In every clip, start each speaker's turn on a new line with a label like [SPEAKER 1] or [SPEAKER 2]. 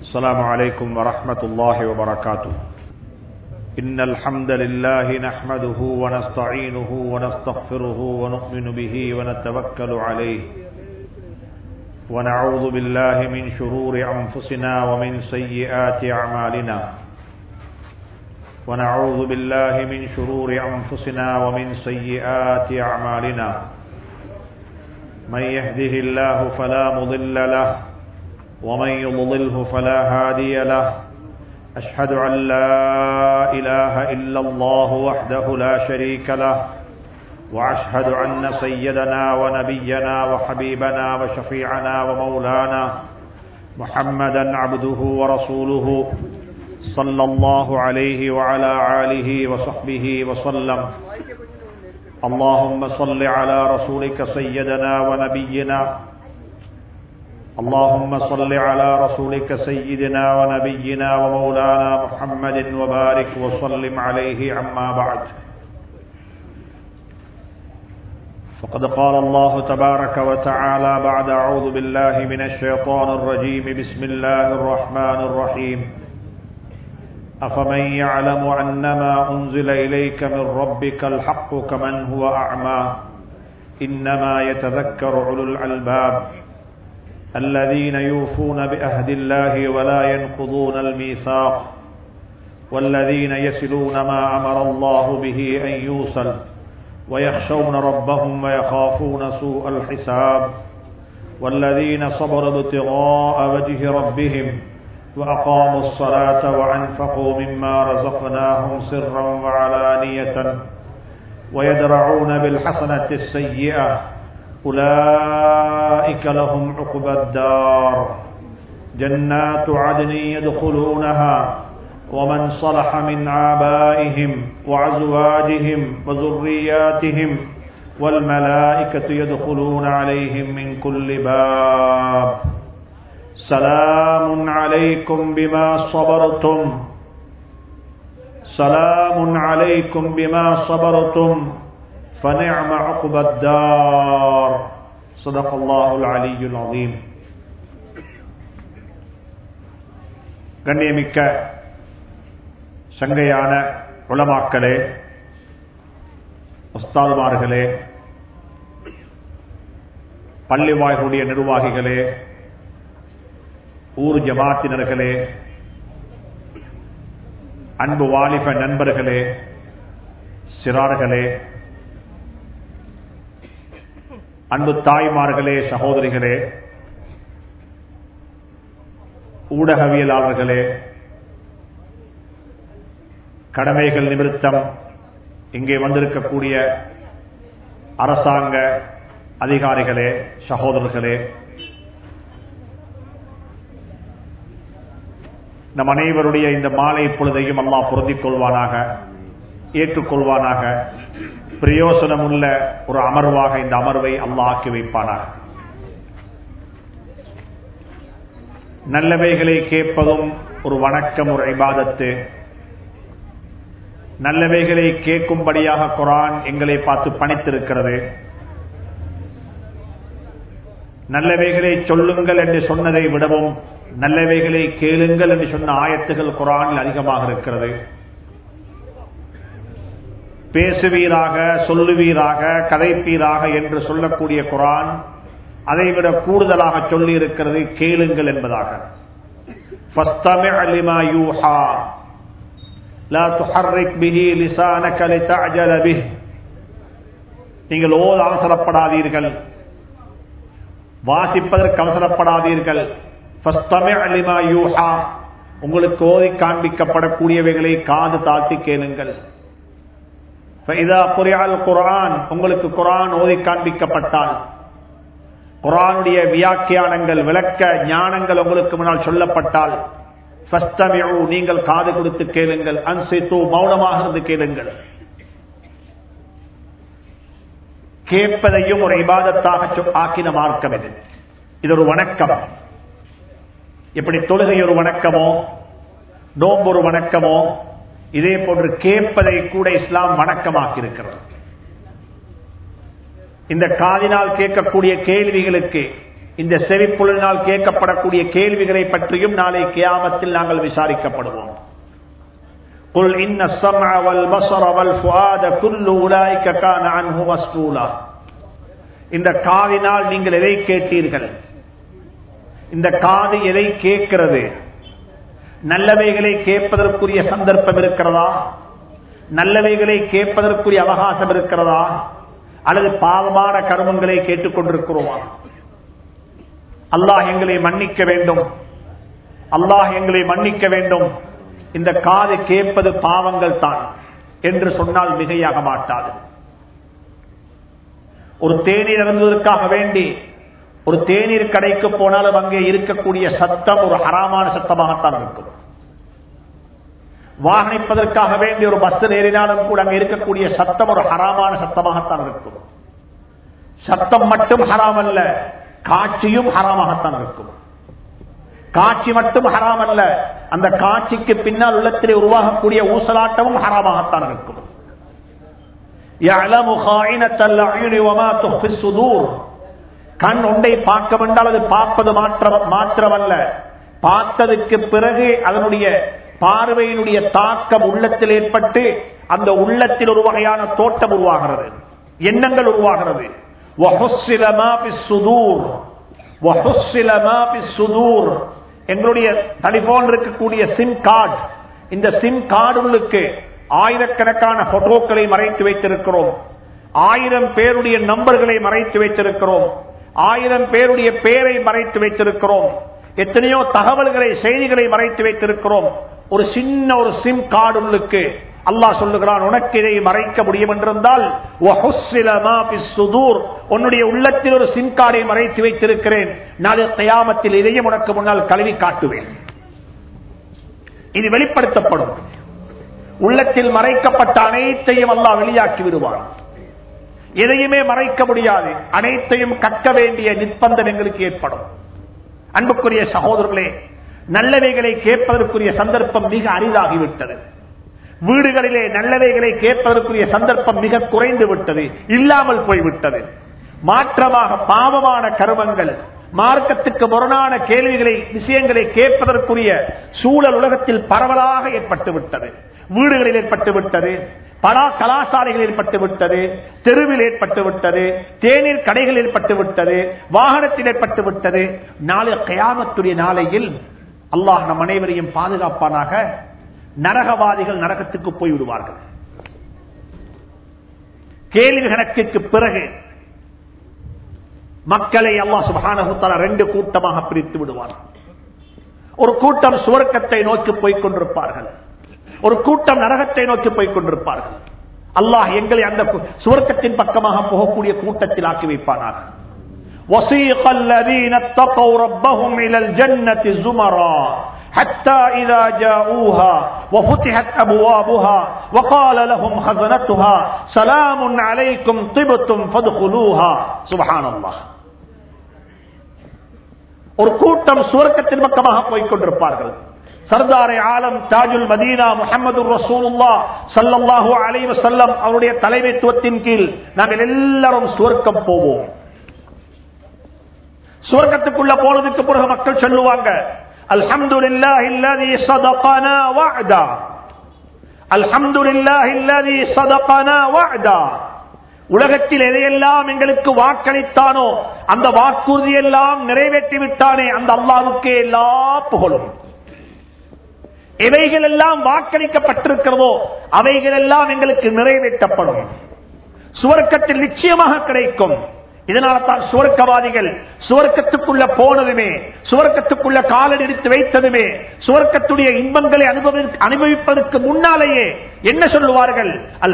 [SPEAKER 1] السلام عليكم ورحمة الله وبركاته إن الحمد لله نحمده ونستعينه ونستغفره ونؤمن به ونتوكل عليه ونعوذ بالله من شرور أنفسنا ومن سيئات أعمالنا ونعوذ بالله من شرور أنفسنا ومن سيئات أعمالنا من يهده الله فلا مضل له ومن يضلله فلا هادي له أشهد أن لا إله إلا الله وحده لا شريك له وأشهد أن سيدنا ونبينا وحبيبنا وشفيعنا ومولانا محمدا عبده ورسوله صلى الله عليه وعلى آله وصحبه وسلم اللهم صل على رسولك سيدنا ونبينا اللهم صل على رسولك سيدنا ونبينا ومولانا محمد وبارك وسلم عليه عما بعد فقد قال الله تبارك وتعالى بعد أعوذ بالله من الشيطان الرجيم بسم الله الرحمن الرحيم أفمن يعلم أنما أنزل إليك من ربك الحق كمن هو أعمى إنما يتذكر أولو الألباب الذين يوفون بأهد الله ولا ينقضون الميثاق والذين يسلون ما أمر الله به أن يوصل ويخشون ربهم ويخافون سوء الحساب والذين صبروا ابتغاء وجه ربهم وأقاموا الصلاة وأنفقوا مما رزقناهم سرا وعلانية ويدرعون بالحسنة السيئة أولئك لهم عقبى الدار جنات عدن يدخلونها ومن صلح من آبائهم وأزواجهم وذرياتهم والملائكة يدخلون عليهم من كل باب سلام عليكم بما صبرتم سلام عليكم بما صبرتم فنعم عقب الدار صدق الله العلي العظيم கண்ணியமிக்க சங்கையான உளமாக்களே உஸ்தாதுமார்களே பள்ளி வாய்களுடைய நிர்வாகிகளே ஊர் ஜமாத்தினர்களே அன்பு வாலிப நண்பர்களே சிறார்களே அன்பு தாய்மார்களே சகோதரிகளே ஊடகவியலாளர்களே கடமைகள் நிமித்தம் இங்கே வந்திருக்கக்கூடிய அரசாங்க அதிகாரிகளே சகோதரர்களே நம் அனைவருடைய இந்த மாலை பொழுதையும் அல்லா பொருந்திக் கொள்வானாக ஏற்றுக்கொள்வானாக பிரயோசனம் உள்ள ஒரு அமர்வாக இந்த அமர்வை அல்லா ஆக்கி வைப்பானாக நல்லவைகளை கேட்பதும் ஒரு வணக்கம் ஒரு ஐபாதத்து நல்லவைகளை கேட்கும்படியாக குரான் எங்களை பார்த்து பணித்திருக்கிறது நல்லவைகளை சொல்லுங்கள் என்று சொன்னதை விடவும் நல்லவைகளை கேளுங்கள் என்று சொன்ன ஆயத்துகள் குரானில் அதிகமாக இருக்கிறது பேசுவீராக சொல்லுவீராக கதைப்பீராக என்று சொல்லக்கூடிய குரான் அதைவிட கூடுதலாக சொல்லி இருக்கிறது கேளுங்கள் என்பதாக நீங்கள் ஓத அவசரப்படாதீர்கள் வாசிப்பதற்கு அவசரப்படாதீர்கள் உங்களுக்கு ஓதி காண்பிக்கப்படக்கூடியவைகளை காது தாழ்த்தி கேளுங்கள் குரான் உங்களுக்கு குரான் ஓதி காண்பிக்கப்பட்டால் குரானுடைய வியாக்கியானங்கள் விளக்க ஞானங்கள் உங்களுக்கு முன்னால் சொல்லப்பட்டால் நீங்கள் காது கொடுத்து கேளுங்கள் அன்சித்து மௌனமாக இருந்து கேளுங்கள் கேட்பதையும் ஒரு இபாதத்தாக ஆக்கின மார்க்கம் இது இது ஒரு வணக்கம் எப்படி தொழுகை ஒரு வணக்கமோ நோம்பு ஒரு வணக்கமோ இதே போன்று கேட்பதை கூட இஸ்லாம் வணக்கமாக்கி இருக்கிறது இந்த காதினால் கேட்கக்கூடிய கேள்விகளுக்கு இந்த செவிப்புலனால் கேட்கப்படக்கூடிய கேள்விகளை பற்றியும் நாளை கியாமத்தில் நாங்கள் விசாரிக்கப்படுவோம் قل إن السمع والبصر والفؤاد كل أولئك كان عنه مسؤولا இந்த காதினால் நீங்கள் எதை கேட்டீர்கள் இந்த காது எதை கேட்கிறது நல்லவைகளை கேட்பதற்குரிய சந்தர்ப்பம் இருக்கிறதா நல்லவைகளை கேட்பதற்குரிய அவகாசம் இருக்கிறதா அல்லது பாவமான கர்மங்களை கேட்டுக்கொண்டிருக்கிறோமா அல்லாஹ் எங்களை மன்னிக்க வேண்டும் அல்லாஹ் எங்களை மன்னிக்க வேண்டும் இந்த காது கேட்பது பாவங்கள் தான் என்று சொன்னால் மிகையாக மாட்டாது ஒரு தேநீர் இறங்குவதற்காக வேண்டி ஒரு தேநீர் கடைக்கு போனாலும் அங்கே இருக்கக்கூடிய சத்தம் ஒரு ஹராமான சத்தமாகத்தான் இருக்கும் வாகனிப்பதற்காக வேண்டி ஒரு பஸ் ஏறினாலும் கூட அங்கே இருக்கக்கூடிய சத்தம் ஒரு ஹராமான சத்தமாகத்தான் இருக்கும் சத்தம் மட்டும் ஹராம் அல்ல காட்சியும் ஹராமாகத்தான் இருக்கும் காட்சி மட்டும் ஹராம் அல்ல அந்த காட்சிக்கு பின்னால் உள்ளத்திலே உருவாகக்கூடிய ஊசலாட்டமும் ஹராமாகத்தான் இருக்கும் கண் ஒன்றை பார்க்க வேண்டால் அது பார்ப்பது மாத்திரமல்ல பார்த்ததுக்கு பிறகு அதனுடைய பார்வையினுடைய தாக்கம் உள்ளத்தில் ஏற்பட்டு அந்த உள்ளத்தில் ஒரு வகையான தோட்டம் உருவாகிறது எண்ணங்கள் உருவாகிறது எங்களுடைய டெலிபோன் இருக்கக்கூடிய சிம் கார்டு இந்த சிம் கார்டுகளுக்கு ஆயிரக்கணக்கான போட்டோக்களை மறைத்து வைத்திருக்கிறோம் ஆயிரம் பேருடைய நம்பர்களை மறைத்து வைத்திருக்கிறோம் ஆயிரம் பேருடைய பெயரை மறைத்து வைத்திருக்கிறோம் எத்தனையோ தகவல்களை செய்திகளை மறைத்து வைத்திருக்கிறோம் ஒரு சின்ன ஒரு சிம் கார்டுகளுக்கு அல்லாஹ் சொல்லுகிறான் உனக்கு இதை மறைக்க முடியும் என்றிருந்தால் உன்னுடைய உள்ளத்தில் ஒரு சிம் கார்டை மறைத்து வைத்திருக்கிறேன் நாளை தயாமத்தில் இதையும் உனக்கு முன்னால் கழுவி காட்டுவேன் இது வெளிப்படுத்தப்படும் உள்ளத்தில் மறைக்கப்பட்ட அனைத்தையும் அல்லாஹ் வெளியாக்கி விடுவான் எதையுமே மறைக்க முடியாது அனைத்தையும் கற்க வேண்டிய நிர்பந்தம் எங்களுக்கு ஏற்படும் அன்புக்குரிய சகோதரர்களே நல்லவைகளை கேட்பதற்குரிய சந்தர்ப்பம் மிக அரிதாகிவிட்டது வீடுகளிலே நல்லவைகளை கேட்பதற்குரிய சந்தர்ப்பம் மிக குறைந்து விட்டது இல்லாமல் போய்விட்டது மாற்றமாக பாவமான கருமங்கள் மார்க்கத்துக்கு முரணான கேள்விகளை விஷயங்களை கேட்பதற்குரிய சூழல் உலகத்தில் பரவலாக ஏற்பட்டு விட்டது வீடுகளில் ஏற்பட்டு விட்டது பலா கலாசாலைகள் ஏற்பட்டு விட்டது தெருவில் ஏற்பட்டு விட்டது தேநீர் கடைகள் ஏற்பட்டு விட்டது வாகனத்தில் ஏற்பட்டு விட்டது நாளை கயாமத்துடைய நாளையில் அல்லாஹ் நம் அனைவரையும் பாதுகாப்பானாக நரகவாதிகள் நரகத்துக்கு போய்விடுவார்கள் கேள்வி கணக்குக்கு பிறகு மக்களை அல்லாஹ் சுபானகுத்தால ரெண்டு கூட்டமாக பிரித்து விடுவார் ஒரு கூட்டம் சுவர்க்கத்தை நோக்கி போய்க் கொண்டிருப்பார்கள் ஒரு கூட்டம் நரகத்தை நோக்கி போய்க் கொண்டிருப்பார்கள் அல்லாஹ் எங்களை அந்த சுவர்க்கத்தின் பக்கமாக போகக்கூடிய கூட்டத்தில் ஆக்கி வைப்பானார் وسيق الذين اتقوا ربهم إلى الجنة زمرا حتى إذا جاءوها وفتحت أبوابها وقال لهم خزنتها سلام عليكم طبتم فادخلوها سبحان الله ஒரு கூட்டம் சுவர்க்கத்தின் பக்கமாக போய்கொண்டிருப்பார்கள் சர்தாரை ஆலம் தாஜுல் மதீனா முகமது ரசூலுல்லா சல்லல்லாஹு அலைவ செல்லம் அவருடைய தலைமைத்துவத்தின் கீழ் நாங்கள் எல்லாரும் சுவர்க்கம் போவோம் சுவர்க்கத்துக்குள்ள போனதுக்கு பிறகு மக்கள் சொல்லுவாங்க அல்ஹம்துலில்லாஹி அல்லதி ஸதகனா வஅதா அல்ஹம்துலில்லாஹி அல்லதி ஸதகனா வஅதா உலகத்தில் எதையெல்லாம் எங்களுக்கு வாக்களித்தானோ அந்த வாக்குறுதி எல்லாம் நிறைவேற்றி விட்டானே அந்த அல்லாவுக்கே எல்லா புகழும் எவைகள் எல்லாம் வாக்களிக்கப்பட்டிருக்கிறதோ அவைகள் எல்லாம் எங்களுக்கு நிறைவேற்றப்படும் சுவர்க்கத்தில் நிச்சயமாக கிடைக்கும் இதனால தான் சுவர்க்கவாதிகள் சுவர்க்கத்துக்குள்ள போனதுமே சுவர்க்கத்துக்குள்ள காலடி எடுத்து வைத்ததுமே சுவர்க்கத்துடைய இன்பங்களை அனுபவிப்பதற்கு முன்னாலேயே என்ன சொல்லுவார்கள்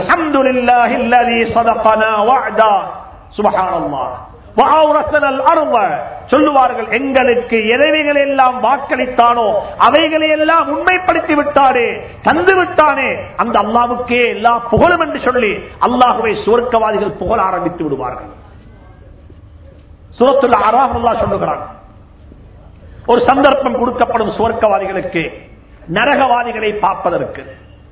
[SPEAKER 1] சொல்லுவார்கள் எங்களுக்கு எதவைகள் எல்லாம் வாக்களித்தானோ அவைகளை எல்லாம் உண்மைப்படுத்தி விட்டாரே தந்து விட்டானே அந்த அல்லாவுக்கே எல்லா புகழும் என்று சொல்லி அல்லாஹுவை சுவர்க்கவாதிகள் புகழ ஆரம்பித்து விடுவார்கள் சுரத்துள்ள அராமல்லா சொல்லுகிறான் ஒரு சந்தர்ப்பம் கொடுக்கப்படும் சுவர்க்கவாதிகளுக்கு நரகவாதிகளை பார்ப்பதற்கு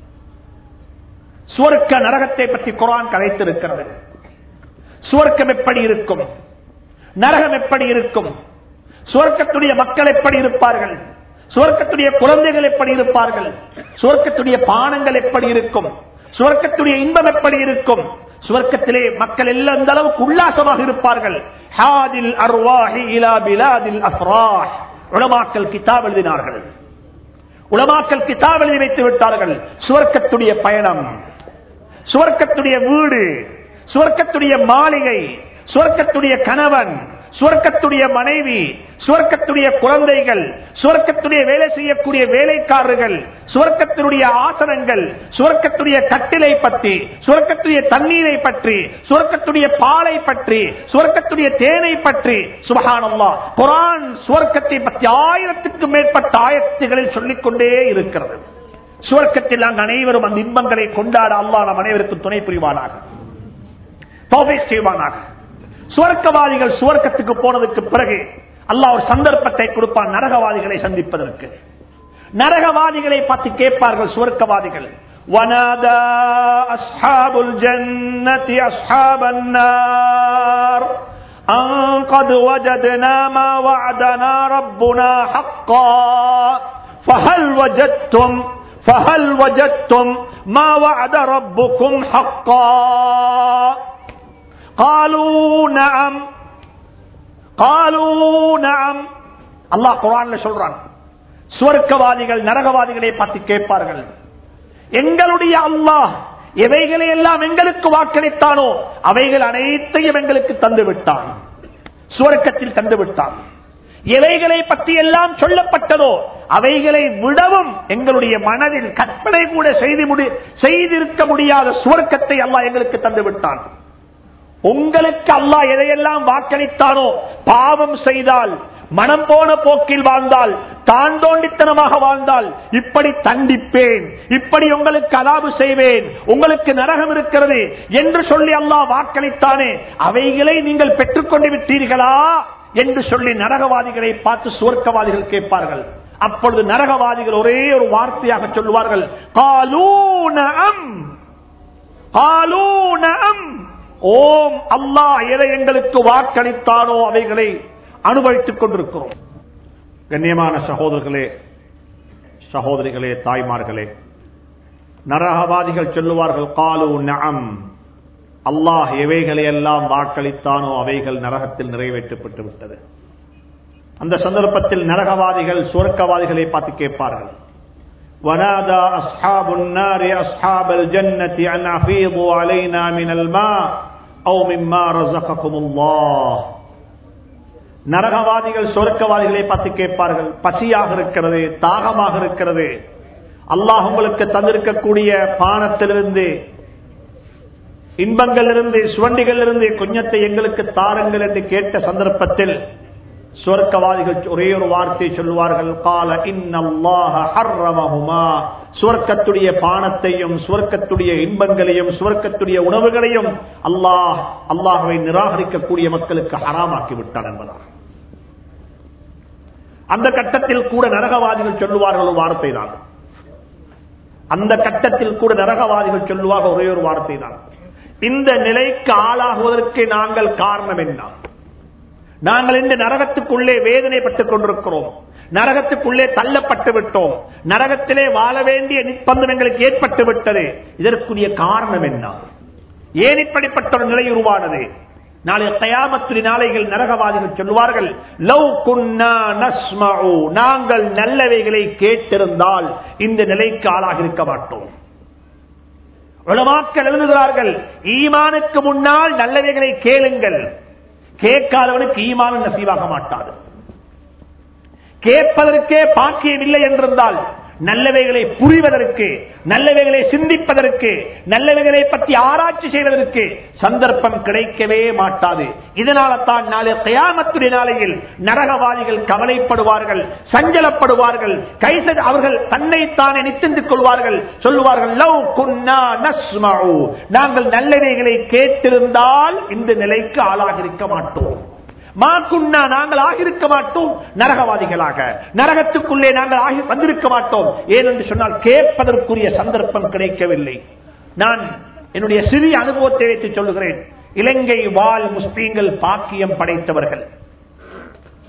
[SPEAKER 1] சுவர்க்க நரகத்தை பற்றி குரான் கலைத்திருக்கிறது சுவர்க்கம் எப்படி இருக்கும் நரகம் எப்படி இருக்கும் சுவர்க்கத்துடைய மக்கள் எப்படி இருப்பார்கள் சுவர்க்கத்துடைய குழந்தைகள் எப்படி இருப்பார்கள் சுவர்க்கத்துடைய பானங்கள் எப்படி இருக்கும் சுவர்க்கத்துடைய இன்பம் எப்படி இருக்கும் சுவர்க்கத்திலே மக்கள் எல்லாம் இந்த அளவுக்கு உல்லாசமாக இருப்பார்கள் ஹாதில் அர்வாஹி இலா பிலாதில் அஃப்ராஹ் உலமாக்கல் கிதாப் எழுதினார்கள் உலமாக்கல் கிதாப் எழுதி வைத்து விட்டார்கள் சுவர்க்கத்துடைய பயணம் சுவர்க்கத்துடைய வீடு சுவர்க்கத்துடைய மாளிகை சுவர்க்கத்துடைய கணவன் சுவர்க்கத்துடைய மனைவி சுவர்க்கத்துடைய குழந்தைகள் சுவர்க்கத்துடைய வேலை செய்யக்கூடிய வேலைக்காரர்கள் சுவர்க்கத்தினுடைய ஆசனங்கள் சுவர்க்கத்துடைய கட்டிலை பற்றி சுவர்க்கத்துடைய தண்ணீரை பற்றி சுவர்க்கத்துடைய பாலை பற்றி சுவர்க்கத்துடைய தேனை பற்றி சுபகானல்லா குரான் சுவர்க்கத்தை பற்றி ஆயிரத்துக்கும் மேற்பட்ட ஆயத்துகளில் சொல்லிக்கொண்டே இருக்கிறது சுவர்க்கத்தில் நாங்கள் அனைவரும் அந்த இன்பங்களை கொண்டாட அல்லா நம் அனைவருக்கும் துணை புரிவானாக தௌஃபீக் செய்வானாக சுவர்க்கவாதிகள் சுவர்க்கத்துக்கு போனதுக்கு பிறகு அல்லாஹ் ஒரு சந்தர்ப்பத்தை கொடுப்பான் நரகவாதிகளை சந்திப்பதற்கு நரகவாதிகளை பார்த்து கேட்பார்கள் சுவர்க்கவாதிகள் ونادى أصحاب الجنة أصحاب النار أن قد وجدنا ما وعدنا ربنا حقا فهل وجدتم فهل وجدتم ما وعد ربكم حقا قالوا نعم قالوا نعم அல்லாஹ் குரான்ல சொல்றான் சுவர்க்கவாதிகள் நரகவாதிகளை பார்த்து கேட்பார்கள் எங்களுடைய அல்லாஹ் எவைகளை எல்லாம் எங்களுக்கு வாக்களித்தானோ அவைகள் அனைத்தையும் எங்களுக்கு தந்து விட்டான் சுவர்க்கத்தில் தந்து விட்டான் எவைகளை பற்றி எல்லாம் சொல்லப்பட்டதோ அவைகளை விடவும் எங்களுடைய மனதில் கற்பனை கூட செய்து முடி செய்திருக்க முடியாத சுவர்க்கத்தை அல்லாஹ் எங்களுக்கு தந்து விட்டான் உங்களுக்கு அல்லாஹ் எதையெல்லாம் வாக்களித்தானோ பாவம் செய்தால் மனம் போன போக்கில் வாழ்ந்தால் தான் தோண்டித்தனமாக வாழ்ந்தால் இப்படி தண்டிப்பேன் இப்படி உங்களுக்கு அலாபு செய்வேன் உங்களுக்கு நரகம் இருக்கிறது என்று சொல்லி அல்லாஹ் வாக்களித்தானே அவைகளை நீங்கள் பெற்றுக்கொண்டு விட்டீர்களா என்று சொல்லி நரகவாதிகளை பார்த்து சுவர்க்கவாதிகள் கேட்பார்கள் அப்பொழுது நரகவாதிகள் ஒரே ஒரு வார்த்தையாக சொல்லுவார்கள் காலூனம் காலூனம் ஓம் அல்லாஹ் எதை எங்களுக்கு வாக்களித்தானோ அவைகளை அனுபவித்துக் கொண்டிருக்கிறோம் கண்ணியமான சகோதரர்களே சகோதரிகளே தாய்மார்களே நரகவாதிகள் சொல்லுவார்கள் காலு நம் அல்லாஹ் எவைகளை எல்லாம் வாக்களித்தானோ அவைகள் நரகத்தில் நிறைவேற்றப்பட்டு விட்டது அந்த சந்தர்ப்பத்தில் நரகவாதிகள் சுவர்க்கவாதிகளை பார்த்து கேட்பார்கள் ونادى أصحاب النار أصحاب الجنة أن أفيضوا علينا من الماء أو مما رزقكم الله நரகவாதிகள் சொர்க்கவாதிகளை பார்த்து கேட்பார்கள் பசியாக இருக்கிறது தாகமாக இருக்கிறது அல்லாஹ் உங்களுக்கு தந்திருக்கக்கூடிய பானத்திலிருந்து இன்பங்களிலிருந்து சுவண்டிகளிலிருந்து கொஞ்சத்தை எங்களுக்கு தாருங்கள் என்று கேட்ட சந்தர்ப்பத்தில் சுவர்க்கவாதிகள் ஒரே ஒரு வார்த்தை சொல்லுவார்கள் கால இன்னல்லாஹமா சுவர்க்கத்துடைய பானத்தையும் சுவர்க்கத்துடைய இன்பங்களையும் சுவர்க்கத்துடைய உணவுகளையும் அல்லாஹ் அல்லாஹுவை நிராகரிக்கக்கூடிய மக்களுக்கு ஹராமாக்கி விட்டான் என்பதாக அந்த கட்டத்தில் கூட நரகவாதிகள் சொல்லுவார்கள் ஒரு வார்த்தை தான் அந்த கட்டத்தில் கூட நரகவாதிகள் சொல்லுவார்கள் ஒரே ஒரு வார்த்தை தான் இந்த நிலைக்கு ஆளாகுவதற்கு நாங்கள் காரணம் என்ன நாங்கள் இந்த நரகத்துக்குள்ளே வேதனைப்பட்டுக் கொண்டிருக்கிறோம் நரகத்துக்குள்ளே தள்ளப்பட்டு விட்டோம் நரகத்திலே வாழ வேண்டிய நிற்பந்தம் எங்களுக்கு ஏற்பட்டு விட்டது இதற்குரிய காரணம் என்ன ஏன் இப்படிப்பட்ட ஒரு நிலை உருவானது நாளை கயாமத்திரி நாளைகள் நரகவாதிகள் சொல்லுவார்கள் லவ் குன்னா நஸ்மஉ நாங்கள் நல்லவைகளை கேட்டிருந்தால் இந்த நிலைக்கு ஆளாக இருக்க மாட்டோம் உலமாக்கள் எழுதுகிறார்கள் ஈமானுக்கு முன்னால் நல்லவைகளை கேளுங்கள் கேட்காதவனுக்கு ஈமான் நசீவாக மாட்டாது கேட்பதற்கே பாக்கியம் இல்லை என்றிருந்தால் நல்லவைகளை புரிவதற்கு நல்லவைகளை சிந்திப்பதற்கு நல்லவைகளை பற்றி ஆராய்ச்சி செய்வதற்கு சந்தர்ப்பம் கிடைக்கவே மாட்டாது இதனால தான் நாளை கயாமத்துடைய நாளையில் நரகவாதிகள் கவலைப்படுவார்கள் சஞ்சலப்படுவார்கள் கைச அவர்கள் தன்னைத்தானே நித்திந்து கொள்வார்கள் சொல்லுவார்கள் லவ் குன்னா நஸ்மஉ நாங்கள் நல்லவைகளை கேட்டிருந்தால் இந்த நிலைக்கு ஆளாக இருக்க மாட்டோம் மாக்குன்னா நாங்கள் ஆகியிருக்க மாட்டோம் நரகவாதிகளாக நரகத்துக்குள்ளே நாங்கள் ஆகி வந்திருக்க மாட்டோம் ஏனென்று சொன்னால் கேட்பதற்குரிய சந்தர்ப்பம் கிடைக்கவில்லை நான் என்னுடைய சிறிய அனுபவத்தை வைத்து சொல்லுகிறேன் இலங்கை வாழ் முஸ்லீம்கள் பாக்கியம் படைத்தவர்கள்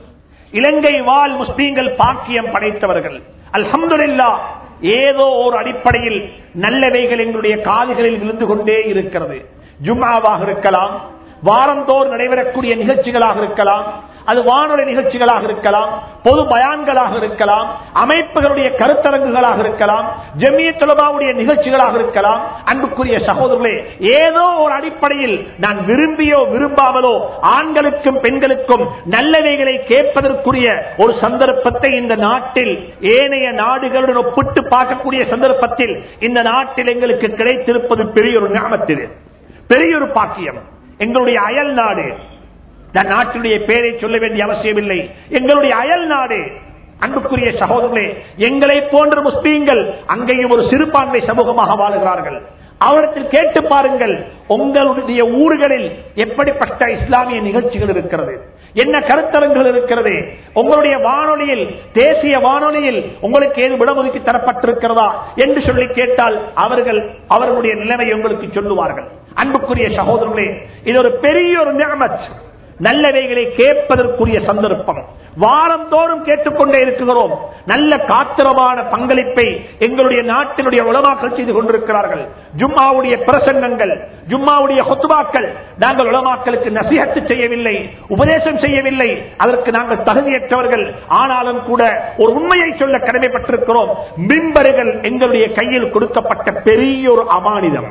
[SPEAKER 1] இலங்கை வாழ் முஸ்லீம்கள் பாக்கியம் படைத்தவர்கள் அல்ஹம்துலில்லா ஏதோ ஒரு அடிப்படையில் நல்லவைகள் எங்களுடைய காதுகளில் விழுந்து கொண்டே இருக்கிறது ஜும்மாவாக இருக்கலாம் வாரந்தோறும் நடைபெறக்கூடிய நிகழ்ச்சிகளாக இருக்கலாம் அது வானொலி நிகழ்ச்சிகளாக இருக்கலாம் பொது பயான்களாக இருக்கலாம் அமைப்புகளுடைய கருத்தரங்குகளாக இருக்கலாம் ஜெமிய தொலபாவுடைய நிகழ்ச்சிகளாக இருக்கலாம் அன்புக்குரிய சகோதரர்களே ஏதோ ஒரு அடிப்படையில் நான் விரும்பியோ விரும்பாமலோ ஆண்களுக்கும் பெண்களுக்கும் நல்லவைகளை கேட்பதற்குரிய ஒரு சந்தர்ப்பத்தை இந்த நாட்டில் ஏனைய நாடுகளுடன் ஒப்பிட்டு பார்க்கக்கூடிய சந்தர்ப்பத்தில் இந்த நாட்டில் எங்களுக்கு கிடைத்திருப்பது பெரிய ஒரு ஞாபகத்தில் பெரிய ஒரு பாக்கியம் எங்களுடைய அயல் நாடு நான் நாட்டினுடைய பேரை சொல்ல வேண்டிய அவசியமில்லை எங்களுடைய அயல் நாடு அன்புக்குரிய சகோதரர்களே எங்களை போன்ற முஸ்லீம்கள் அங்கேயும் ஒரு சிறுபான்மை சமூகமாக வாழுகிறார்கள் அவரிடத்தில் கேட்டு பாருங்கள் உங்களுடைய ஊர்களில் எப்படிப்பட்ட இஸ்லாமிய நிகழ்ச்சிகள் இருக்கிறது என்ன கருத்தரங்குகள் இருக்கிறது உங்களுடைய வானொலியில் தேசிய வானொலியில் உங்களுக்கு ஏது விடமுதுக்கி தரப்பட்டிருக்கிறதா என்று சொல்லி கேட்டால் அவர்கள் அவர்களுடைய நிலைமை உங்களுக்கு சொல்லுவார்கள் அன்புக்குரிய சகோதரர்களே இது ஒரு பெரிய ஒரு நியமத் நல்லவைகளை கேட்பதற்குரிய சந்தர்ப்பம் வாரந்தோறும் கேட்டுக்கொண்டே இருக்கிறோம் நல்ல காத்திரமான பங்களிப்பை எங்களுடைய நாட்டினுடைய உலமாக்கள் செய்து கொண்டிருக்கிறார்கள் ஜும்மாவுடைய பிரசங்கங்கள் ஜும்மாவுடைய கொத்துபாக்கள் நாங்கள் உலமாக்களுக்கு நசிஹத்து செய்யவில்லை உபதேசம் செய்யவில்லை அதற்கு நாங்கள் தகுதியற்றவர்கள் ஆனாலும் கூட ஒரு உண்மையை சொல்ல கடமைப்பட்டிருக்கிறோம் மின்பர்கள் எங்களுடைய கையில் கொடுக்கப்பட்ட பெரிய ஒரு அமானிதம்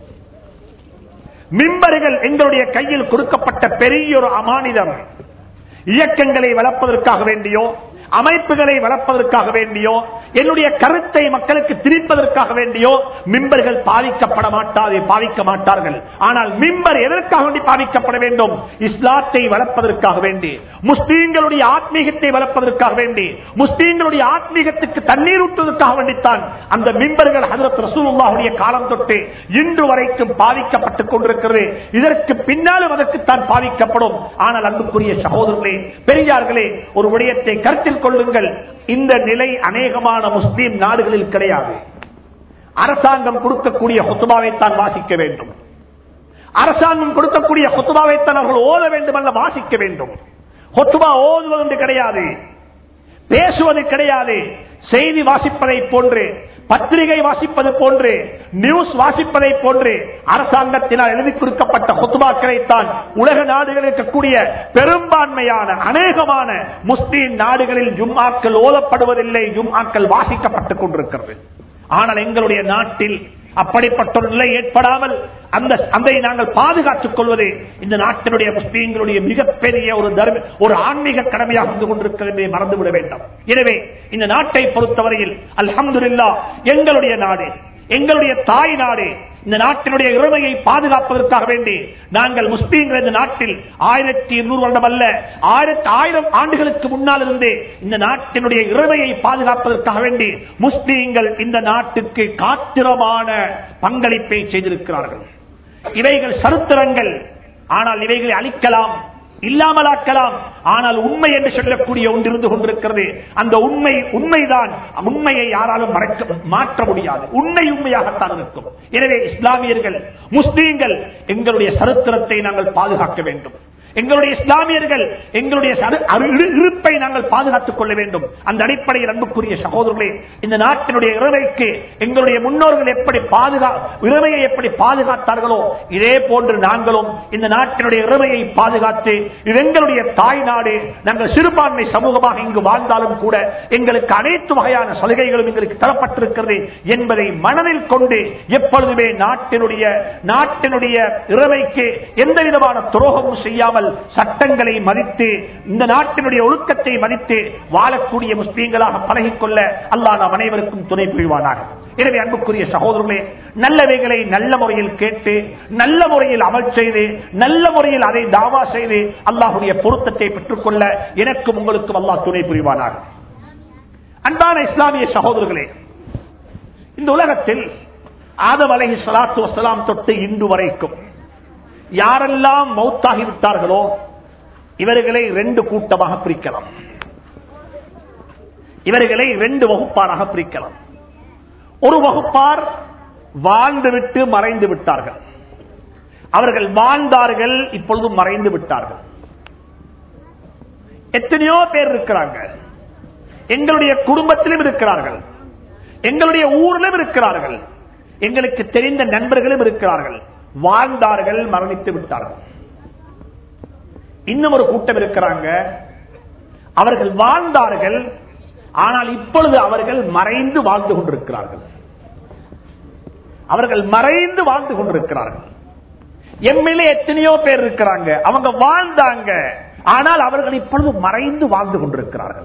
[SPEAKER 1] மிம்பர்கள் எங்களுடைய கையில் கொடுக்கப்பட்ட பெரிய ஒரு அமானிதம் இயக்கங்களை வளர்ப்பதற்காக வேண்டியோ அமைப்புகளை வளர்ப்பதற்காக வேண்டியோ என்னுடைய கருத்தை மக்களுக்கு திரிப்பதற்காக வேண்டியோ மிம்பர்கள் பாதிக்கப்பட மாட்டாது பாதிக்க மாட்டார்கள் ஆனால் மிம்பர் எதற்காக வேண்டி பாதிக்கப்பட வேண்டும் இஸ்லாத்தை வளர்ப்பதற்காக வேண்டி முஸ்லீம்களுடைய ஆத்மீகத்தை வளர்ப்பதற்காக வேண்டி முஸ்லீம்களுடைய ஆத்மீகத்துக்கு தண்ணீர் ஊற்றுவதற்காக வேண்டித்தான் அந்த மிம்பர்கள் ஹதரத் ரசூலுல்லாஹுடைய காலம் தொட்டு இன்று வரைக்கும் பாதிக்கப்பட்டுக் கொண்டிருக்கிறது இதற்கு பின்னாலும் அதற்குத்தான் பாதிக்கப்படும் ஆனால் அன்புக்குரிய சகோதரர்களே பெரியார்களே ஒரு விடயத்தை கருத்தில் கொள்ளுங்கள் இந்த நிலை அநேகமான முஸ்லீம் நாடுகளில் கிடையாது அரசாங்கம் கொடுக்கக்கூடிய ஹொத்துபாவைத்தான் வாசிக்க வேண்டும் அரசாங்கம் கொடுக்கக்கூடிய ஹொத்துபாவைத்தான் அவர்கள் ஓத வேண்டும் அல்ல வாசிக்க வேண்டும் ஹொத்துபா ஓதுவது கிடையாது பேசுவது கிடையாது செய்தி வாசிப்பதை போன்று பத்திரிகை வாசிப்பது போன்று நியூஸ் வாசிப்பதை போன்று அரசாங்கத்தினால் எழுதி கொடுக்கப்பட்ட ஹொத்துபாக்களைத்தான் உலக நாடுகளில் இருக்கக்கூடிய பெரும்பான்மையான அநேகமான முஸ்லீம் நாடுகளில் ஜும்மாக்கள் ஓதப்படுவதில்லை ஜும்மாக்கள் வாசிக்கப்பட்டுக் கொண்டிருக்கிறது ஆனால் எங்களுடைய நாட்டில் அப்படிப்பட்ட ஒரு நிலை ஏற்படாமல் அந்த அதை நாங்கள் பாதுகாத்துக் கொள்வது இந்த நாட்டினுடைய முஸ்லீம்களுடைய மிகப்பெரிய ஒரு தர்ம ஒரு ஆன்மீக கடமையாக இருந்து கொண்டிருக்கிறது என்பதை மறந்துவிட வேண்டாம் எனவே இந்த நாட்டை பொறுத்தவரையில் அல்ஹம்துலில்லா எங்களுடைய நாடு எங்களுடைய தாய் நாடு இந்த நாட்டினுடைய இறமையை பாதுகாப்பதற்காக வேண்டி நாங்கள் முஸ்லீம்கள் இந்த நாட்டில் ஆயிரத்தி இருநூறு வருடம் அல்ல ஆயிரத்தி ஆயிரம் ஆண்டுகளுக்கு முன்னால் இருந்தே இந்த நாட்டினுடைய இறமையை பாதுகாப்பதற்காக வேண்டி முஸ்லீம்கள் இந்த நாட்டுக்கு காத்திரமான பங்களிப்பை செய்திருக்கிறார்கள் இவைகள் சரித்திரங்கள் ஆனால் இவைகளை அழிக்கலாம் இல்லாமலாக்கலாம் ஆனால் உண்மை என்று சொல்லக்கூடிய ஒன்றிருந்து கொண்டிருக்கிறது அந்த உண்மை உண்மைதான் உண்மையை யாராலும் மறைக்க மாற்ற முடியாது உண்மை உண்மையாகத்தான் இருக்கும் எனவே இஸ்லாமியர்கள் முஸ்லீம்கள் எங்களுடைய சரித்திரத்தை நாங்கள் பாதுகாக்க வேண்டும் எங்களுடைய இஸ்லாமியர்கள் எங்களுடைய சரு- அரு- இரு- இருப்பை நாங்கள் பாதுகாத்துக் கொள்ள வேண்டும் அந்த அடிப்படையில் அன்புக்குரிய சகோதரர்களே இந்த நாட்டினுடைய இறமைக்கு எங்களுடைய முன்னோர்கள் எப்படி பாதுகா இறமையை எப்படி பாதுகாத்தார்களோ இதே போன்று நாங்களும் இந்த நாட்டினுடைய இறமையை பாதுகாத்து இது எங்களுடைய தாய் நாடு நாங்கள் சிறுபான்மை சமூகமாக இங்கு வாழ்ந்தாலும் கூட எங்களுக்கு அனைத்து வகையான சலுகைகளும் எங்களுக்கு தரப்பட்டிருக்கிறது என்பதை மனதில் கொண்டு எப்பொழுதுமே நாட்டினுடைய நாட்டினுடைய இறமைக்கு எந்த விதமான துரோகமும் செய்யாமல் சட்டங்களை மதித்து இந்த நாட்டினுடைய ஒழுக்கத்தை மதித்து வாழக்கூடிய முஸ்லீம்களாக பழகிக்கொள்ள அல்லாஹ் நாம் அனைவருக்கும் துணை புரிவானாக எனவே அன்புக்குரிய சகோதரர்களே நல்லவைகளை நல்ல முறையில் கேட்டு நல்ல முறையில் அமல் செய்து நல்ல முறையில் அதை தாவா செய்து அல்லாஹுடைய பொருத்தத்தை பெற்றுக்கொள்ள எனக்கும் உங்களுக்கும் அல்லாஹ் துணை புரிவானாக அன்பான இஸ்லாமிய சகோதரர்களே இந்த உலகத்தில் ஆதம் அலைஹி ஸலாத்து வஸலாம் தொட்டு இன்று வரைக்கும் யாரெல்லாம் மௌத்தாகி விட்டார்களோ இவர்களை ரெண்டு கூட்டமாக பிரிக்கலாம் இவர்களை ரெண்டு வகுப்பாராக பிரிக்கலாம் ஒரு வகுப்பார் வாழ்ந்துவிட்டு மறைந்து விட்டார்கள் அவர்கள் வாழ்ந்தார்கள் இப்பொழுது மறைந்து விட்டார்கள் எத்தனையோ பேர் இருக்கிறாங்க எங்களுடைய குடும்பத்திலும் இருக்கிறார்கள் எங்களுடைய ஊரிலும் இருக்கிறார்கள் எங்களுக்கு தெரிந்த நண்பர்களும் இருக்கிறார்கள் வாழ்ந்தார்கள் மரணித்து விட்டார்கள் இன்னும் ஒரு கூட்டம் இருக்கிறாங்க அவர்கள் வாழ்ந்தார்கள் ஆனால் இப்பொழுது அவர்கள் மறைந்து வாழ்ந்து கொண்டிருக்கிறார்கள் அவர்கள் மறைந்து வாழ்ந்து கொண்டிருக்கிறார்கள் எம்எல்ஏ எத்தனையோ பேர் இருக்கிறாங்க அவங்க வாழ்ந்தாங்க ஆனால் அவர்கள் இப்பொழுது மறைந்து வாழ்ந்து கொண்டிருக்கிறார்கள்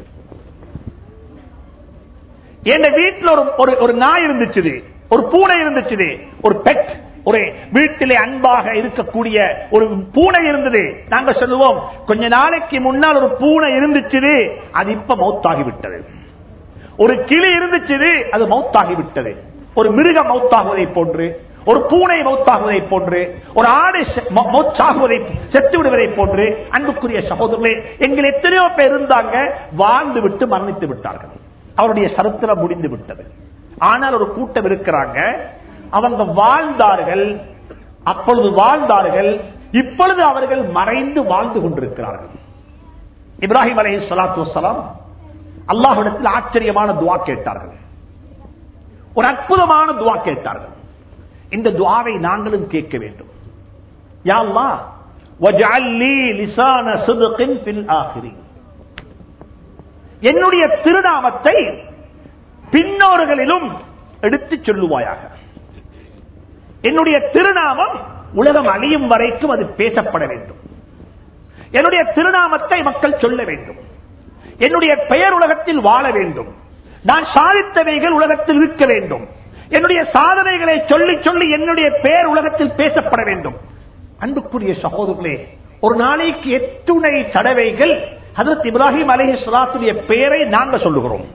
[SPEAKER 1] என் வீட்டில் ஒரு ஒரு- ஒரு நாய் இருந்துச்சு ஒரு பூனை இருந்துச்சு ஒரு பெட் ஒரு வீட்டிலே அன்பாக இருக்கக்கூடிய ஒரு பூனை இருந்தது நாங்க சொல்லுவோம் கொஞ்ச நாளைக்கு முன்னால் ஒரு பூனை இருந்துச்சு அது இப்ப மௌத்தாகி விட்டது ஒரு கிளி இருந்துச்சு அது மௌத்தாகி விட்டது ஒரு மிருகம் மௌத்தாகுவதை போன்று ஒரு பூனை மௌத்தாகுவதை போன்று ஒரு ஆடு செ- மௌ- மௌத்தாகுவதை செத்து விடுவதை போன்று அன்புக்குரிய சகோதரர்களே எங்கள் எத்தனையோ பேர் இருந்தாங்க வாழ்ந்து விட்டு மரணித்து விட்டார்கள் அவருடைய சரித்திரம் முடிந்து விட்டது ஆனால் ஒரு கூட்டம் இருக்கிறாங்க அவங்க வாழ்ந்தார்கள் அப்பொழுது வாழ்ந்தார்கள் இப்பொழுது அவர்கள் மறைந்து வாழ்ந்து கொண்டிருக்கிறார்கள் இப்ராஹிம் அலை சலாத்து வசலாம் அல்லாஹிடத்தில் ஆச்சரியமான துவா கேட்டார்கள் ஒரு அற்புதமான துவா கேட்டார்கள் இந்த துவாவை நாங்களும் கேட்க வேண்டும் யா அல்லாஹ், வஜ்அல் லீ லிசான சித்கின் ஃபில் ஆகிரீன். என்னுடைய திருநாமத்தை பின்னோர்களிலும் எடுத்துச் சொல்லுவாயாக என்னுடைய திருநாமம் உலகம் அழியும் வரைக்கும் அது பேசப்பட வேண்டும் என்னுடைய திருநாமத்தை மக்கள் சொல்ல வேண்டும் என்னுடைய பெயர் உலகத்தில் வாழ வேண்டும் நான் சாதித்தவைகள் உலகத்தில் இருக்க வேண்டும் என்னுடைய சாதனைகளை சொல்லி சொல்லி என்னுடைய பெயர் உலகத்தில் பேசப்பட வேண்டும் அன்புக்குரிய சகோதரர்களே ஒரு நாளைக்கு எத்துணை தடவைகள் ஹதரத் இப்ராஹிம் அலஹி சலாத்துடைய பெயரை நாங்க சொல்லுகிறோம்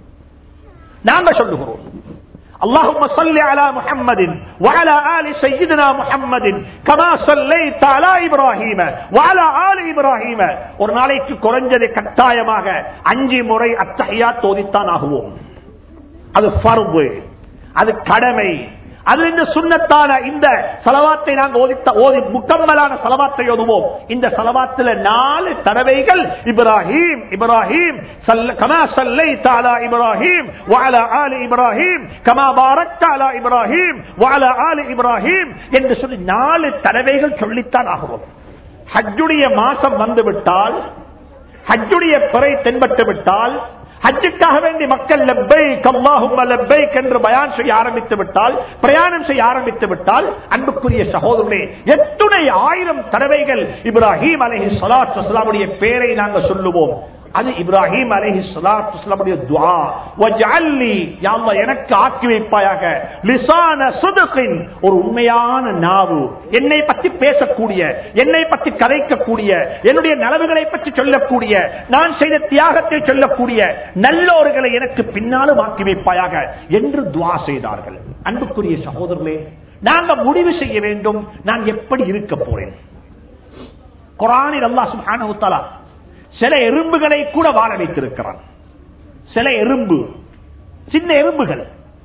[SPEAKER 1] நாங்க சொல்லுகிறோம் اللهم صل على محمد وعلى آل سيدنا محمد كما صليت على إبراهيم وعلى آل إبراهيم ஒரு நாளைக்கு குறைஞ்சது கட்டாயமாக அஞ்சு முறை அத்தகையா தோதித்தான் ஆகுவோம் அது ஃபர்வு அது கடமை அது இந்த சுண்ணத்தான இந்த சலவாத்தை நாங்கள் ஓதித்த ஓதி முக்கம்மலான சலவாத்தை ஓதுவோம் இந்த சலவாத்துல நாலு தடவைகள் இப்ராஹிம் இப்ராஹிம் சல்ல- கமா சல்லை தாலா இப்ராஹிம் வாலா ஆலி இப்ராஹிம் கமா பாரக் தாலா இப்ராஹிம் வாலா ஆலி இப்ராஹிம் என்று சொல்லி நாலு தடவைகள் சொல்லித்தான் ஆகிறோம் ஹஜ்ஜுடைய மாசம் வந்து விட்டால் ஹஜ்ஜுடைய பிறை தென்பட்டு விட்டால் ஹஜ்ஜுக்காக வேண்டி மக்கள் லெப்பைக் அல்லாஹும்ம லெப்பைக் என்று பயான் செய்ய ஆரம்பித்து விட்டால் பிரயாணம் செய்ய ஆரம்பித்து விட்டால் அன்புக்குரிய சகோதரர்களே எத்துணை ஆயிரம் தடவைகள் இப்ராஹிம் அலைஹி ஸலாத்து வஸலாமுடைய பேரை நாங்கள் சொல்லுவோம் அது இப்ராஹிம் அலைஹி ஸலாத்து வஸலாமுடைய துஆ வஜஅல்லி யா அல்லாஹ் எனக்கு ஆக்கி வைப்பாயாக லிசான சுதுகின் ஒரு உண்மையான நாவு என்னை பற்றி பேசக்கூடிய என்னை பற்றி கதைக்கக்கூடிய என்னுடைய நலவுகளை பற்றி சொல்லக்கூடிய நான் செய்த தியாகத்தை சொல்லக்கூடிய நல்லோர்களை எனக்கு பின்னாலும் ஆக்கி வைப்பாயாக என்று துவா செய்தார்கள் அன்புக்குரிய சகோதரர்களே நாங்க முடிவு செய்ய வேண்டும் நான் எப்படி இருக்க போறேன் குரானில் அல்லாஹ் சுப்ஹானஹு வ தஆலா சில எறும்புகளை கூட வாழ வைத்திருக்கிறான் சில எறும்பு சின்ன எறும்புகள்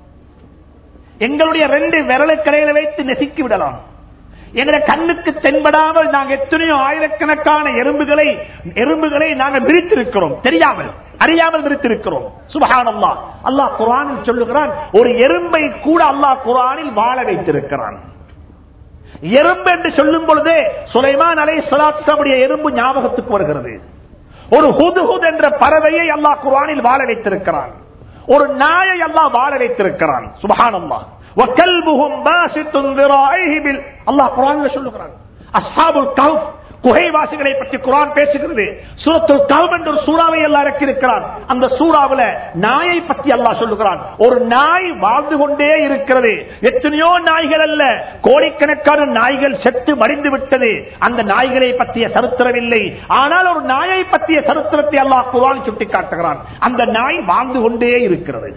[SPEAKER 1] எங்களுடைய ரெண்டு விரலுக்கரையில வைத்து நெசுக்கி விடலாம் எங்களுடைய கண்ணுக்கு தென்படாமல் நாங்கள் எத்தனையோ ஆயிரக்கணக்கான எறும்புகளை எறும்புகளை நாங்கள் விரித்திருக்கிறோம் தெரியாமல் அறியாமல் விரித்திருக்கிறோம் சுபஹானல்லா அல்லாஹ் குரானில் சொல்லுகிறான் ஒரு எறும்பை கூட அல்லாஹ் குரானில் வாழ வைத்திருக்கிறான் எறும்பு என்று சொல்லும் பொழுதே சுலைமான் அலை சலாத்துடைய எறும்பு ஞாபகத்துக்கு வருகிறது ஒரு ஹுதுஹுத் என்ற பறவையை அல்லாஹ் குர்ஆனில் வாழ வைத்திருக்கிறான் ஒரு நாயை அல்லாஹ் வாழ வைத்திருக்கிறான் சுபஹானல்லாஹ் وَكَلْبُهُمْ بَاسِطٌ ذِرَاعَيْهِ بِالْ அல்லாஹ் குர்ஆனில் சொல்லுகிறான் அஸ்ஹாபுல் கஹ்ஃப் குகைவாசிகளை பற்றி குரான் பேசுகிறது சூரத்துல் கஹ்ஃப் என்ற ஒரு சூறாவை எல்லாம் இறக்கியிருக்கிறான் அந்த சூறாவுல நாயை பற்றி அல்லாஹ் சொல்லுகிறான் ஒரு நாய் வாழ்ந்து கொண்டே இருக்கிறது எத்தனையோ நாய்கள் அல்ல கோடிக்கணக்கான நாய்கள் செத்து மடிந்து விட்டது அந்த நாய்களை பற்றிய சரித்திரம் இல்லை ஆனால் ஒரு நாயை பற்றிய சரித்திரத்தை அல்லாஹ் குரான் சுட்டி காட்டுகிறான் அந்த நாய் வாழ்ந்து கொண்டே இருக்கிறது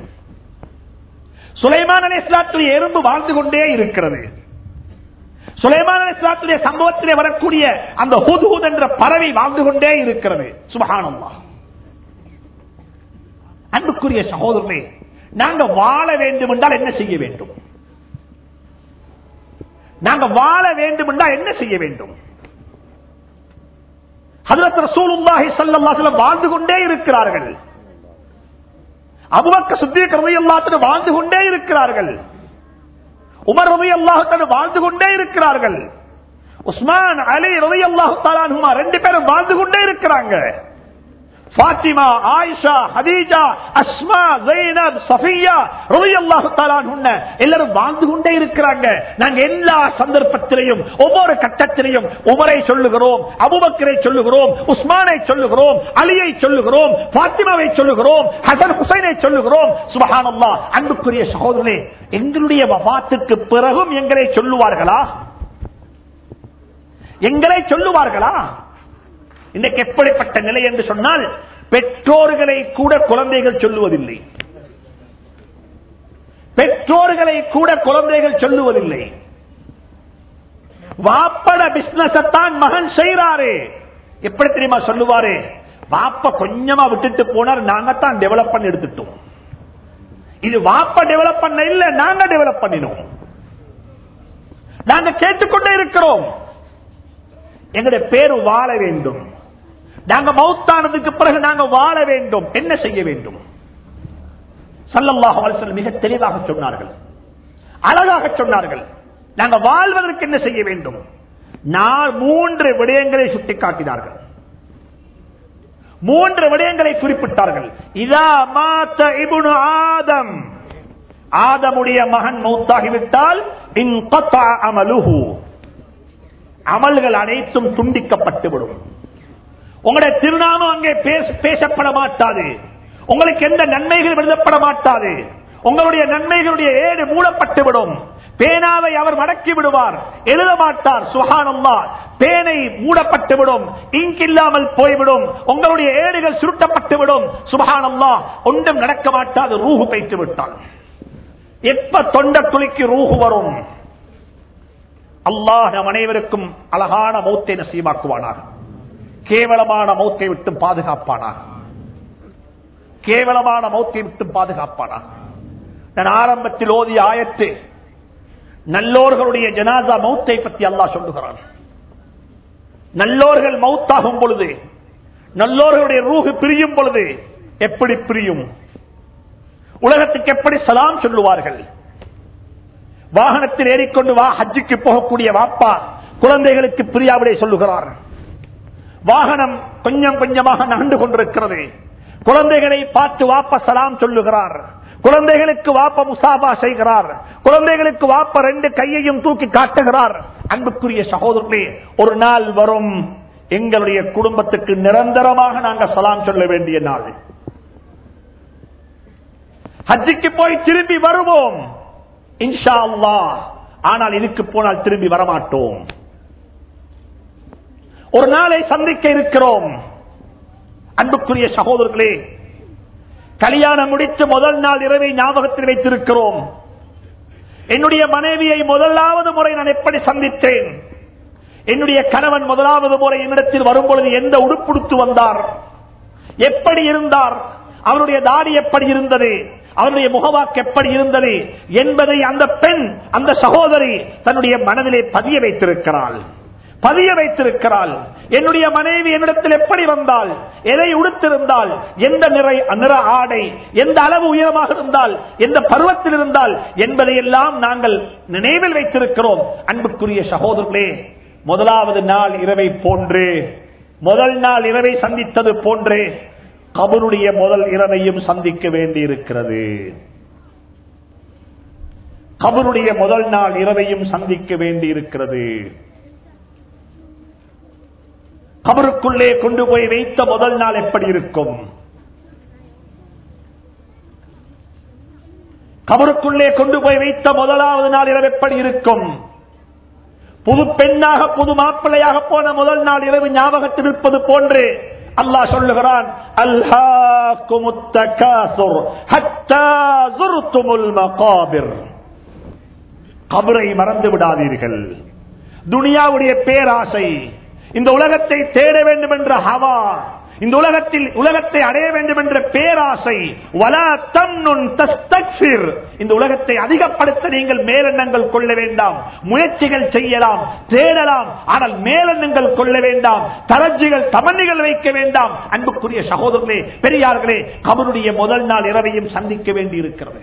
[SPEAKER 1] சுலைமான் அலி இஸ்லாத்துடைய எறும்பு வாழ்ந்து கொண்டே இருக்கிறது சுலைமான் அலி இஸ்லாத்துடைய சம்பவத்திலே வரக்கூடிய அந்த ஹுதுஹுத் என்ற பறவை வாழ்ந்து கொண்டே இருக்கிறது சுபஹானல்லாஹ் அன்புக்குரிய சகோதரனே நாங்க வாழ வேண்டும் என்றால் என்ன செய்ய வேண்டும் நாங்க வாழ வேண்டும் என்றால் என்ன செய்ய வேண்டும் ஹதரத் ரசூலுல்லாஹி ஸல்லல்லாஹு அலைஹி வஸல்லம் வாழ்ந்து கொண்டே இருக்கிறார்கள் அபூபக்கர் சித்திக் ரலியல்லாஹு அன்ஹு வாழ்ந்து கொண்டே இருக்கிறார்கள் உமர் ரலியல்லாஹு அன்ஹு வாழ்ந்து கொண்டே இருக்கிறார்கள் உஸ்மான் அலி ரலியல்லாஹு தஆலா அன்ஹுமா ரெண்டு பேரும் வாழ்ந்து கொண்டே இருக்கிறாங்க Fatima Aisha Khadija Asma Zainab Safiya ரலியல்லாஹு தஆலா அன்ஹுன்ன எல்லாரும் வாழ்ந்து கொண்டே இருக்கிறாங்க நாங்க எல்லா சந்தர்ப்பத்திலையும் ஒவ்வொரு கட்டத்திலையும் உமரை சொல்லுகிறோம் அபூபக்கரை சொல்லுகிறோம் உஸ்மானை சொல்லுகிறோம் அலியை சொல்லுகிறோம் பாத்திமாவை சொல்லுகிறோம் ஹசன் ஹுசைனை சொல்லுகிறோம் சுபஹானல்லாஹ் அன்புக்குரிய சகோதரனே எங்களுடைய வஃபாத்துக்கு பிறகும் எங்களை சொல்லுவார்களா எங்களை சொல்லுவார்களா இன்னைக்கு எப்படிப்பட்ட நிலை என்று சொன்னால் பெற்றோர்களை கூட குழந்தைகள் சொல்லுவதில்லை பெற்றோர்களை கூட குழந்தைகள் சொல்லுவதில்லை வாப்பட பிசினஸ் தான் மகன் செய்யறாரு எப்படி தெரியுமா சொல்லுவாரு வாப்ப கொஞ்சமா விட்டுட்டு போனார் நாங்க தான் டெவலப் பண்ணி எடுத்துட்டோம் இது வாப்ப டெவலப் பண்ண இல்ல நாங்க டெவலப் பண்ணினோம் நாங்க கேட்டுக்கொண்டே இருக்கிறோம் எங்களுடைய பேரு வாழ வேண்டும் நாங்க மௌத்தானதுக்கு பிறகு நாங்க வாழ வேண்டும் என்ன செய்ய வேண்டும் சல்லல்லாஹு அலைஹி வஸல்லம் மிக தெளிவாக சொன்னார்கள் அழகாக சொன்னார்கள் நாங்க வாழ்வதற்கு என்ன செய்ய வேண்டும் நான் மூன்று விடயங்களை சுட்டிக்காட்டினார்கள் மூன்று விடயங்களை குறிப்பிட்டார்கள் இதா மாத்த இபுனு ஆதம் ஆதமுடைய மகன் மௌத்தாகிவிட்டால் இன் அமலுஹு அமல்கள் அனைத்தும் துண்டிக்கப்பட்டுவிடும் உங்களுடைய திருநாமம் அங்கே பேசப்பட மாட்டாது உங்களுக்கு எந்த நன்மைகள் எழுதப்பட மாட்டாது உங்களுடைய நன்மைகளுடைய ஏடு மூடப்பட்டுவிடும் பேனாவை அவர் மடக்கி விடுவார் எழுத மாட்டார் சுகானம்மா பேனை மூடப்பட்டுவிடும் இங்க் இல்லாமல் போய்விடும் உங்களுடைய ஏடுகள் சுருட்டப்பட்டுவிடும் சுபகானம்மா ஒன்றும் நடக்க மாட்டாது ரூஹு பைத்து விட்டால் எப்ப தொண்ட துளிக்கு ரூஹு வரும் அல்லாஹ் நம் அனைவருக்கும் அழகான மௌத்தை நசீமாக்குவானாக கேவலமான மௌத்தை விட்டு பாதுகாப்பானாக கேவலமான மௌத்தை விட்டு பாதுகாப்பானாக நான் ஆரம்பத்தில் ஓதிய ஆயத்து நல்லோர்களுடைய ஜனாசா மௌத்தை பற்றி அல்லாஹ் சொல்லுகிறான் நல்லோர்கள் மௌத்தாகும் பொழுது நல்லோர்களுடைய ரூகு பிரியும் பொழுது எப்படி பிரியும் உலகத்துக்கு எப்படி சலாம் சொல்லுவார்கள் வாகனத்தில் ஏறிக்கொண்டு வா ஹஜ்ஜுக்கு போகக்கூடிய வாப்பா குழந்தைகளுக்கு பிரியாவிடை சொல்லுகிறார் வாகனம் கொஞ்சம் கொஞ்சமாக நகண்டு கொண்டிருக்கிறது குழந்தைகளை பார்த்து வாப்ப சலாம் சொல்லுகிறார் குழந்தைகளுக்கு வாப்ப முசாபா செய்கிறார் குழந்தைகளுக்கு வாப்ப ரெண்டு கையையும் தூக்கி காட்டுகிறார் அன்புக்குரிய சகோதரர்களே ஒரு நாள் வரும் எங்களுடைய குடும்பத்துக்கு நிரந்தரமாக நாங்கள் சலாம் சொல்ல வேண்டிய நாள் ஹஜ்ஜுக்கு போய் திரும்பி வருவோம் இன்ஷா அல்லா ஆனால் இதுக்கு போனால் திரும்பி வரமாட்டோம் ஒரு நாளை சந்திக்க இருக்கிறோம் அன்புக்குரிய சகோதரர்களே கல்யாணம் முடித்து முதல் நாள் இரவை ஞாபகத்தில் வைத்திருக்கிறோம் என்னுடைய மனைவியை முதலாவது முறை நான் எப்படி சந்தித்தேன் என்னுடைய கணவன் முதலாவது முறை என்னிடத்தில் வரும்பொழுது எந்த உடுப்புடுத்து வந்தார் எப்படி இருந்தார் அவருடைய தாடி எப்படி இருந்தது அவருடைய முகவாக்கு எப்படி இருந்தது என்பதை அந்த பெண் அந்த சகோதரி தன்னுடைய மனதிலே பதிய வைத்திருக்கிறாள் பதிய வைத்திருக்கிறாள் என்னுடைய மனைவி என்னிடத்தில் எப்படி வந்தால் எதை உடுத்திருந்தால் எந்த நிறை நிற ஆடை எந்த அளவு உயரமாக இருந்தால் எந்த பருவத்தில் இருந்தால் என்பதையெல்லாம் நாங்கள் நினைவில் வைத்திருக்கிறோம் அன்புக்குரிய சகோதரர்களே முதலாவது நாள் இரவை போன்று முதல் நாள் இரவை சந்தித்தது போன்று கபருடைய முதல் இரவையும் சந்திக்க வேண்டி இருக்கிறது கபருடைய முதல் நாள் இரவையும் சந்திக்க வேண்டி இருக்கிறது கபருக்குள்ளே கொண்டு போய் வைத்த முதல் நாள் எப்படி இருக்கும் கபருக்குள்ளே கொண்டு போய் வைத்த முதலாவது நாள் இரவு எப்படி இருக்கும் புது பெண்ணாக புது மாப்பிள்ளையாக போன முதல் நாள் இரவு ஞாபகத்தில் இருப்பது போன்று அல்லாஹ் சொல்லுகிறான் கபரை மறந்து விடாதீர்கள் துனியாவுடைய பேராசை இந்த உலகத்தை தேட வேண்டும் என்ற ஹவா இந்த உலகத்தில் உலகத்தை அடைய வேண்டும் என்ற பேராசை வலா தம்னுன் தஸ்தக்ஃபிர். இந்த உலகத்தை அதிகப்படுத்த நீங்கள் மேலெண்ணங்கள் கொள்ள வேண்டாம் முயற்சிகள் செய்யலாம் தேடலாம் ஆனால் மேலெண்ணங்கள் கொள்ள வேண்டாம் தரஜிகள் தமன்னிகள் வைக்க வேண்டாம் அன்புக்குரிய சகோதரர்களே பெரியார்களே கபருடைய முதல் நாள் இரவையும் சந்திக்க வேண்டி இருக்கிறது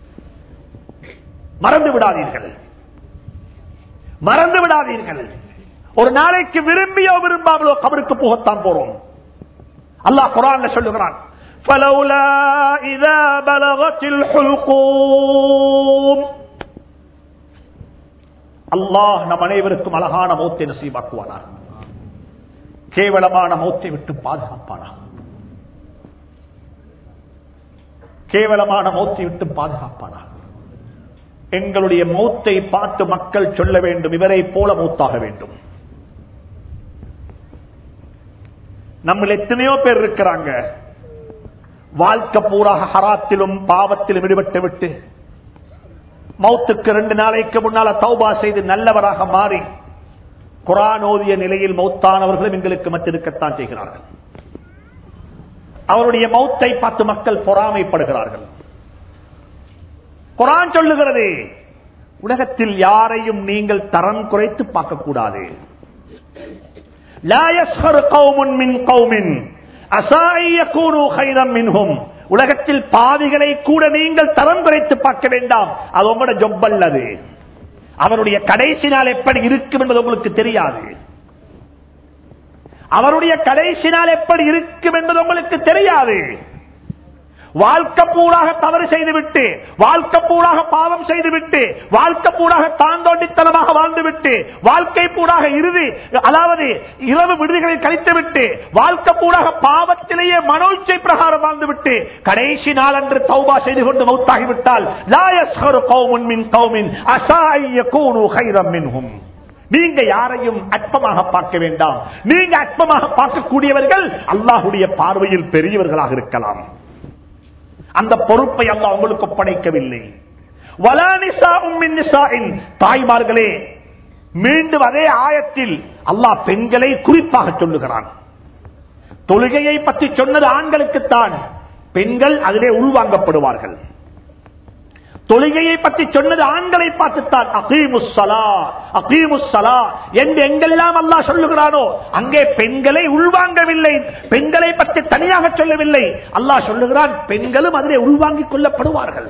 [SPEAKER 1] மறந்து விடாதீர்கள் மறந்து விடாதீர்கள் ஒரு நாளைக்கு விரும்பியோ விரும்பாமலோ கபருக்கு போகத்தான் போறோம் அல்லாஹ் குரான்ல சொல்லுகிறான் فلولا إذا بلغت الحلقوم அல்லாஹ் நம் அனைவருக்கும் அழகான மௌத்தை நசீபாக்குவானார் கேவலமான மௌத்தை விட்டு பாதுகாப்பானார் கேவலமான மௌத்தை விட்டு பாதுகாப்பானார் எங்களுடைய மௌத்தை பார்த்து மக்கள் சொல்ல வேண்டும் இவரை போல மௌத்தாக வேண்டும் நம்ம எத்தனையோ பேர் இருக்கிறாங்க வாழ்க்கை பூராக ஹராத்திலும் பாவத்திலும் ஈடுபட்டு விட்டு மௌத்துக்கு ரெண்டு நாளைக்கு முன்னால தௌபா செய்து நல்லவராக மாறி குரான் ஓதிய நிலையில் மௌத்தானவர்களும் எங்களுக்கு மத்திருக்கத்தான் செய்கிறார்கள் அவருடைய மௌத்தை பார்த்து மக்கள் பொறாமைப்படுகிறார்கள் குரான் சொல்லுகிறது உலகத்தில் யாரையும் நீங்கள் தரம் குறைத்து பார்க்கக்கூடாது لا يسخر قوم من قوم عسى أن يكونوا خيرا منهم உலகத்தில் பாவிகளை கூட நீங்கள் தரம் குறைத்து பார்க்க வேண்டாம் அது உங்களோட ஜொப் அல்லது அவருடைய கடைசி நாள் எப்படி இருக்கும் என்பது உங்களுக்கு தெரியாது அவருடைய கடைசி நாள் எப்படி இருக்கும் என்பது உங்களுக்கு தெரியாது வாழ்க்கை பூராக தவறு செய்துவிட்டு வாழ்க்கை பூராக பாவம் செய்துவிட்டு வாழ்க்கை பூராக தாந்தோண்டித்தனமாக வாழ்ந்துவிட்டு வாழ்க்கை பூராக இறுதி அதாவது இரவு விடுதிகளில் கழித்துவிட்டு வாழ்க்கை பூராக பாவத்திலேயே மனோச்சை பிரகாரம் வாழ்ந்துவிட்டு கடைசி நாள் அன்று தௌபா செய்து கொண்டு மௌத்தாகிவிட்டால் லாயஸ்கரு கௌமுன் மின் கௌமின் அசாய கூணு கைரம் மின்ஹும் நீங்க யாரையும் அற்பமாக பார்க்க வேண்டாம் நீங்க அற்பமாக பார்க்கக்கூடியவர்கள் அல்லாஹுடைய பார்வையில் பெரியவர்களாக இருக்கலாம் அந்த பொறுப்பை அல்லாஹ் உங்களுக்கு ஒப்படைக்கவில்லை வலா நிசாஉம் மின் நிசாஇன். தாய்மார்களே மீண்டும் அதே ஆயத்தில் அல்லாஹ் பெண்களை குறிப்பாக சொல்லுகிறான் தொழுகையை பற்றி சொன்னது ஆண்களுக்குத்தான் பெண்கள் அதிலே உள்வாங்கப்படுவார்கள் தொழுகையை பற்றி சொன்னது ஆண்களை பார்த்துத்தான் அகீமுஸ்ஸலா அகீமுஸ்ஸலா என்று எங்கெல்லாம் அல்லாஹ் சொல்லுகிறானோ அங்கே பெண்களை உள்வாங்கவில்லை பெண்களை பற்றி தனியாக சொல்லவில்லை அல்லாஹ் சொல்லுகிறான் பெண்களும் அதிலே உள்வாங்கிக் கொள்ளப்படுவார்கள்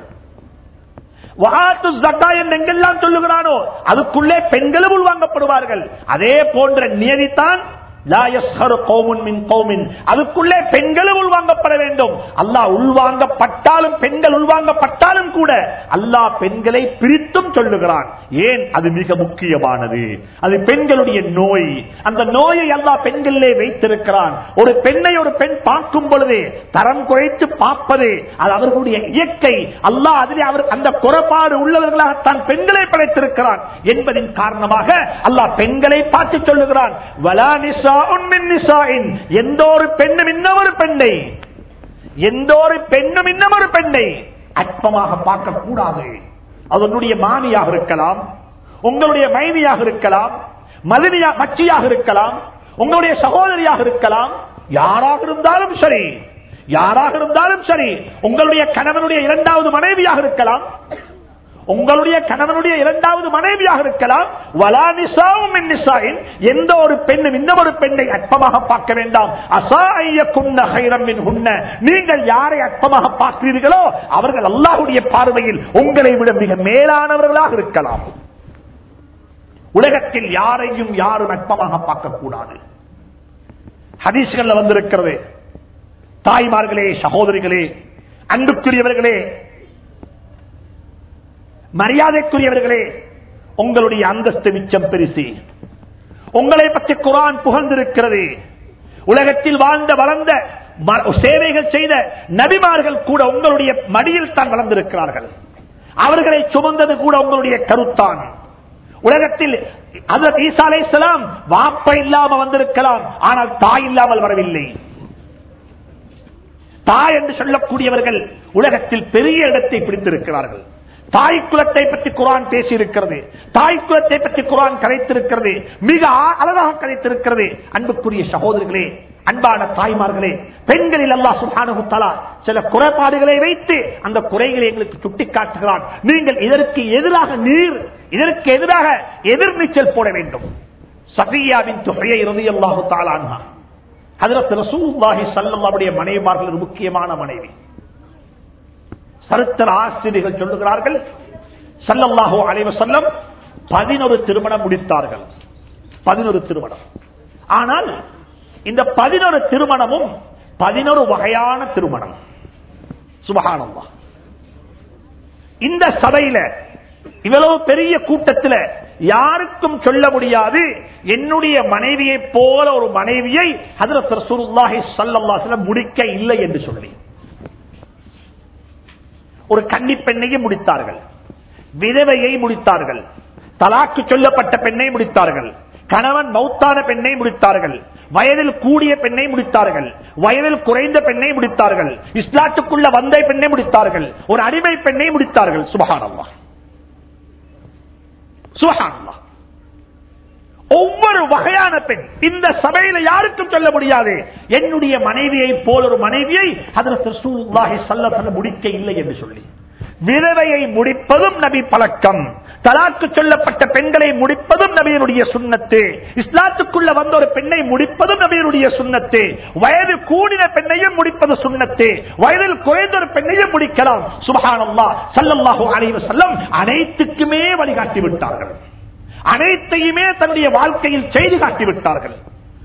[SPEAKER 1] வஆத்து ஸக்கா என்று எங்கெல்லாம் சொல்லுகிறானோ அதுக்குள்ளே பெண்களும் உள்வாங்கப்படுவார்கள் அதே போன்ற நியதித்தான் லா யஸ்ஹரு கௌமுன் மின் கௌமின். அதுக்குள்ளே பெண்களும் உள்வாங்கப்பட வேண்டும் அல்லாஹ் உள்வாங்கப்பட்டாலும் பெண்கள் உள்வாங்கப்பட்டாலும் கூட அல்லாஹ் பெண்களை பிரித்தும் சொல்லுகிறான் ஏன் அது மிக முக்கியமானது அது பெண்களுடைய நோய் அந்த நோயை அல்லாஹ் பெண்களிலே வைத்திருக்கிறான் ஒரு பெண்ணை ஒரு பெண் பார்க்கும் பொழுது தரம் குறைத்து பார்ப்பது அது அவர்களுடைய இயற்கை அல்லாஹ் அதிலே அவர் அந்த குறைபாடு உள்ளவர்களாக தான் பெண்களை படைத்திருக்கிறான் என்பதின் காரணமாக அல்லாஹ் பெண்களை பார்த்து சொல்லுகிறான் வலா நிசாஉன் மின் நிசாஇன். எந்த ஒரு பெண்ணும் இன்னொரு பெண்ணை எந்த ஒரு பெண்ணும் இன்னமொரு பெண்ணை அற்பமாக பார்க்க கூடாது அதனுடைய மாமியாக இருக்கலாம் உங்களுடைய மைனியாக இருக்கலாம் மதினியா மச்சியாக இருக்கலாம் உங்களுடைய சகோதரியாக இருக்கலாம் யாராக இருந்தாலும் சரி யாராக இருந்தாலும் சரி உங்களுடைய கணவனுடைய இரண்டாவது மனைவியாக இருக்கலாம் உங்களுடைய கணவனுடைய இரண்டாவது மனைவியாக இருக்கலாம் வலா நிசாவும் மின் நிசாயின் எந்த ஒரு பெண்ணும் இன்னொரு பெண்ணை அற்பமாக பார்க்க வேண்டாம் அசாய குன்ன ஹைரம் மின் உன்ன நீங்கள் யாரை அற்பமாக பார்க்கிறீர்களோ அவர்கள் அல்லாஹுடைய பார்வையில் உங்களை விட மிக மேலானவர்களாக இருக்கலாம் உலகத்தில் யாரையும் யாரும் அற்பமாக பார்க்கக்கூடாது ஹதீஸ்கள் வந்திருக்கிறது தாய்மார்களே சகோதரிகளே அன்புக்குரியவர்களே மரியாதைக்குரியவர்களே உங்களுடைய அந்தஸ்து மிச்சம் பெருசி உங்களை பற்றி குரான் புகழ்ந்திருக்கிறது உலகத்தில் வாழ்ந்த வளர்ந்த ம- சேவைகள் செய்த நபிமார்கள் கூட உங்களுடைய மடியில் தான் வளர்ந்திருக்கிறார்கள் அவர்களை சுமந்தது கூட உங்களுடைய கருத்தான் உலகத்தில் அதற்கு ஈசா அலைஹிஸ்ஸலாம் வாப்ப இல்லாம வந்திருக்கலாம் ஆனால் தாய் இல்லாமல் வரவில்லை தாய் என்று சொல்லக்கூடியவர்கள் உலகத்தில் பெரிய இடத்தை பிடித்திருக்கிறார்கள் தாய் குலத்தை பற்றி குரான் பேசியிருக்கிறது தாய் குலத்தை பற்றி குரான் கதைத்திருக்கிறது மிக ஆ- அழகாக கதைத்திருக்கிறது அன்புக்குரிய சகோதரர்களே அன்பான தாய்மார்களே பெண்களில் அல்லாஹ் சுப்ஹானஹு தஆலா சில குறைபாடுகளை வைத்து அந்த குறைகளை எங்களுக்கு சுட்டிக்காட்டுகிறான் நீங்கள் இதற்கு எதிராக நீர் இதற்கு எதிராக எதிர்நீச்சல் போட வேண்டும் சஃபியாவின் தொகையை ரலியல்லாஹு தஆலா அன்ஹா ஹஜரத் ரசூலுல்லாஹி ஸல்லல்லாஹு அலைஹி மனைவிமார்கள் ஒரு முக்கியமான மனைவி சரித்திர ஆசிரியர்கள் சொல்லுகிறார்கள் ஸல்லல்லாஹு அலைஹி வஸல்லம் 11 திருமணம் முடித்தார்கள் 11 திருமணம் ஆனால் இந்த 11 திருமணமும் 11 வகையான திருமணம் சுபஹானல்லாஹ் இந்த சபையில இவ்வளவு பெரிய கூட்டத்தில் யாருக்கும் சொல்ல முடியாது என்னுடைய மனைவியை போல ஒரு மனைவியை ஹதரத் ரசூலுல்லாஹி ஸல்லல்லாஹு அலைஹி வஸல்லம் முடிக்க இல்லை என்று சொல்லி ஒரு கன்னி பெண்ணையை முடித்தார்கள் விதவையை முடித்தார்கள் தலாக்கு சொல்லப்பட்ட பெண்ணை முடித்தார்கள் கணவன் மௌத்தான பெண்ணை முடித்தார்கள் வயதில் கூடிய பெண்ணை முடித்தார்கள் வயதில் குறைந்த பெண்ணை முடித்தார்கள் இஸ்லாத்துக்குள்ள வந்த பெண்ணை முடித்தார்கள் ஒரு அடிமை பெண்ணை முடித்தார்கள் சுபகானல்லா சுபகானல்லா ஒவ்வொரு வகையான பெண் இந்த சபையில யாருக்கும் சொல்ல முடியாது என்னுடைய மனைவியை போல் ஒரு மனைவியை அதில் முடிக்க இல்லை என்று சொல்லி விதவையை முடிப்பதும் நபி பழக்கம் தலாக்கு சொல்லப்பட்ட பெண்களை முடிப்பதும் நபியனுடைய சுண்ணத்து இஸ்லாத்துக்குள்ள வந்த ஒரு பெண்ணை முடிப்பதும் நபியனுடைய சுண்ணத்து வயது கூடின பெண்ணையும் முடிப்பது சுண்ணத்து வயதில் குறைந்த ஒரு பெண்ணையும் முடிக்கலாம் சுபஹானல்லா சல்லல்லாஹு அலைஹி வஸல்லம் அனைத்துக்குமே வழிகாட்டி விட்டார்கள் அனைத்தையுமே தன்னுடைய வாழ்க்கையில் செய்து காட்டி விட்டார்கள்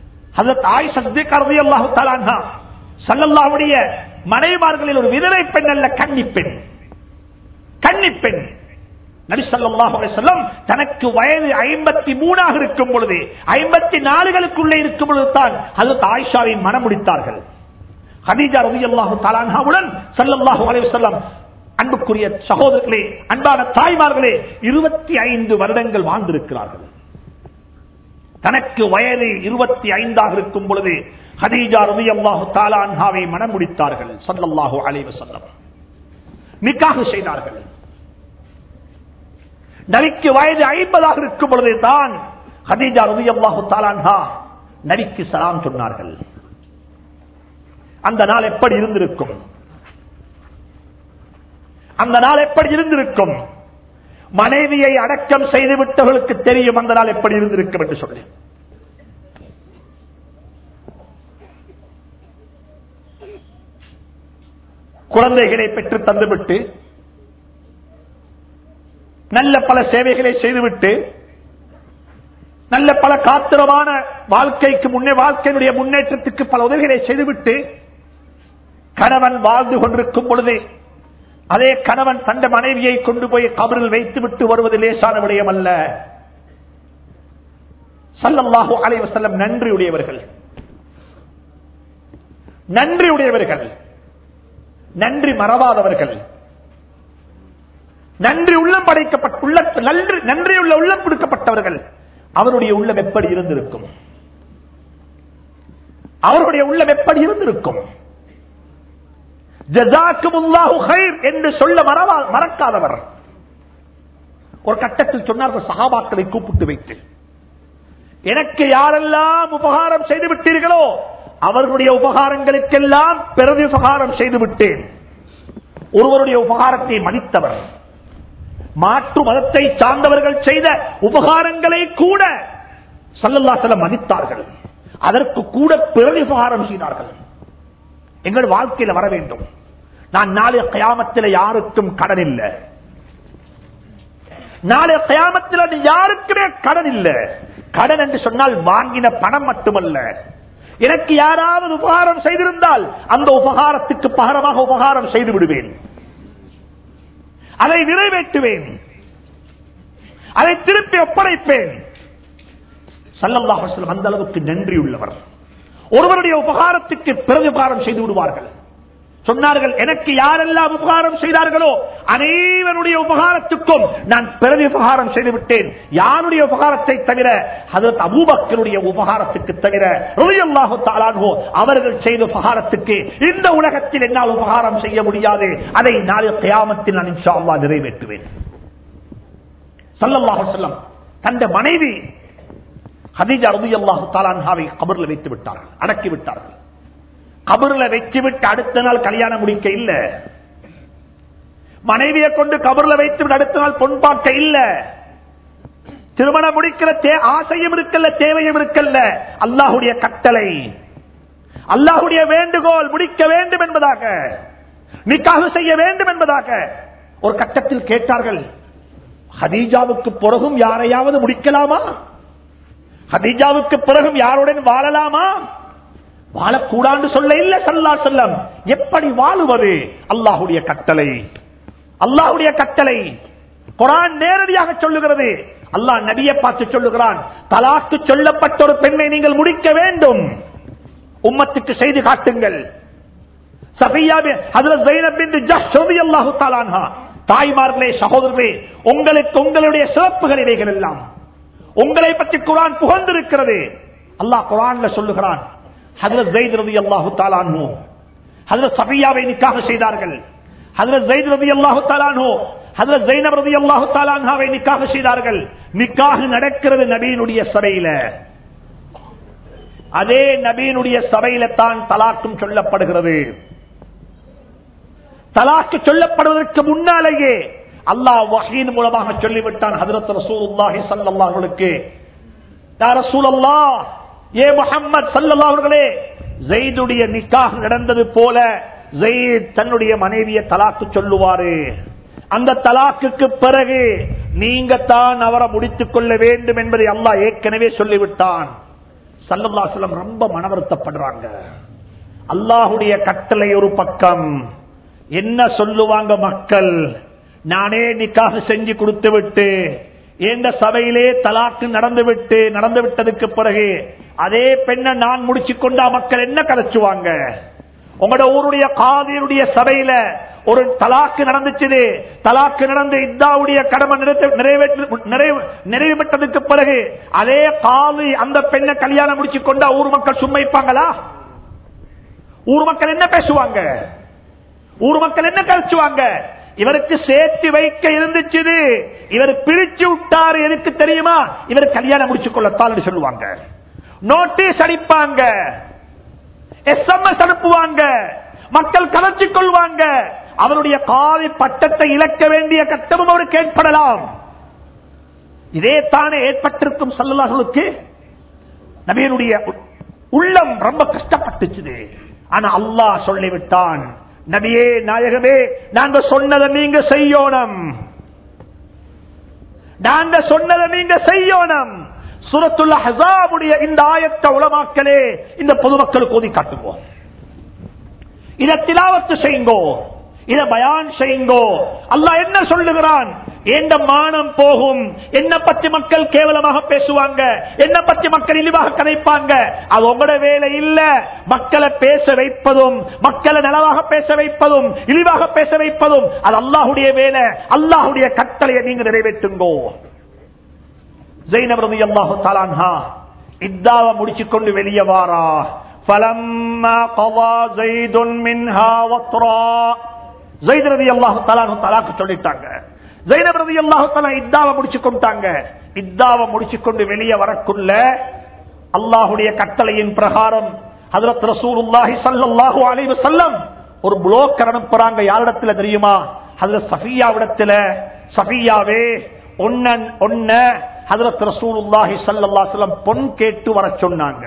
[SPEAKER 1] சல்லல்லாவுடைய மனைவார்களில் ஒரு விதவை பெண் அல்ல கன்னி பெண் கன்னி பெண் நபிசல்லாஹுலம் தனக்கு வயது ஐம்பத்தி மூணாக இருக்கும் பொழுது ஐம்பத்தி நாலுகளுக்குள்ளே இருக்கும் பொழுது தான் அது ஆயிஷாவின் மனம் முடித்தார்கள் ஹதீஜா ரவி அல்லாஹு தாலான்ஹாவுடன் சல்லல்லாஹு அலைவசல்லம் அன்புக்குரிய சகோதரர்களே அன்பான தாய்மார்களே இருபத்தி ஐந்து வருடங்கள் வாழ்ந்திருக்கிறார்கள் தனக்கு வயது இருபத்தி ஐந்தாக இருக்கும் பொழுது ஹதீஜா ரவி அல்லாஹு தாலான்ஹாவை மனம் முடித்தார்கள் சல்லல்லாஹு அலைவசல்லம் நிக்காக செய்தார்கள் நபிக்கு வயது ஐம்பதாக இருக்கும் பொழுது தான் ஹதீஜா ரவி அல்லாஹு தாலான்ஹா நபிக்கு சலாம் சொன்னார்கள் அந்த நாள் எப்படி இருந்திருக்கும் அந்த நாள் எப்படி இருந்திருக்கும் மனைவியை அடக்கம் செய்துவிட்டவர்களுக்கு தெரியும் அந்த நாள் எப்படி இருந்திருக்கும் என்று சொல்லி குழந்தைகளை பெற்று தந்துவிட்டு நல்ல பல சேவைகளை செய்துவிட்டு நல்ல பல காத்திரமான வாழ்க்கைக்கு முன்னே வாழ்க்கையினுடைய முன்னேற்றத்துக்கு பல உதவிகளை செய்துவிட்டு கணவன் வாழ்ந்து கொண்டிருக்கும் பொழுது அதே கணவன் தந்த மனைவியை கொண்டு போய் கபரில் வைத்து விட்டு வருவது லேசான விடயம் அல்ல சல்லல்லாஹு அலைவசல்லம் நன்றியுடையவர்கள் நன்றியுடையவர்கள் நன்றி மறவாதவர்கள் நன்றி உள்ளம் படைக்கப்பட்ட உள்ள நன்றி நன்றியுள்ள உள்ளம் கொடுக்கப்பட்டவர்கள் அவருடைய உள்ளம் எப்படி இருந்திருக்கும் அவருடைய உள்ளம் எப்படி இருந்திருக்கும் என்று சொல்ல மறக்காதவர் ஒரு கட்டத்தில் சொன்னார்கள் சகாபாக்களை கூப்பிட்டு வைத்து எனக்கு யாரெல்லாம் உபகாரம் செய்து விட்டீர்களோ அவர்களுடைய உபகாரங்களுக்கெல்லாம் பிறகு உபகாரம் செய்து விட்டேன் ஒருவருடைய உபகாரத்தை மதித்தவர் மாற்று மதத்தை சார்ந்தவர்கள் செய்த உபகாரங்களை கூட சல்லல்லாசலம் மதித்தார்கள் அதற்கு கூட பிறகு உபகாரம் செய்தார்கள் எங்கள் வாழ்க்கையில வர வேண்டும் நான் நாளைய கயாமத்தில் யாருக்கும் கடன் இல்லை நாளைய கயாமத்தில் யாருக்குமே கடன் இல்லை கடன் என்று சொன்னால் வாங்கின பணம் மட்டுமல்ல எனக்கு யாராவது உபகாரம் செய்திருந்தால் அந்த உபகாரத்துக்கு பகரமாக உபகாரம் செய்து விடுவேன் அதை நிறைவேற்றுவேன் அதை திருப்பி ஒப்படைப்பேன் சல்லல்லாஹ் அந்த அளவுக்கு நன்றி உள்ளவர் ஒருவருடைய உபகாரத்துக்கு பிறகு உபகாரம் செய்து விடுவார்கள் சொன்னார்கள் எனக்கு யாரெல்லாம் உபகாரம் செய்தார்களோ அனைவருடைய உபகாரத்துக்கும் நான் பிறகு உபகாரம் செய்து விட்டேன் யாருடைய உபகாரத்தை தவிர அதற்கு அபூபக்கருடைய உபகாரத்துக்கு தவிர ருயல்லாஹு தாலான்ஹோ அவர்கள் செய்த உபகாரத்துக்கு இந்த உலகத்தில் என்னால் உபகாரம் செய்ய முடியாது அதை நாளை கயாமத்தில் நான் இன்ஷா அல்லாஹ் நிறைவேற்றுவேன் சல்லல்லாஹு செல்லம் தந்த மனைவி ஹதீஜா ரதி அல்லாஹு தாலான்ஹாவை கபர்ல வைத்து விட்டார்கள் அடக்கி விட்டார்கள் கபர்ல வச்சு விட்டு அடுத்த நாள் கல்யாணம் முடிக்க இல்ல மனைவியை கொண்டு கபர்ல வைத்து விட்டு அடுத்த நாள் பொன் பார்க்க இல்ல திருமணம் முடிக்கிற தே- ஆசையும் இருக்கல்ல தேவையும் இருக்கல்ல அல்லாஹுடைய கட்டளை அல்லாஹுடைய வேண்டுகோள் முடிக்க வேண்டும் என்பதாக நிக்காக செய்ய வேண்டும் என்பதாக ஒரு கட்டத்தில் கேட்டார்கள் ஹதீஜாவுக்கு பிறகும் யாரையாவது முடிக்கலாமா ஹதீஜாவுக்கு பிறகும் யாருடன் வாழலாமா வாழக்கூடாது சொல்ல இல்ல சல்லா செல்லம் எப்படி வாழுவது அல்லாஹுடைய கட்டளை அல்லாஹுடைய கட்டளை குரான் நேரடியாக சொல்லுகிறது அல்லாஹ் நபியை பார்த்து சொல்லுகிறான் தலாக்கு சொல்லப்பட்ட ஒரு பெண்ணை நீங்கள் முடிக்க வேண்டும் உம்மத்துக்கு செய்து காட்டுங்கள் சஃபியாவே ஹஜ்ரத் ஸைனப் பின்த் ஜஹ்ஷ் ரலியல்லாஹு தஆலா அன்ஹா தாய்மார்களே சகோதரர்களே உங்களுக்கு உங்களுடைய சிறப்புகள் இவைகள் எல்லாம் உங்களை பற்றி குர்ஆன் புகழ்ந்திருக்கிறது அல்லாஹ் குர்ஆன்ல சொல்லுகிறான் ஹஜ்ரத் ஸைத் ரலியல்லாஹு தஆலா அன்ஹு ஹஜ்ரத் சஃபியாவை நிக்காஹ் செய்தார்கள் ஹஜ்ரத் ஸைத் ரலியல்லாஹு தஆலா அன்ஹு ஹஜ்ரத் ஸைனப் ரலியல்லாஹு தஆலா அன்ஹாவை நிக்காஹ் செய்தார்கள் நிக்காஹ் நடக்கிறது நபியினுடைய சபையில அதே நபியினுடைய சபையில தான் தலாக்கும் சொல்லப்படுகிறது தலாக்கு சொல்லப்படுவதற்கு முன்னாலேயே அல்லாஹ் வஹீன் மூலமாக சொல்லிவிட்டான் ஹதரத் ரசூலுல்லாஹி ஸல்லல்லாஹு அலைஹி யா ரசூலல்லாஹ் ஏ முஹம்மத் ஸல்லல்லாஹு அவர்களே ஸைதுடைய நிக்காஹ் நடந்தது போல ஸைத் தன்னுடைய மனைவியை தலாக்கு சொல்லுவாரு அந்த தலாக்குக்கு பிறகு நீங்க தான் அவரை முடித்துக் கொள்ள வேண்டும் என்பதை அல்லாஹ் ஏற்கனவே சொல்லிவிட்டான் சல்லல்லாஹு ரொம்ப மனவருத்தப்படுறாங்க அல்லாஹுடைய கட்டளை ஒரு பக்கம் என்ன சொல்லுவாங்க மக்கள் நானே நிக்காக செஞ்சு கொடுத்து விட்டு எந்த சபையிலே தலாக்கு நடந்து விட்டு நடந்து விட்டதுக்கு பிறகு அதே பெண்ணை நான் முடிச்சு கொண்டா மக்கள் என்ன கதைச்சுவாங்க உங்களோட ஊருடைய காதியுடைய சபையில ஒரு தலாக்கு நடந்துச்சு தலாக்கு நடந்து இத்தாவுடைய கடமை நிறைவே- நிறைவேற்று- நிறைவு நிறைவு பெற்றதுக்கு பிறகு அதே காதி அந்த பெண்ணை கல்யாணம் முடிச்சு கொண்டா ஊர் மக்கள் சும்மைப்பாங்களா ஊர் மக்கள் என்ன பேசுவாங்க ஊர் மக்கள் என்ன கழிச்சுவாங்க இவருக்கு சேர்த்து வைக்க இருந்துச்சு இவர் பிரிச்சு விட்டாரு எதுக்கு தெரியுமா இவர் கல்யாணம் முடிச்சு கொள்ளத்தான் சொல்லுவாங்க நோட்டீஸ் அடிப்பாங்க எஸ்எம்எஸ் அனுப்புவாங்க மக்கள் கலர்ச்சி கொள்வாங்க அவருடைய காவி பட்டத்தை இழக்க வேண்டிய கட்டமும் அவருக்கு ஏற்படலாம் இதே தானே ஏற்பட்டிருக்கும் சல்லல்லாஹுக்கு நபியனுடைய உள்ளம் ரொம்ப கஷ்டப்பட்டுச்சு ஆனா அல்லாஹ் சொல்லிவிட்டான் நபியே நாயகமே நாங்க சொன்னதை நீங்க செய்யணும் நாங்க சொன்னதை நீங்க செய்யணும் சுரத்துள்ள ஹசாபுடைய இந்த ஆயத்த உலமாக்களே இந்த பொதுமக்களுக்கு ஓதி காட்டுவோம் இதை திலாவத்து செய்யுங்கோ இதை பயான் செய்யுங்கோ அல்லாஹ் என்ன சொல்லுகிறான் எந்த மானம் போகும் என்ன பத்தி மக்கள் கேவலமாக பேசுவாங்க என்ன பத்தி மக்கள் இழிவாக கதைப்பாங்க அது உங்களோட வேலை இல்ல மக்களை பேச வைப்பதும் மக்களை நலவாக பேச வைப்பதும் இழிவாக பேச வைப்பதும் அது அல்லாஹுடைய வேலை அல்லாஹுடைய கட்டளையை நீங்க நிறைவேற்றுங்கோ ஜெயினப் ரலியல்லாஹு தஆலா அன்ஹா இத்தாவை முடிச்சுக் கொண்டு வெளியே வாரா فلما قضى زيد منها وطرا زيد ரலியல்லாஹு தஆலா அன்ஹு தலாக் சொல்லிட்டாங்க ஜெயினப் ரலியல்லாஹு தஆலா இத்தாவை முடிச்சு கொண்டாங்க இத்தாவை முடிச்சு கொண்டு வெளியே வரக்குள்ள அல்லாஹ்வுடைய கட்டளையின் பிரகாரம் ஹஜரத் ரசூலுல்லாஹி ஸல்லல்லாஹு அலைஹி வஸல்லம் ஒரு புளோக்கர் அனுப்புறாங்க யாரிடத்துல தெரியுமா ஹஜரத் சஃபியாவிடத்துல சஃபியாவே ஒன்ன ஒன்ன ஹதரத் ரசூலுல்லாஹி ஸல்லல்லாஹு அலைஹி வஸல்லம் பொன் கேட்டு வர சொன்னாங்க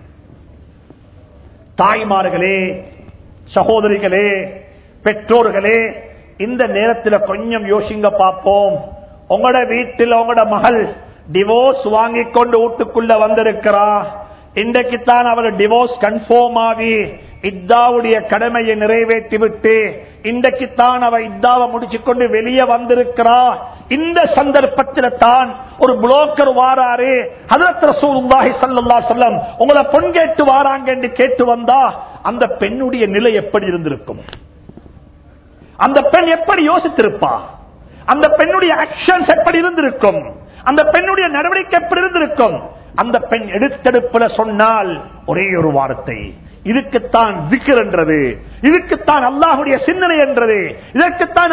[SPEAKER 1] தாய்மார்களே சகோதரிகளே பெற்றோர்களே இந்த நேரத்தில் கொஞ்சம் யோசிங்க பார்ப்போம் உங்களோட வீட்டில் உங்களோட மகள் டிவோர்ஸ் வாங்கி கொண்டு வீட்டுக்குள்ள வந்திருக்கிறா இன்றைக்கு தான் அவர் டிவோர்ஸ் கன்ஃபார்ம் ஆகி இத்தாவுடைய கடமையை நிறைவேற்றி விட்டு இன்றைக்கு தான் அவ இத்தாவை முடிச்சுக்கொண்டு வெளியே வந்திருக்கிறா இந்த சந்தர்ப்பத்தில் தான் ஒரு புரோக்கர் வாராரு ஹதரத் ரசூலுல்லாஹி ஸல்லல்லாஹு அலைஹி வஸல்லம் உங்களை பொன் கேட்டு வாராங்க என்று கேட்டு வந்தா அந்த பெண்ணுடைய நிலை எப்படி இருந்திருக்கும் அந்த பெண் எப்படி யோசித்திருப்பா அந்த பெண்ணுடைய ஆக்ஷன்ஸ் எப்படி இருந்திருக்கும் அந்த பெண்ணுடைய நடவடிக்கை எப்படி இருந்திருக்கும் அந்த பெண் எடுத்தெடுப்புல சொன்னால் ஒரே ஒரு வார்த்தை இதுக்குத்தான் விக்கர் என்றது இதுக்குத்தான் அல்லாஹுடைய சிந்தனை என்றது இதற்குத்தான்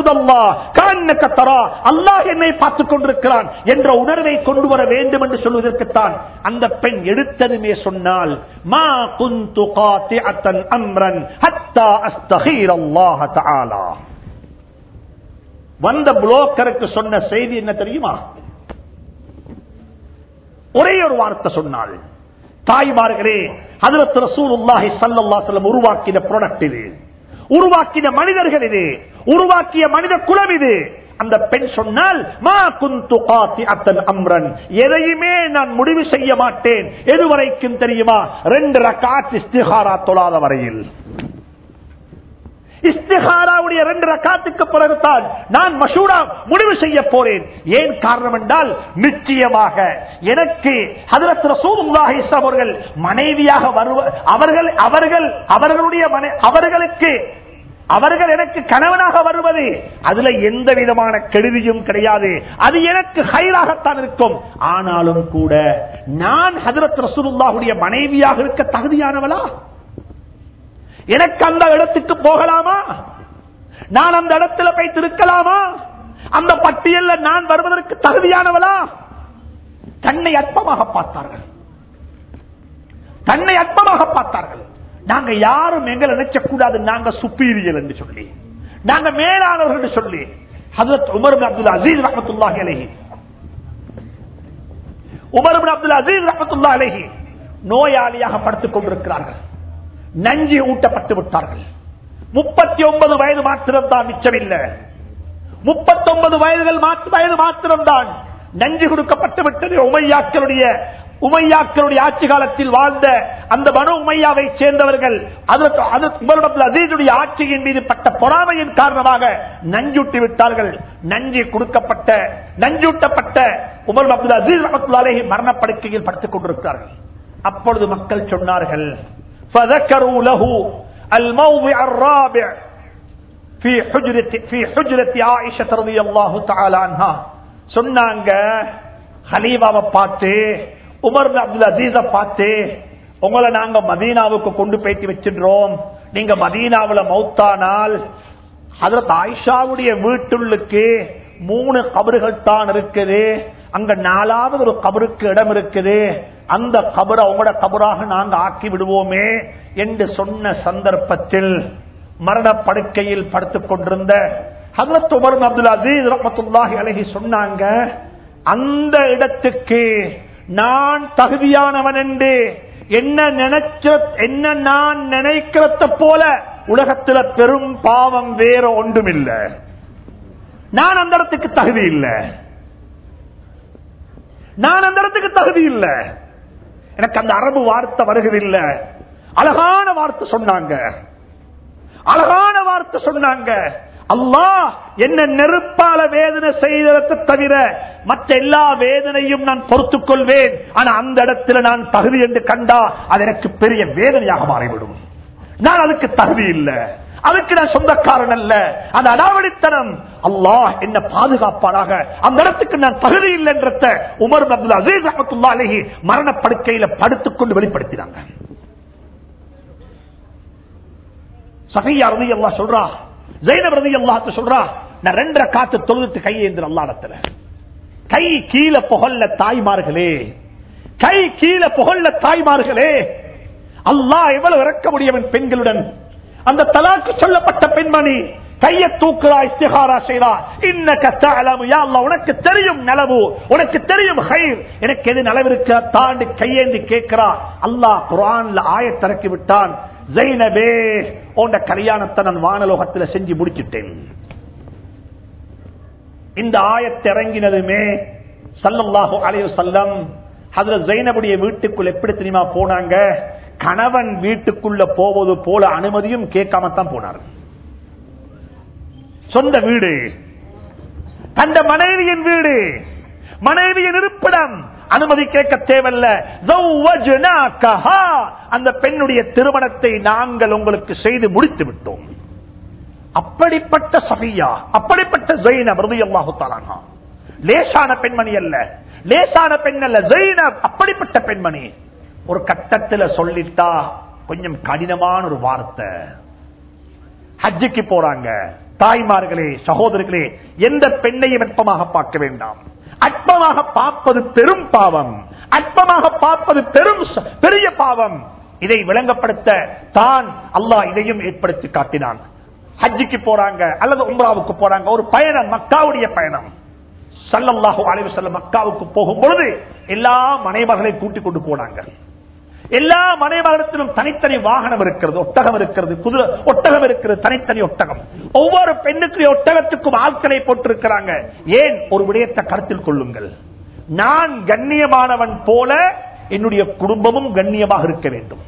[SPEAKER 1] அல்லாஹ் என்னை பார்த்துக் கொண்டிருக்கிறான் என்ற உணர்வை கொண்டு வர வேண்டும் என்று சொல்வதற்குத்தான் அந்த பெண் எடுத்ததுமே சொன்னால் மா குந்து காத்திஅத்தன் அம்ரன் ஹத்தா அஸ்தகீர் அல்லாஹ தஆலா வந்த புரோக்கருக்கு சொன்ன செய்தி என்ன தெரியுமா ஒரே ஒரு வார்த்தை சொன்னாள் தாய்மார்களே ஹதரத் ரசூலுல்லாஹி ஸல்லல்லாஹு அலைஹி வஸல்லம் உருவாக்கின ப்ராடக்ட் இது உருவாக்கின மனிதர்கள் இது உருவாக்கிய மனித குலம் இது அந்த பெண் சொன்னால் மா குந்து காத்திஅத்தன் அம்ரன் எதையுமே நான் முடிவு செய்ய மாட்டேன் எதுவரைக்கும் தெரியுமா ரெண்டு ரகாத் இஸ்திகாரா தொழாத வரையில் இஸ்திகாராவுடைய ரெண்டு ரக்காத்துக்கு பிறகுதான் நான் மசூரா முடிவு செய்ய போறேன் ஏன் காரணம் என்றால் நிச்சயமாக எனக்கு ஹதரத் ரசூலுல்லாஹி அவர்கள் மனைவியாக வருவ அவர்கள் அவர்கள் அவர்களுடைய மனை அவர்களுக்கு அவர்கள் எனக்கு கணவனாக வருவது அதுல எந்த விதமான கெடுதியும் கிடையாது அது எனக்கு ஹைராகத்தான் இருக்கும் ஆனாலும் கூட நான் ஹதரத் ரசூலுல்லாஹுடைய மனைவியாக இருக்க தகுதியானவளா எனக்கு அந்த இடத்துக்கு போகலாமா நான் அந்த இடத்துல போய் இருக்கலாமா அந்த பட்டியல்ல நான் வருவதற்கு தகுதியானவளா தன்னை அற்பமாக பார்த்தார்கள் தன்னை அற்பமாக பார்த்தார்கள் நாங்க யாரும் எங்களை நினைச்ச கூடாது நாங்க சுப்பீரியல் என்று சொல்லி நாங்க மேலானவர்கள் என்று சொல்லி ஹதரத் உமர் பின் அப்துல் அசீஸ் ரஹமத்துல்லாஹி அலைஹி உமர் பின் அப்துல் அசீஸ் ரஹமத்துல்லாஹி அலைஹி நோயாளியாக படுத்துக் கொண்டிருக்கிறார்கள் நஞ்சு ஊட்டப்பட்டு விட்டார்கள் முப்பத்தி ஒன்பது வயது மாத்திரம் தான் மிச்சமில்லை முப்பத்தி ஒன்பது வயதுகள் வயது மாத்திரம்தான் நஞ்சு கொடுக்கப்பட்டு விட்டது உமையாக்களுடைய உமையாக்களுடைய ஆட்சி காலத்தில் வாழ்ந்த அந்த மனு உமையாவை சேர்ந்தவர்கள் அதீதுடைய ஆட்சியின் மீது பட்ட பொறாமையின் காரணமாக நஞ்சூட்டி விட்டார்கள் நஞ்சு கொடுக்கப்பட்ட நஞ்சூட்டப்பட்ட உமர் அப்துல் அசீஸ் ரஹமத்துல்லாஹி மரணப்படுக்கையில் படுத்துக் கொண்டிருக்கிறார்கள் அப்பொழுது மக்கள் சொன்னார்கள் فذكروا له الموضع الرابع في حجرة في حجرة عائشة رضي الله تعالى عنها சொன்னாங்க ஹலீபாவை பார்த்து உமர் அப்துல் அசீஸ பார்த்து உங்களை நாங்க மதீனாவுக்கு கொண்டு போயிட்டு வச்சிடுறோம் நீங்க மதீனாவுல மௌத்தானால் அதற்கு ஆயிஷாவுடைய வீட்டுள்ளுக்கு மூணு கபறுகள் தான் இருக்குது அங்க நாலாவது ஒரு கபருக்கு இடம் இருக்குது அந்த கபரை உங்களோட கபராக நாங்க ஆக்கி விடுவோமே என்று சொன்ன சந்தர்ப்பத்தில் மரண படுக்கையில் படுத்துக் கொண்டிருந்த ஹசரத் உமர் அப்துல் அசீஸ் ரஹமத்துல்லாஹி அலஹி சொன்னாங்க அந்த இடத்துக்கு நான் தகுதியானவன் என்று என்ன நினைச்ச என்ன நான் நினைக்கிறத போல உலகத்துல பெரும் பாவம் வேற ஒன்றும் இல்லை நான் அந்த இடத்துக்கு தகுதி இல்லை நான் அந்த இடத்துக்கு தகுதி இல்லை எனக்கு அந்த அரபு வார்த்தை வருகிறதில்லை அழகான வார்த்தை சொன்னாங்க அழகான வார்த்தை சொன்னாங்க அல்லாஹ் என்ன நெருப்பால வேதனை செய்ததை தவிர மற்ற எல்லா வேதனையும் நான் பொறுத்துக் கொள்வேன் ஆனா அந்த இடத்துல நான் தகுதி என்று கண்டா அது எனக்கு பெரிய வேதனையாக மாறிவிடும் நான் அதுக்கு தகுதி இல்லை அதுக்கு நான் சொந்தக்காரன் அல்ல அந்த அடாவடித்தனம் அல்லாஹ் என்ன பாதுகாப்பானாக அந்த இடத்துக்கு நான் தகுதி இல்லை என்ற உமர் அப்துல் அசீஸ் அஹமத்துல்லா அலஹி மரணப்படுக்கையில படுத்துக் கொண்டு வெளிப்படுத்தினாங்க சகையா ரதி அல்லா சொல்றா ஜெயினப் ரதி அல்லாஹ் சொல்றா நான் ரெண்டரை காத்து தொழுது கையேந்திர அல்லாடத்துல கை கீழே புகழ்ல தாய்மார்களே கை கீழே புகழ்ல தாய்மார்களே அல்லாஹ் எவ்வளவு இறக்க முடியவன் பெண்களுடன் அந்த தலாக்கு சொல்லப்பட்ட பெண்மணி கைய தூக்குறா இஸ்திகாரா செய்றா இன்னக தஅலமு யா அல்லாஹ் உனக்கு தெரியும் நலவு உனக்கு தெரியும் ஹைர் எனக்கு எது நலவிருக்க தாண்டி கையேந்தி கேட்கிறா அல்லாஹ் குர்ஆன்ல ஆயத் இறக்கி விட்டான் ஜைனபே உண்ட கல்யாணத்தை நான் வானலோகத்தில் செஞ்சு முடிச்சிட்டேன் இந்த ஆயத்தை இறங்கினதுமே சல்லல்லாஹு அலைஹி வஸல்லம் ஹஜ்ரத் ஜைனபுடைய வீட்டுக்குள் எப்படி தெரியுமா போனாங்க கணவன் வீட்டுக்குள்ள போவது போல அனுமதியும் கேட்காம தான் போனார் சொந்த வீடு தந்த மனைவியின் வீடு மனைவியின் இருப்பிடம் அனுமதி கேட்க தேவையில்ல அந்த பெண்ணுடைய திருமணத்தை நாங்கள் உங்களுக்கு செய்து முடித்து விட்டோம் அப்படிப்பட்ட சபியா அப்படிப்பட்ட ஜெயினப் ரலியல்லாஹு தஆலா லேசான பெண்மணி அல்ல லேசான பெண் அல்ல ஜெயினப் அப்படிப்பட்ட பெண்மணி ஒரு கட்டத்தில் சொல்லிட்டா கொஞ்சம் கடினமான ஒரு வார்த்தை ஹஜ்ஜுக்கு போறாங்க தாய்மார்களே சகோதரர்களே எந்த பெண்ணையும் அற்பமாக பார்க்க வேண்டாம் அற்பமாக பார்ப்பது பெரும் பாவம் அற்பமாக பார்ப்பது பெரும் ச- பெரிய பாவம் இதை விளங்கப்படுத்த தான் அல்லாஹ் இதையும் ஏற்படுத்தி காட்டினான் ஹஜ்ஜுக்கு போறாங்க அல்லது உம்ராவுக்கு போறாங்க ஒரு பயணம் மக்காவுடைய பயணம் சல்லல்லாஹு அலைஹி வஸல்லம் மக்காவுக்கு போகும் பொழுது எல்லா மனைவர்களையும் கூட்டிக் கொண்டு போனாங்க எல்லா மனைவாகத்திலும் தனித்தனி வாகனம் இருக்கிறது ஒட்டகம் இருக்கிறது குதிரை ஒட்டகம் இருக்கிறது தனித்தனி ஒட்டகம் ஒவ்வொரு பெண்ணுக்கு ஒட்டகத்துக்கும் ஆட்களை போட்டிருக்கிறாங்க ஏன் ஒரு விடயத்தை கருத்தில் கொள்ளுங்கள் நான் கண்ணியமானவன் போல என்னுடைய குடும்பமும் கண்ணியமாக இருக்க வேண்டும்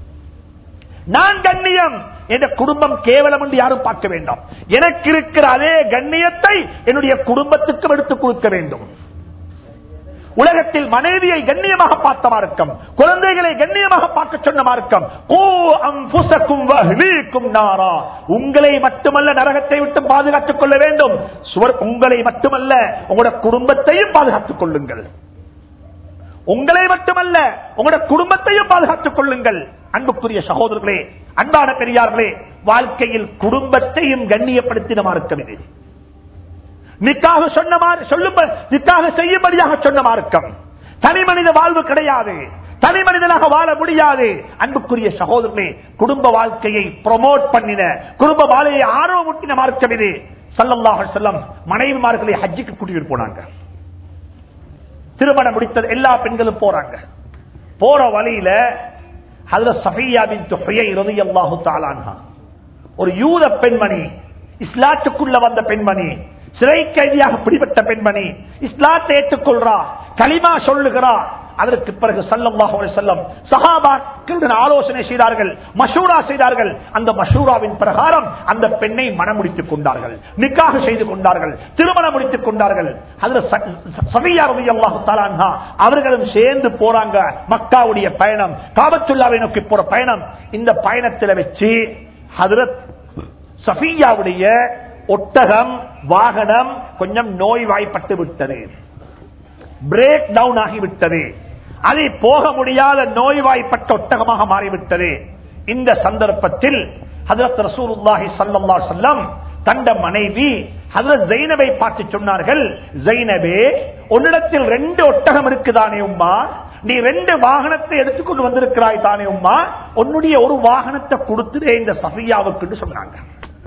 [SPEAKER 1] நான் கண்ணியம் என்ற குடும்பம் கேவலம் என்று யாரும் பார்க்க வேண்டாம் எனக்கு இருக்கிற அதே கண்ணியத்தை என்னுடைய குடும்பத்துக்கும் எடுத்துக் கொடுக்க வேண்டும் உலகத்தில் மனைவியை கண்ணியமாக பார்த்த மார்க்கம் குழந்தைகளை கண்ணியமாக பார்க்க சொன்ன மார்க்கம் ஓ அம்புசக்கும் வஹ்லீக்கும் நாரா உங்களை மட்டுமல்ல நரகத்தை விட்டு பாதுகாத்துக் கொள்ள வேண்டும் சுவர் உங்களை மட்டுமல்ல உங்களோட குடும்பத்தையும் பாதுகாத்துக் கொள்ளுங்கள் உங்களை மட்டுமல்ல உங்களோட குடும்பத்தையும் பாதுகாத்துக் கொள்ளுங்கள் அன்புக்குரிய சகோதரர்களே அன்பான பெரியார்களே வாழ்க்கையில் குடும்பத்தையும் கண்ணியப்படுத்தின மார்க்கம் இது நிக்காக சொன்ன மாதிரி சொல்லும் நிக்காக செய்யும்படியாக சொன்ன மார்க்கம் தனி மனித வாழ்வு கிடையாது தனி மனிதனாக வாழ முடியாது அன்புக்குரிய சகோதரர்களே குடும்ப வாழ்க்கையை ப்ரொமோட் பண்ணின குடும்ப வாழ்க்கையை ஆர்வமூட்டின மார்க்கம் இது சல்லல்லாஹு செல்லம் மனைவிமார்களை ஹஜ்ஜிக்கு கூட்டிட்டு போனாங்க திருமணம் முடித்தது எல்லா பெண்களும் போறாங்க போற வழியில அதுல சஃபியாவின் தொகையை இறுதி அல்லாஹு தாலான்ஹா ஒரு யூத பெண்மணி இஸ்லாத்துக்குள்ள வந்த பெண்மணி சிறை கைதியாக பிடிபட்ட பெண்மணி இஸ்லாத்தை ஏற்றுக்கொள்றா களிமா சொல்லுகிறா அதற்கு பிறகு சல்லல்லாஹு அலைஹி வஸல்லம் சஹாபாக்களுடன் ஆலோசனை செய்தார்கள் மஷூரா செய்தார்கள் அந்த மஷூராவின் பிரகாரம் அந்த பெண்ணை மனம் முடித்துக் கொண்டார்கள் நிக்காக செய்து கொண்டார்கள் திருமணம் முடித்துக் கொண்டார்கள் அதுல சபியா ரலியல்லாஹு தஆலா அன்ஹா அவர்களும் சேர்ந்து போறாங்க மக்காவுடைய பயணம் காபத்துல்லாவை நோக்கி போற பயணம் இந்த பயணத்தில் வச்சு ஹதரத் சஃபியாவுடைய ஒட்டகம் வாகனம் கொஞ்சம் நோய்வாய்ப்பட்டு விட்டது பிரேக் டவுன் ஆகிவிட்டது அதை போக முடியாத நோய்வாய்ப்பட்ட ஒட்டகமாக மாறிவிட்டது இந்த சந்தர்ப்பத்தில் ஹதரத் ரசூலுல்லாஹி ஸல்லல்லாஹு அலைஹி வஸல்லம் தந்த மனைவி ஹதரத் ஜைனபை பார்த்து சொன்னார்கள் ஜைனபே உன்னிடத்தில் ரெண்டு ஒட்டகம் இருக்குதானே உம்மா நீ ரெண்டு வாகனத்தை எடுத்துக்கொண்டு வந்திருக்கிறாய் தானே உம்மா உன்னுடைய ஒரு வாகனத்தை கொடுத்துடே இந்த சஃபியாவுக்கு சொன்னாங்க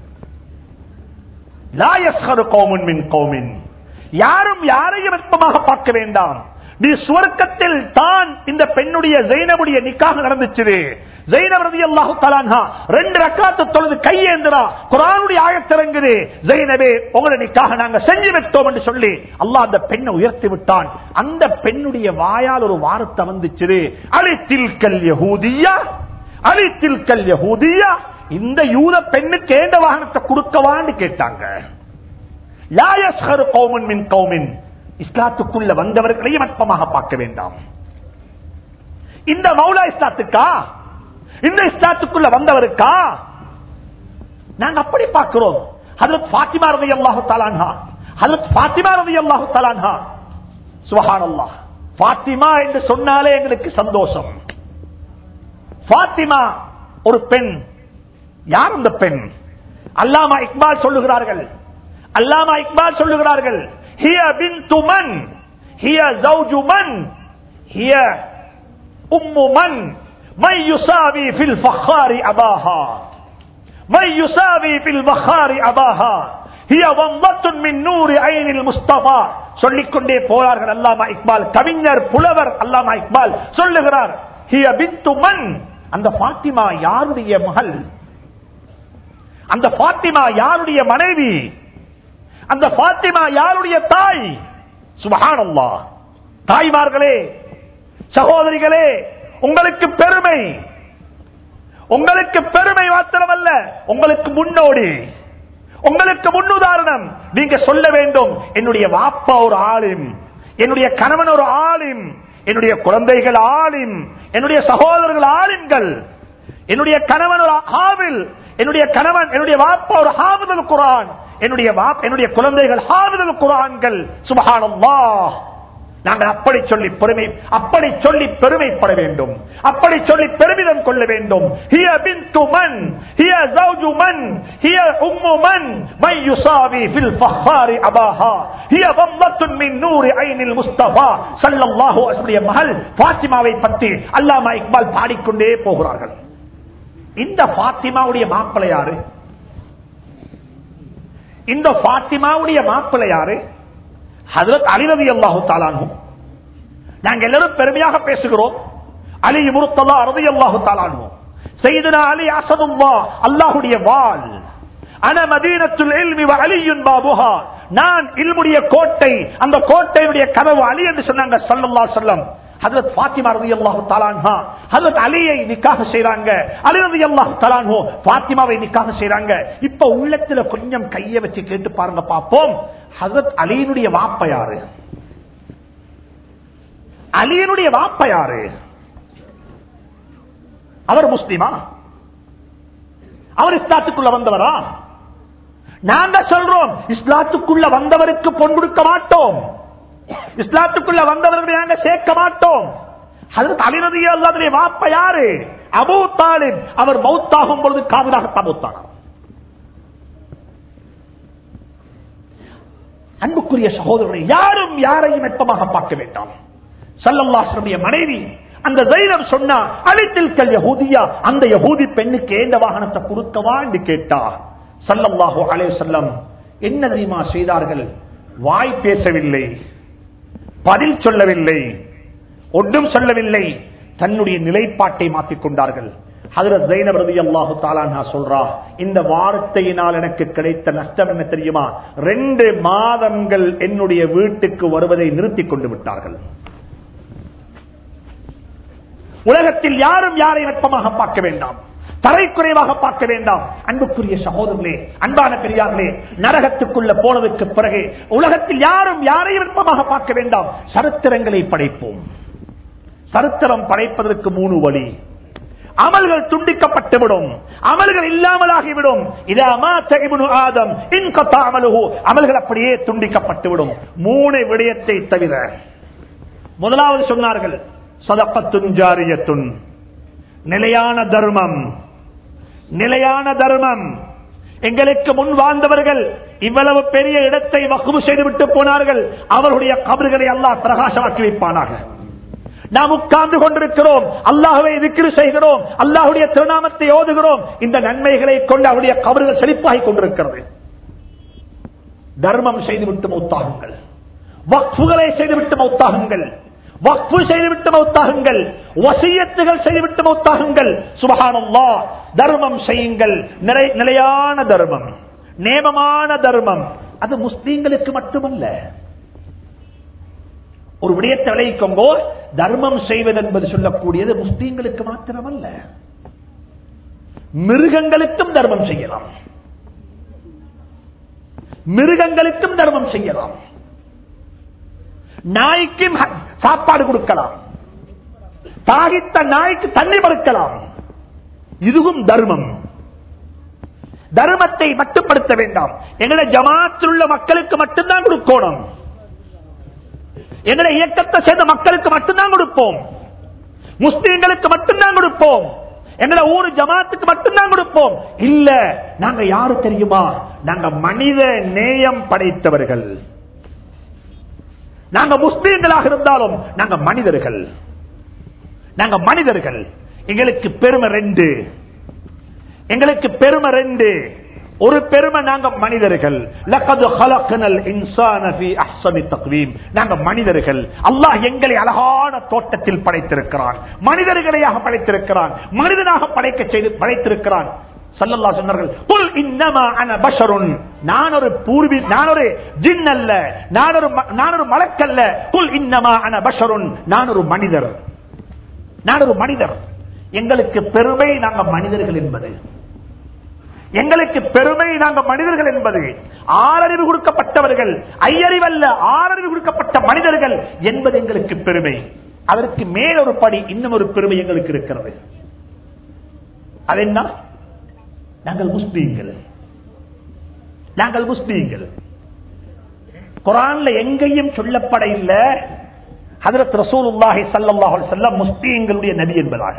[SPEAKER 1] லா யஸ்ஹரு கௌமுன் மின் கௌமின் யாரும் யாரையும் வெப்பமாக பார்க்க வேண்டாம் நீ சுவர்க்கத்தில் தான் இந்த பெண்ணுடைய ஜெயினபுடைய நிக்காக நடந்துச்சு ஜெயினப் ரலியல்லாஹு தஆலா ரெண்டு ரக்காத்து தொழுது கையேந்திரா குர்ஆனுடைய ஆயத்திறங்குது ஜெயினபே உங்களை நிக்காக நாங்க செஞ்சு விட்டோம் என்று சொல்லி அல்லாஹ் அந்த பெண்ணை உயர்த்தி விட்டான் அந்த பெண்ணுடைய வாயால் ஒரு வார்த்தை வந்துச்சு அலித்தில் கல் யஹூதியா அலித்தில் கல் யஹூதியா இந்த யூத பெண்ணுக்கு ஏண்ட வாகனத்தை கொடுக்கவான்னு கேட்டாங்க லா யஸ்ஹரு கௌமுன் மின் கௌமின் இஸ்லாத்துக்குள்ள வந்தவர்களையும் அற்பமாக பார்க்க வேண்டாம் இந்த மௌலா இஸ்லாத்துக்கா இந்த இஸ்லாத்துக்குள்ள வந்தவருக்கா நாங்க அப்படி பார்க்கிறோம் ஹதரத் ஃபாத்திமா ரதி அல்லாஹு தலான்ஹா ஹதரத் ஃபாத்திமா ரதி அல்லாஹு தலான்ஹா சுபஹானல்லாஹ் ஃபாத்திமா என்று சொன்னாலே எங்களுக்கு சந்தோஷம் ஃபாத்திமா ஒரு பெண் யார் அந்த பெண் அல்லாமா இக்பால் சொல்லுகிறார்கள் அல்லாமா இக்பால் சொல்லுகிறார்கள் ஹிய பின்து மன் ஹிய ஜௌஜு மன் ஹிய உம்மு மன் من يساوي في الفخار أباها من يساوي في الفخار أباها هي ومضة من نور عين المصطفى சொல்லிக்கொண்டே போறார்கள் அல்லாமா இக்பால் கவிஞர் புலவர் அல்லாமா இக்பால் சொல்லுகிறார் ஹிய பின்து மன் அந்த பாத்திமா யாருடைய மகள் அந்த பாத்திமா யாருடைய மனைவி அந்த பாத்திமா யாருடைய தாய் சுபஹானல்லா தாய்மார்களே சகோதரிகளே உங்களுக்கு பெருமை உங்களுக்கு பெருமை மாத்திரமல்ல உங்களுக்கு முன்னோடி உங்களுக்கு முன்னுதாரணம் நீங்க சொல்ல வேண்டும் என்னுடைய வாப்பா ஒரு ஆளும் என்னுடைய கணவன் ஒரு ஆளும் என்னுடைய குழந்தைகள் ஆளும் என்னுடைய சகோதரர்கள் ஆளுங்கள் என்னுடைய கணவன் ஒரு ஹாவில் என்னுடைய கணவன் என்னுடைய வாப்பா ஒரு ஹாவிதல் குரான் என்னுடைய வாப் என்னுடைய குழந்தைகள் ஹாவிதல் குரான்கள் சுபஹானல்லா நாங்கள் அப்படி சொல்லி பெருமை அப்படி சொல்லி பெருமைப்பட வேண்டும் அப்படி சொல்லி பெருமிதம் கொள்ள வேண்டும் ஹிய பின்து மன் ஹிய ஜௌஜு மன் ஹிய உம்மு மன் மை யுசாவி ஃபில் ஃபஹாரி அபாஹா ஹிய வம்மத்துன் மின் நூரி ஐனில் முஸ்தபா ஸல்லல்லாஹு அலைஹி வஸல்லம் மகள் ஃபாத்திமாவை பற்றி அல்லாமா இக்பால் பாடிக்கொண்டே போகிறார்கள் இந்த ஃபாத்திமாவுடைய மாப்பிள்ளை யாரு இந்த ஃபாத்திமாவுடைய மாப்பிள்ளை யாரு ஹதரத் அலிரதி அல்லாஹு தாலானும் நாங்க எல்லாரும் பெருமையாக பேசுகிறோம் அலி முருத்தல்லா அறுதி அல்லாஹு தாலானும் செய்தனா அலி அசதுல்லா அல்லாஹுடைய வால் அன மதீனத்துல் இல்மி வ அலியுன் பாபுஹா நான் இல்முடைய கோட்டை அந்த கோட்டையுடைய கதவு அலி என்று சொன்னாங்க ஸல்லல்லாஹு அலைஹி வஸல்லம் ஹஜரத் ஃபாத்திமா ரலியல்லாஹு தஆலா ஹஜரத் அலியை நிக்காஹ் செய்றாங்க அலி ரலியல்லாஹு தஆலா ஃபாத்திமாவை நிக்காஹ் செய்றாங்க இப்ப உள்ளத்துல கொஞ்சம் கைய வச்சு கேட்டு பாருங்க பாப்போம் ஹஜரத் அலியினுடைய வாப்ப யாரு அலியினுடைய வாப்ப யாரு அவர் முஸ்லிமா அவர் இஸ்லாத்துக்குள்ள வந்தவரா நாங்க சொல்றோம் இஸ்லாத்துக்குள்ள வந்தவருக்கு பொன் கொடுக்க மாட்டோம் இஸ்லாத்துக்குள்ள வந்தவர்களை நாங்க சேர்க்க மாட்டோம் அதற்கு அலிரதி அல்லாதுடைய வாப்ப யாரு அபூ தாலிப் அவர் மௌத்தாகும் பொழுது காதலாக தபூத்தானார் அன்புக்குரிய சகோதரனை யாரும் யாரையும் மெத்தமாக பார்க்க வேண்டாம் சல்லல்லாஹுடைய மனைவி அந்த தைரம் சொன்னா அழைத்தில் கல் யகூதியா அந்த யகூதி பெண்ணுக்கு ஏந்த வாகனத்தை கொடுக்கவா என்று கேட்டா சல்லல்லாஹு அலே செல்லம் என்ன தெரியுமா செய்தார்கள் வாய் பேசவில்லை பதில் சொல்லவில்லை ஒன்றும் சொல்லவில்லை தன்னுடைய நிலைப்பாட்டை மாற்றிக் கொண்டார்கள் ஹதரத் ஜைனப் ரலியல்லாஹு தஆலா சொல்றா இந்த வார்த்தையினால் எனக்கு கிடைத்த நஷ்டம் என்ன தெரியுமா ரெண்டு மாதங்கள் என்னுடைய வீட்டுக்கு வருவதை நிறுத்திக் கொண்டு விட்டார்கள் உலகத்தில் யாரும் யாரை வெப்பமாக பார்க்க வேண்டாம் தரைக்குறைவாக பார்க்க வேண்டாம் அன்புக்குரிய சகோதரர்களே அன்பான பெரியார்களே நரகத்துக்குள்ள போனதுக்கு பிறகு உலகத்தில் யாரும் யாரையும் வெப்பமாக பார்க்க வேண்டாம் சரித்திரங்களை படைப்போம் சரித்திரம் படைப்பதற்கு மூணு வழி அமல்கள் துண்டிக்கப்பட்டுவிடும் அமல்கள் இல்லாமலாகிவிடும் ஆதம் அமலுகு அமல்கள் அப்படியே துண்டிக்கப்பட்டுவிடும் மூணு விடயத்தை தவிர முதலாவது சொன்னார்கள் சதப்பத்துன் ஜாரியத்துன் நிலையான தர்மம் நிலையான தர்மம் எங்களுக்கு முன் வாழ்ந்தவர்கள் இவ்வளவு பெரிய இடத்தை வகுப்பு செய்துவிட்டு போனார்கள் அவர்களுடைய கபறுகளை அல்லாஹ் பிரகாசமாக்கி வைப்பானாக நாம் உட்கார்ந்து கொண்டிருக்கிறோம் அல்லாஹுவை விக்கிரி செய்கிறோம் அல்லாஹுடைய திருநாமத்தை ஓதுகிறோம் இந்த நன்மைகளை கொண்டு அவருடைய கபறுகள் செழிப்பாகி கொண்டிருக்கிறது தர்மம் செய்துவிட்டு மௌத்தாகுங்கள் வக்ஃபுகளை செய்துவிட்டு மௌத்தாகுங்கள் வக்ஃபு செய்துவிட்டு மௌத்தாகுங்கள் வசியத்துகள் செய்துவிட்டு மௌத்தாகுங்கள் சுபகானல்லா தர்மம் செய்யுங்கள் நிறை- நிலையான தர்மம் நேமமான தர்மம் அது முஸ்லீம்களுக்கு மட்டுமல்ல ஒரு விடயத்தை விளைவிக்கோங்கோ தர்மம் செய்வது என்பது சொல்லக்கூடியது முஸ்லீம்களுக்கு மாத்திரமல்ல மிருகங்களுக்கும் தர்மம் செய்யலாம் மிருகங்களுக்கும் தர்மம் செய்யலாம் நாய்க்கும் ஹ- சாப்பாடு கொடுக்கலாம் தாகித்த நாய்க்கு தண்ணி மறுக்கலாம் இதுவும் தர்மம் தர்மத்தை மட்டுப்படுத்த வேண்டாம் எங்களை ஜமாத்தில் உள்ள மக்களுக்கு மட்டும்தான் கொடுக்கணும் எங்களை இயக்கத்தை சேர்ந்த மக்களுக்கு மட்டும்தான் கொடுப்போம் முஸ்லீம்களுக்கு மட்டும்தான் கொடுப்போம் எங்களை ஊரு ஜமாத்துக்கு மட்டும்தான் கொடுப்போம் இல்ல நாங்க யாரு தெரியுமா நாங்க மனித நேயம் படைத்தவர்கள் நாங்க முஸ்லீம்களாக இருந்தாலும் நாங்க மனிதர்கள் நாங்க மனிதர்கள் எங்களுக்கு பெருமை ரெண்டு எங்களுக்கு பெருமை ரெண்டு ஒரு பெருமை நாங்க மனிதர்கள் லக்கது ஹலக்கனல் இன்சான ஃபீ அஹ்ஸனி தக்வீம் நாங்க மனிதர்கள் அல்லாஹ் எங்களை அழகான தோட்டத்தில் படைத்திருக்கிறான் மனிதர்களையாக படைத்திருக்கிறான் மனிதனாக படைக்க செய்து படைத்திருக்கிறான் சல்லல்லா சொன்னார்கள் "குல் இன்னமா அன பஷருன்." நான் ஒரு பூர்வி நான் ஒரு ஜின் அல்ல நான் ஒரு ம- நான் ஒரு மலக்கல்ல குல் இன்னமா அன பஷருன் நான் ஒரு மனிதர் நான் ஒரு மனிதர் எங்களுக்கு பெருமை நாங்க மனிதர்கள் என்பது எங்களுக்கு பெருமை நாங்க மனிதர்கள் என்பது ஆறறிவு கொடுக்கப்பட்டவர்கள் ஐயறிவல்ல ஆறறிவு கொடுக்கப்பட்ட மனிதர்கள் என்பது எங்களுக்கு பெருமை அதற்கு மேல் ஒரு படி இன்னும் ஒரு பெருமை எங்களுக்கு இருக்கிறது அது என்ன நாங்கள் முஸ்லீம்கள் நாங்கள் முஸ்லீம்கள் குரான்ல எங்கேயும் சொல்லப்பட இல்ல ஹதரத் ரசூலுல்லாஹி ஸல்லல்லாஹு அலைஹி வஸல்லம் முஸ்லிம்களுடைய நபி என்பதாக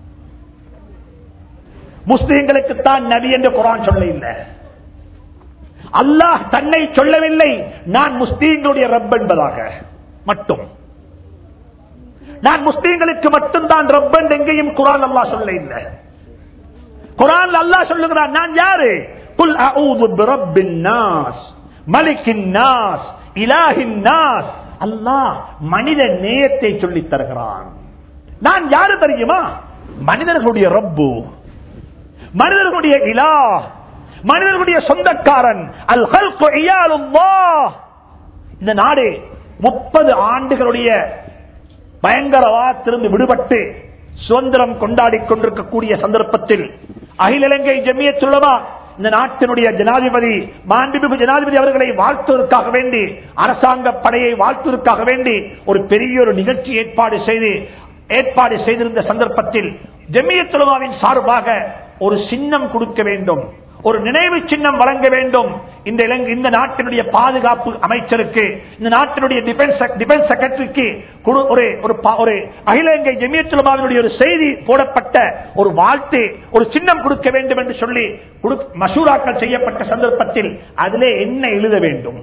[SPEAKER 1] முஸ்லிம்களுக்கு தான் நபி என்று குரான் சொல்ல இல்லை அல்லாஹ் தன்னை சொல்லவில்லை நான் முஸ்லீம்களுடைய ரப் என்பதாக மட்டும் நான் முஸ்லீம்களுக்கு மட்டும்தான் ரப் என்று எங்கேயும் குரான் அல்லாஹ் சொல்ல இல்லை குரான் அல்லாஹ் சொல்லுகிறான் நான் யாரு குல் அஊது பிரப்பின் நாஸ் மலிக்கின் நாஸ் இலாஹின் நாஸ் அல்லாஹ் மனித நேயத்தை சொல்லித் தருகிறான் நான் யாரு தெரியுமா மனிதர்களுடைய ரப்பு மனிதர்களுடைய இலா மனிதர்களுடைய சொந்தக்காரன் அல் ஹல்கு இயாலுல்லாஹ். இந்த நாடு முப்பது ஆண்டுகளுடைய பயங்கரவாதத்திலிருந்து விடுபட்டு சுதந்திரம் கொண்டாடி கொண்டிருக்கக்கூடிய சந்தர்ப்பத்தில் அகில இலங்கை ஜமியத்துள்ளவா இந்த நாட்டினுடைய ஜனாதிபதி மாண்புமிகு ஜனாதிபதி அவர்களை வாழ்த்துவதற்காக வேண்டி அரசாங்க படையை வாழ்த்துவதற்காக வேண்டி ஒரு பெரிய ஒரு நிகழ்ச்சி ஏற்பாடு செய்து ஏற்பாடு செய்திருந்த சந்தர்ப்பத்தில் ஜமியத்துலமாவின் சார்பாக ஒரு சின்னம் கொடுக்க வேண்டும் ஒரு நினைவு சின்னம் வழங்க வேண்டும் இந்த இலங்கை இந்த நாட்டினுடைய பாதுகாப்பு அமைச்சருக்கு இந்த நாட்டினுடைய டிஃபென்ஸ் டிஃபென்ஸ் செக்ரட்டரிக்கு குடு- ஒரு ஒரு பா- ஒரு அகில இலங்கை ஜமியத்துலமாவினுடைய ஒரு செய்தி போடப்பட்ட ஒரு வாழ்த்து ஒரு சின்னம் கொடுக்க வேண்டும் என்று சொல்லி குடு- மசூராக்கள் செய்யப்பட்ட சந்தர்ப்பத்தில் அதிலே என்ன எழுத வேண்டும்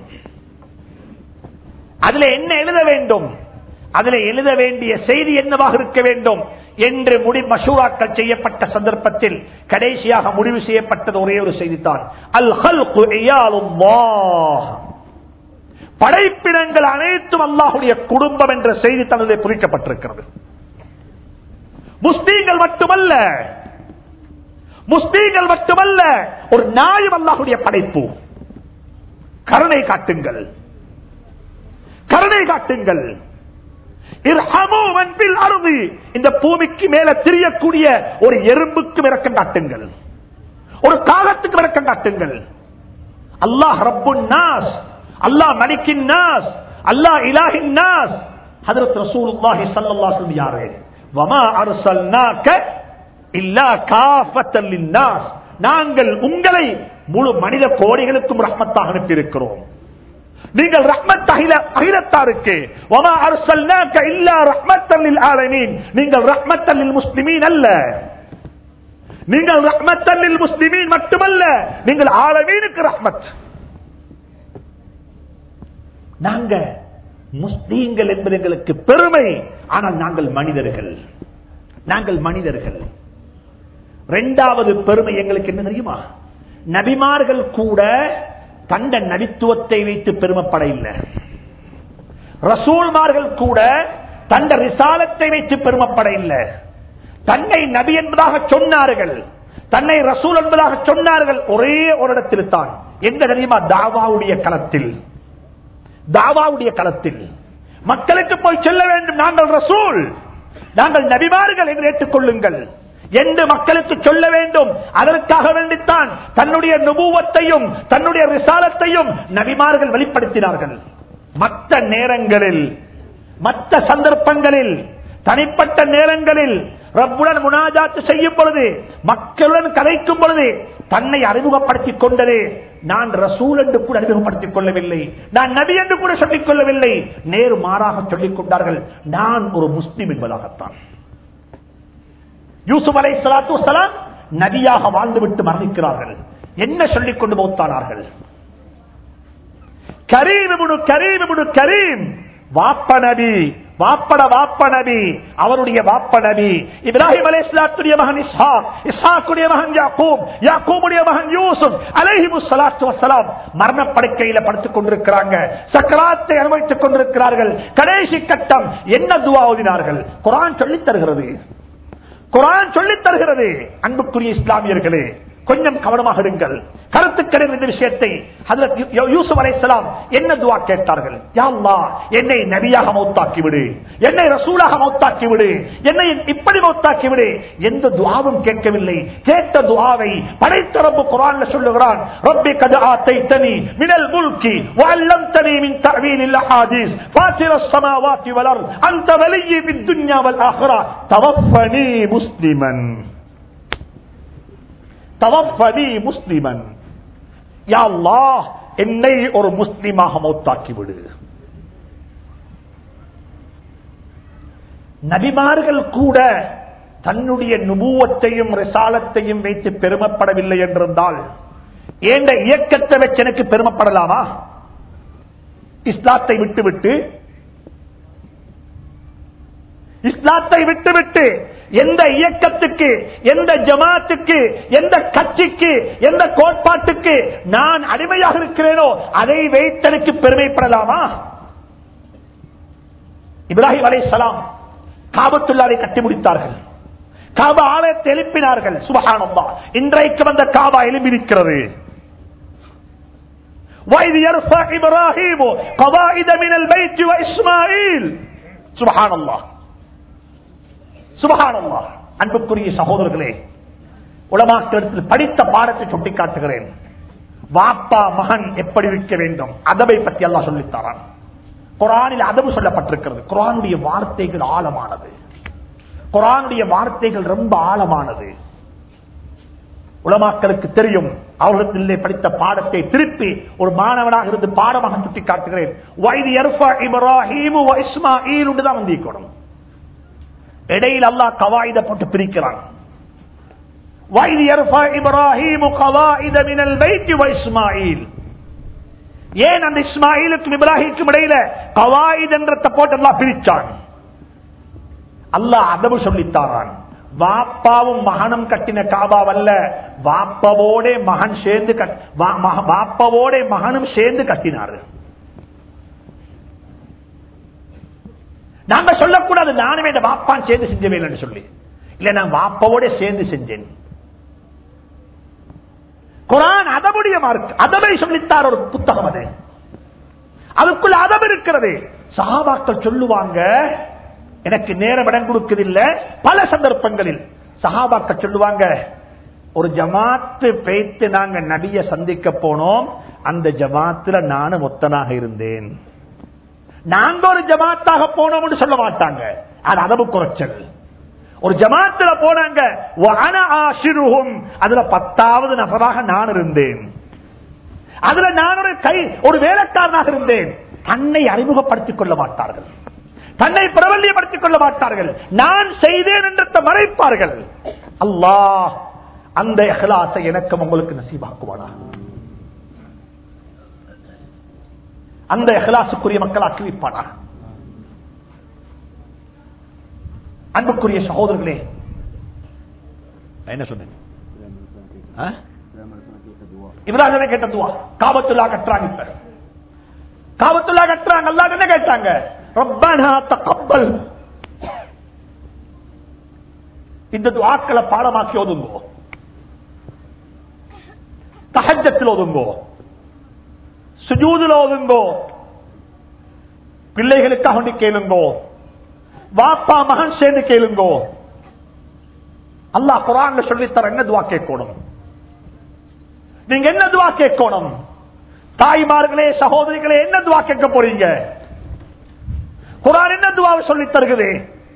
[SPEAKER 1] அதிலே என்ன எழுத வேண்டும் அதிலே எழுத வேண்டிய செய்தி என்னவாக இருக்க வேண்டும் என்று முடி மசூராக்கள் செய்யப்பட்ட சந்தர்ப்பத்தில் கடைசியாக முடிவு செய்யப்பட்டது ஒரே ஒரு செய்தித்தான் அல் ஹல்கு இயாலுல்லாஹ். படைப்பிடங்கள் அனைத்தும் அல்லாஹுடைய குடும்பம் என்ற செய்தி தனது குறிக்கப்பட்டிருக்கிறது முஸ்லீம்கள் மட்டுமல்ல முஸ்லீம்கள் மட்டுமல்ல ஒரு நாயும் அல்லாஹுடைய படைப்பு கருணை காட்டுங்கள் கருணை காட்டுங்கள் இர்ஹமு மன் பில் அர்தி. இந்த பூமிக்கு மேல திரியக்கூடிய ஒரு எறும்புக்கு விளக்கம் காட்டுங்கள் ஒரு காலத்துக்கு விளக்கம் காட்டுங்கள் அல்லாஹ் ரப்புன் நாஸ் அல்லாஹ் மலிக்கின் நாஸ் அல்லாஹ் இலாஹின் நாஸ் ஹதரத் ரசூலுல்லாஹி ஸல்லல்லாஹு அலைஹி வஸல்லம் யாரே வமா அர்சல்னாக இல்லா காஃபத்தல் லின்னாஸ் நாங்கள் உங்களை முழு மனித கோடிகளுக்கும் ரஹ்மத்தாக அனுப்பியிருக்கிறோம் நீங்கள் ரஹ்மத் அகில- அகிலத்தாருக்கு வமா அர்சல்னாக இல்லா ரஹ்மத்தல் லில் ஆலமீன் நீங்கள் ரஹ்மத்தல் லில் முஸ்லிமீன் அல்ல நீங்கள் ரஹ்மத்தல் லில் முஸ்லிமீன் மட்டுமல்ல நீங்கள் ஆலமீனுக்கு ரஹ்மத் நாங்க முஸ்லீம்கள் என்பது எங்களுக்கு பெருமை ஆனால் நாங்கள் மனிதர்கள் நாங்கள் மனிதர்கள் இரண்டாவது பெருமை எங்களுக்கு என்ன தெரியுமா நபிமார்கள் கூட தந்த நபித்துவத்தை வைத்து பெருமைப்பட இல்லை ரசூல்மார்கள் கூட தந்த ரிசாலத்தை வைத்து பெருமைப்பட இல்லை தன்னை நபி என்பதாக சொன்னார்கள் தன்னை ரசூல் என்பதாக சொன்னார்கள் ஒரே ஒரு இடத்தில் தான் எந்த தெரியுமா தாவாவுடைய களத்தில் தாவாவுடைய களத்தில் மக்களுக்கு போய் சொல்ல வேண்டும் நாங்கள் ரசூல் நாங்கள் நபிமார்கள் என்று ஏற்றுக்கொள்ளுங்கள் என்று மக்களுக்கு சொல்ல வேண்டும் அதற்காக வேண்டித்தான் தன்னுடைய நுபுவத்தையும் தன்னுடைய ரிசாலத்தையும் நபிமார்கள் வெளிப்படுத்தினார்கள் மற்ற நேரங்களில் மற்ற சந்தர்ப்பங்களில் தனிப்பட்ட நேரங்களில் ரப்புடன் முனாஜாத்து செய்யும் பொழுது மக்களுடன் கதைக்கும் பொழுது தன்னை அறிமுகப்படுத்திக் கொண்டதே நான் ரசூல் என்று கூட அறிமுகப்படுத்திக் கொள்ளவில்லை நான் நபி என்று கூட சொல்லிக் கொள்ளவில்லை நேரு மாறாக சொல்லிக் கொண்டார்கள் நான் ஒரு முஸ்லிம் என்பதாகத்தான் யூசுப் அலை சலாத்து வலாம் நபியாக வாழ்ந்துவிட்டு மரணிக்கிறார்கள் என்ன சொல்லிக் கொண்டு மௌத்தானார்கள் கரீம் இப்னு கரீம் இப்னு கரீம் வாப்ப நபி வாப்பட வாப்ப நபி அவருடைய வாப்ப நபி இப்ராஹிம் அலை இஸ்லாத்துடைய மகன் இஸ்ஹா இஸ்ஹாக்குடைய மகன் யாக்கூப் யாக்கூபுடைய மகன் யூசுப் அலைஹிமு ஸலாத்து வஸ்ஸலாம் மரணப்படுக்கையில படுத்துக் கொண்டிருக்கிறாங்க சக்கராத்தை அனுபவித்துக் கொண்டிருக்கிறார்கள் கடைசி கட்டம் என்ன துவா ஓதினார்கள் குர்ஆன் சொல்லித் தருகிறது குரான் சொல்லித் தருகிறது அன்புக்குரிய இஸ்லாமியர்களே கொஞ்சம் கவனமாக இருங்கள் கருத்துக்களின் இந்த விஷயத்தை ஹஜரத் யூ- யூசுப் அலைஹிஸ்ஸலாம் என்ன துவா கேட்டார்கள் யா அல்லாஹ் என்னை நபியாக மௌத்தாக்கி விடு என்னை ரசூலாக மௌத்தாக்கி விடு என்னை இப்படி மௌத்தாக்கி விடு எந்த துவாவும் கேட்கவில்லை கேட்ட துவாவை படைத்த ரப்பு குரான்ல சொல்லுகிறான் ரப்பி கது ஆத்தைத்தனி மினல் முல்கி வஅல்லம்தனி மின் தஅவீலில் அஹாதீஸ் ஃபாத்திர السماوات والارض انت ولي في الدنيا والاخره توفني مسلما தவஃபனி முஸ்லிமன் யா அல்லாஹ் என்னை ஒரு முஸ்லிமாக மௌத்தாக்கி விடு நபிமார்கள் கூட தன்னுடைய நுபுவத்தையும் ரிசாலத்தையும் வைத்து பெருமைப்படவில்லை என்றிருந்தால் ஏண்ட இயக்கத்தை வச்சு எனக்கு பெருமைப்படலாமா இஸ்லாத்தை விட்டுவிட்டு இஸ்லாத்தை விட்டுவிட்டு எந்த இயக்கத்துக்கு எந்த ஜமாத்துக்கு எந்த கட்சிக்கு எந்த கோட்பாட்டுக்கு நான் அடிமையாக இருக்கிறேனோ அதை வைத்தனுக்கு பெருமைப்படலாமா இப்ராஹிம் அலை சலாம் காபத்துள்ளாரை கட்டி முடித்தார்கள் காபா ஆலயத்தை எழுப்பினார்கள் சுபகானந்தா இன்றைக்கு வந்த காபா எழுப்பியிருக்கிறது وإذ يرفع إبراهيم قواعد من البيت وإسماعيل سبحان الله سبحان الله அன்புக்குரிய சகோதரர்களே உலமாக்களிடத்தில் படித்த பாடத்தை சுட்டிக்காட்டுகிறேன் வாப்பா மகன் எப்படி இருக்க வேண்டும் அதவை பற்றி எல்லாம் சொல்லித்தாரான் குரானில் அதவு சொல்லப்பட்டிருக்கிறது குரானுடைய வார்த்தைகள் ஆழமானது குரானுடைய வார்த்தைகள் ரொம்ப ஆழமானது உலமாக்களுக்கு தெரியும் அவர்களிடத்திலே படித்த பாடத்தை திருப்பி ஒரு மாணவனாக இருந்து பாடமாக சுட்டி காட்டுகிறேன் வைது எர்ஃபா இப்ராஹீமு வ இஸ்மாயில் தான் வந்திருக்கணும் இடையில் அல்லாஹ் கவாயித போட்டு பிரிக்கிறான் வைது எர்ஃபா இப்ராஹீமு கவாயித மினல் பைத்தி வ இஸ்மாயில் ஏன் அந்த இஸ்மாயிலுக்கும் இப்ராஹிமுக்கும் இடையில கவாயித் என்ற போட்டு எல்லாம் பிரிச்சான் அல்லாஹ் அதவு சொல்லித்தாரான் வாப்பாவும் மகனும் கட்டின காபாவல்ல வாப்பவோட மகன் சேர்ந்து கட்- வா- மக- வாப்பவோட மகனும் சேர்ந்து கட்டினாரு நாங்க சொல்லக்கூடாது நானுமே இந்த வாப்பான் சேர்ந்து செஞ்சவே சொல்லி இல்ல நான் வாப்பாவோட சேர்ந்து செஞ்சேன் குரான் அதமுடைய மார்க் அதவை சொல்லித்தார் ஒரு புத்தகம் அது அதுக்குள்ள அதம் இருக்கிறது சஹாபாக்கள் சொல்லுவாங்க எனக்கு நேரம் இடம் கொடுக்கதில்லை பல சந்தர்ப்பங்களில் சஹாபாக்கள் சொல்லுவாங்க ஒரு ஜமாத்து பேத்து நாங்க நபிய சந்திக்க போனோம் அந்த ஜமாத்துல நானும் ஒத்தனாக இருந்தேன் நாங்க ஒரு ஜமாத்தாக போனோம்னு சொல்ல மாட்டாங்க அது அதவு குறைச்சல் ஒரு ஜமாத்துல போனாங்க வஅன ஆஷிருஹும். அதுல பத்தாவது நபராக நான் இருந்தேன் அதுல நான் ஒரு கை ஒரு வேலைக்காரனாக இருந்தேன் தன்னை அறிமுகப்படுத்திக் கொள்ள மாட்டார்கள் தன்னை பிரபல்யப்படுத்திக் கொள்ள மாட்டார்கள் நான் செய்தேன் என்றத்தை மறைப்பார்கள் அல்லாஹ் அந்த இஹ்லாஸை எனக்கும் உங்களுக்கு நசீபாக்குவானா அந்த இஹ்லாசுக்குரிய மக்களாக்கி வைப்பானா அன்புக்குரிய சகோதரர்களே நான் என்ன சொன்னேன் ஆ? இப்ராஹிமே கேட்ட துவா காபத்துல்லா கட்டுறாங்க இப்ப காபத்துல்லா கட்டுறாங்க அல்லாஹ் என்ன கேட்டாங்க ரப்பனா தகப்பல் இந்த துவாக்களை பாடமாக்கி ஒதுங்கோ தஹஜத்தில் ஒதுங்கோ சுஜூதுல ஒதுங்கோ பிள்ளைகளுக்காக வேண்டி கேளுங்கோ வாப்பா மகன் சேர்ந்து கேளுங்கோ அல்லாஹ் குரான்ல சொல்லித்தர என்ன துவா கேட்கணும் நீங்க என்ன துவா கேட்கணும் தாய்மார்களே சகோதரிகளே என்ன துவா கேட்க போறீங்க குரான் என்ன துவாவை சொல்லி தருகுது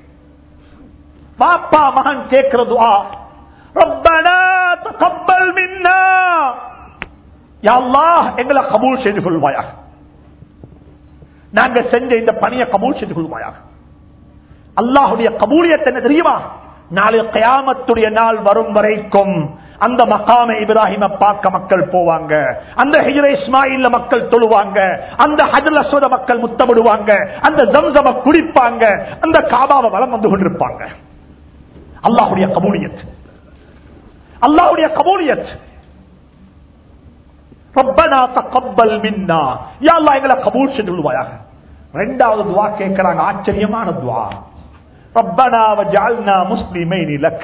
[SPEAKER 1] பாப்பா மகன் கேட்கிற துவா ரப்பனா தகப்பல் மின்னா யா அல்லாஹ் எங்களை கபூல் செய்து கொள்வாயாக நாங்க செஞ்ச இந்த பணியை கபூல் செய்து கொள்வாயாக அல்லாஹுடைய கபூலியத் என்ன தெரியுமா நாளை கயாமத்துடைய நாள் வரும் வரைக்கும் அந்த மகாம இப்ராஹிம பார்க்க மக்கள் போவாங்க அந்த ஹிஜ்ர இஸ்மாயில்ல மக்கள் தொழுவாங்க அந்த ஹஜல் அஸ்வத மக்கள் முத்தமிடுவாங்க அந்த ஜம்சம குடிப்பாங்க அந்த காபாவை வலம் வந்து கொண்டிருப்பாங்க அல்லாஹுடைய கபூலியத் அல்லாஹுடைய கபூலியத் ரப்பனா தகப்பல் மின்னா யா அல்லாஹ் எங்களை கபூல் செய்து கொள்வாயாக ரெண்டாவது துவா கேட்கிறாங்க ஆச்சரியமான துவா ரப்பனா வஜஅல்னா முஸ்லிமைன் லக்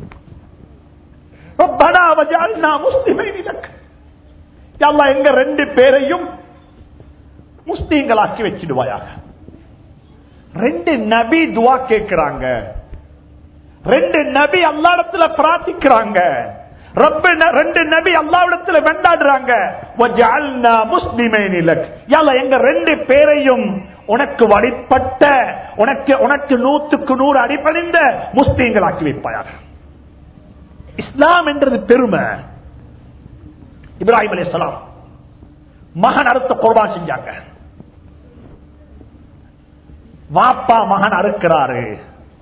[SPEAKER 1] ரப்பனா வஜஅல்னா முஸ்லிமைன் லக் யா அல்லாஹ் எங்க ரெண்டு பேரையும் முஸ்லீம்களாக்கி வச்சிடுவாயாக ரெண்டு நபி துவா கேட்கிறாங்க ரெண்டு நபி அல்லாடத்துல பிரார்த்திக்கிறாங்க ரப்ப ந- ரெண்டு நபி அல்லாவிடத்துல வெண்டாடுறாங்க வஜஅல்னா முஸ்லிமைன் லக் யா அல்லாஹ் எங்க ரெண்டு பேரையும் உனக்கு வழிபட்ட உனக்கு உனக்கு நூத்துக்கு நூறு அடிப்படைந்த முஸ்லீம்களாக்கி வைப்பாயாக இஸ்லாம் என்றது பெருமை இப்ராஹிம் அலைஹிஸ்ஸலாம் மகன் அறுத்த குர்பான் செஞ்சாங்க வாப்பா மகன் அறுக்கிறாரு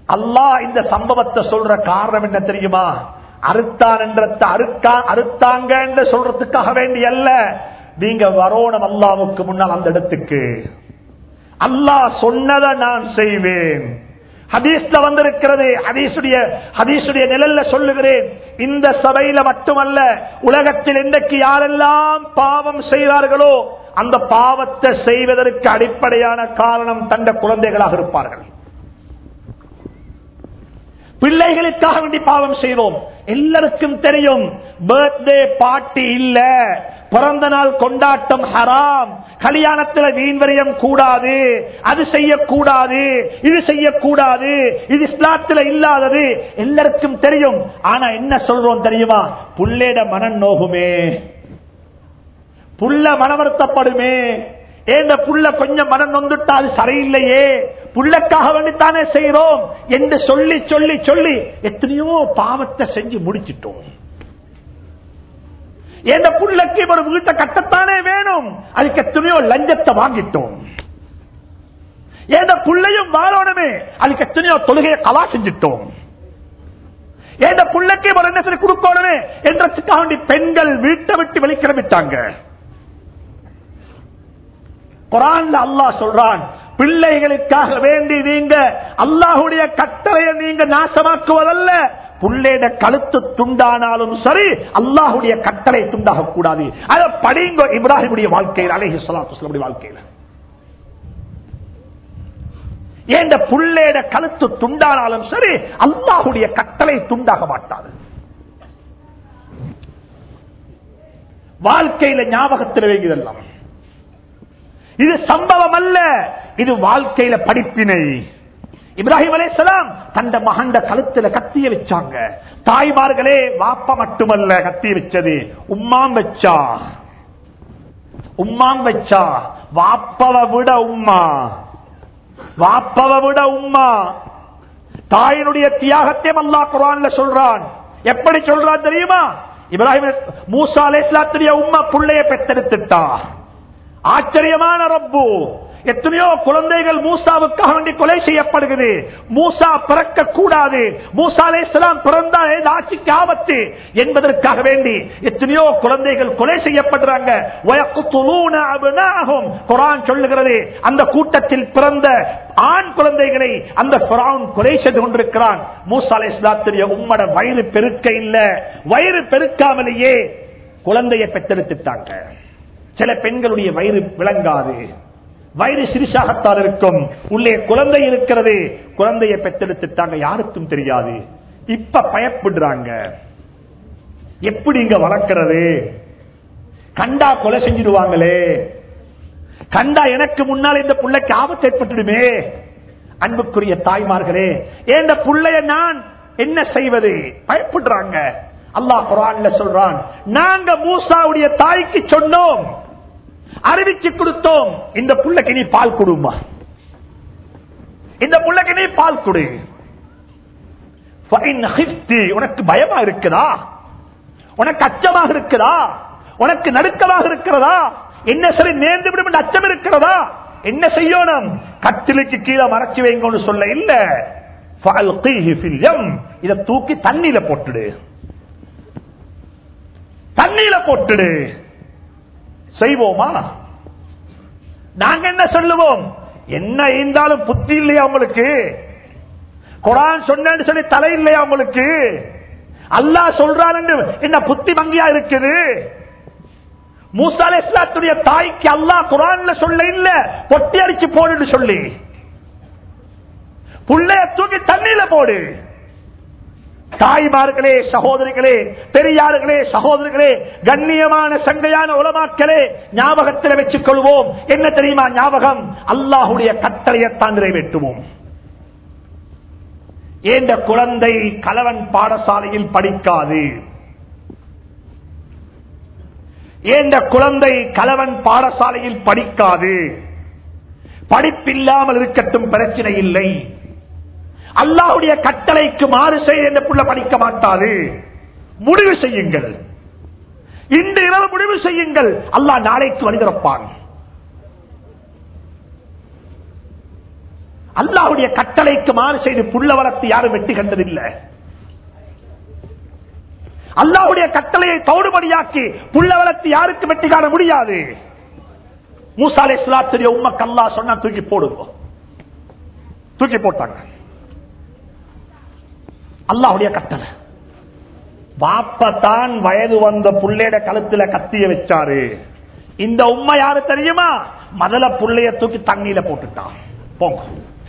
[SPEAKER 1] அல்லாஹ் இந்த சம்பவத்தை சொல்ற காரணம் என்ன தெரியுமா அறுத்தான் என்றத அறுக்கா அறுத்தாங்க என்று சொல்றதுக்காக வேண்டி அல்ல நீங்க வரோணம் அல்லாவுக்கு முன்னால் அந்த இடத்துக்கு அல்லாஹ் சொன்னதை நான் செய்வேன் ஹதீஸ்ல வந்திருக்கிறது ஹதீசுடைய ஹதீசுடைய நிழல்ல சொல்லுகிறேன் இந்த சபையில மட்டுமல்ல உலகத்தில் இன்றைக்கு யாரெல்லாம் பாவம் செய்வார்களோ அந்த பாவத்தை செய்வதற்கு அடிப்படையான காரணம் தந்த குழந்தைகளாக இருப்பார்கள் பிள்ளைகளுக்காக வேண்டி பாவம் செய்தோம் எல்லாருக்கும் தெரியும் பர்த்டே பார்ட்டி இல்ல பிறந்த நாள் கொண்டாட்டம் ஹராம் கல்யாணத்தில் வீண்வரியம் கூடாது அது செய்யக்கூடாது இது செய்யக்கூடாது இது இஸ்லாத்துல இல்லாதது எல்லாருக்கும் தெரியும் ஆனா என்ன சொல்றோம் தெரியுமா புள்ளேட மனம் நோகுமே புள்ள மனவருத்தப்படுமே ஏந்த புள்ள கொஞ்சம் மனம் நொந்துட்டா அது சரியில்லையே புள்ளக்காக வேண்டித்தானே செய்யறோம் என்று சொல்லி சொல்லி சொல்லி எத்தனையோ பாவத்தை செஞ்சு முடிச்சிட்டோம் எந்த புள்ளக்கு ஒரு வீட்டை கட்டத்தானே வேணும் அதுக்கு எத்தனையோ லஞ்சத்தை வாங்கிட்டோம் எந்த புள்ளையும் வாழணுமே அதுக்கு எத்தனையோ தொழுகையை கலா செஞ்சிட்டோம் எந்த புள்ளக்கு ஒரு என்ன சரி கொடுக்கணுமே என்றதுக்காக வேண்டி பெண்கள் வீட்டை விட்டு வெளிக்கிளம்பிட்டாங்க குரான்ல அல்லாஹ் சொல்றான் பிள்ளைகளுக்காக வேண்டி நீங்க அல்லாஹுடைய கட்டளையை நீங்க நாசமாக்குவதல்ல புள்ளையிட கழுத்து துண்டானாலும் சரி அல்லாஹுடைய கட்டளை துண்டாக கூடாது அதை படிங்க இப்ராஹிமுடைய வாழ்க்கையில் அலேஹி சலாத்து வாழ்க்கையில் ஏண்ட புள்ளேட கழுத்து துண்டானாலும் சரி அல்லாஹுடைய கட்டளை துண்டாக மாட்டாது வாழ்க்கையில ஞாபகத்தில் வைக்கிறதெல்லாம் இது சம்பவம் அல்ல இது வாழ்க்கையில படிப்பினை இப்ராஹிம் அலைசலாம் தந்த மகண்ட கழுத்துல கத்திய வச்சாங்க தாய்மார்களே வாப்ப மட்டுமல்ல கத்திய வச்சது உம்மாம் வச்சா உம்மாம் வச்சா வாப்பவ விட உம்மா வாப்பவ விட உம்மா தாயினுடைய தியாகத்தையும் அல்லா குரான்ல சொல்றான் எப்படி சொல்றான் தெரியுமா இப்ராஹிம் மூசா அலைஸ்லாத்துடைய உம்மா புள்ளைய பெத்தெடுத்துட்டா ஆச்சரியமான ரப்பு எத்தனையோ குழந்தைகள் மூசாவுக்காக வேண்டி கொலை செய்யப்படுகிறது மூசா பிறக்க கூடாது மூசாலே சிலாம் பிறந்தால் ஆட்சிக்கு ஆபத்து என்பதற்காக வேண்டி எத்தனையோ குழந்தைகள் கொலை செய்யப்படுறாங்க குரான் சொல்லுகிறது அந்த கூட்டத்தில் பிறந்த ஆண் குழந்தைகளை அந்த கொலை செய்து கொண்டிருக்கிறான் மூசாலே இஸ்லாத்துடைய உம்மட வயிறு பெருக்க இல்ல வயிறு பெருக்காமலேயே குழந்தையை பெற்றெடுத்துட்டாங்க சில பெண்களுடைய வயிறு விளங்காது வயிறு சிறிசாகத்தான் இருக்கும் உள்ளே குழந்தை இருக்கிறது குழந்தையை பெற்றெடுத்துட்டாங்க யாருக்கும் தெரியாது இப்ப பயப்படுறாங்க எப்படி இங்க வளர்க்கிறது கண்டா கொலை செஞ்சிடுவாங்களே கண்டா எனக்கு முன்னால் இந்த பிள்ளைக்கு ஆபத்து ஏற்பட்டுடுமே அன்புக்குரிய தாய்மார்களே ஏந்த பிள்ளைய நான் என்ன செய்வது பயப்படுறாங்க அல்லாஹ் குரான்ல சொல்றான் நாங்க மூசாவுடைய தாய்க்கு சொன்னோம் அறிவிச்சு கொடுத்தோம் இந்த புள்ளைக்கு நீ பால் கொடுமா இந்த புள்ளைக்கு நீ பால் கொடு உனக்கு பயமா இருக்குதா உனக்கு அச்சமாக இருக்குதா உனக்கு நடுக்கமாக இருக்கிறதா என்ன சரி நேர்ந்து விடும் அச்சம் இருக்கிறதா என்ன செய்யணும் கட்டிலுக்கு கீழே மறைச்சு வைங்கன்னு சொல்ல இல்ல இதை தூக்கி தண்ணியில போட்டுடு தண்ணியில போட்டுடு செய்வோமா நாங்க என்ன சொல்லுவோம் என்ன இருந்தாலும் புத்தி இல்லையா உங்களுக்கு குரான் சொன்னு சொல்லி தலை இல்லையா உங்களுக்கு அல்லா சொல்றான் என்ன புத்தி வங்கியா இருக்குது மூசால இஸ்லாத்துடைய தாய்க்கு அல்லா குரான்ல சொல்ல இல்ல பொட்டி அடிச்சு போடுன்னு சொல்லி புள்ளைய தூக்கி தண்ணியில போடு தாய்மார்களே சகோதரிகளே பெரியார்களே சகோதரிகளே கண்ணியமான சங்கையான உலமாக்களே ஞாபகத்தில் வச்சுக் கொள்வோம் என்ன தெரியுமா ஞாபகம் அல்லாஹுடைய கட்டளையத்தான் நிறைவேற்றுவோம் ஏந்த குழந்தை கலவன் பாடசாலையில் படிக்காது ஏந்த குழந்தை கலவன் பாடசாலையில் படிக்காது படிப்பில்லாமல் இருக்கட்டும் பிரச்சனை இல்லை அல்லாவுடைய கட்டளைக்கு மாறு செய்ய என்ற புள்ள படிக்க மாட்டாது முடிவு செய்யுங்கள் இன்று இரவு முடிவு செய்யுங்கள் அல்லாஹ் நாளைக்கு வழிதிறப்பான் அல்லாஹ்வுடைய கட்டளைக்கு மாறு செய்து புள்ள வளர்த்து யாரும் வெட்டி கண்டதில்லை அல்லாஹ்வுடைய கட்டளையை தௌடுபடியாக்கி புள்ள வளர்த்து யாருக்கு வெட்டி காண முடியாது மூசாலே சுலாத்திரிய உம்மக்கு அல்லாஹ் சொன்னா தூக்கி போடுங்க தூக்கி போட்டாங்க அல்லாஹ்வுடைய கட்டளை பாப்பத்தான் வயது வந்த புள்ளையோட கழுத்துல கத்திய வச்சாரு இந்த உண்மை யாரு தெரியுமா முதல்ல புள்ளைய தூக்கி தண்ணியில போட்டுட்டான் போங்க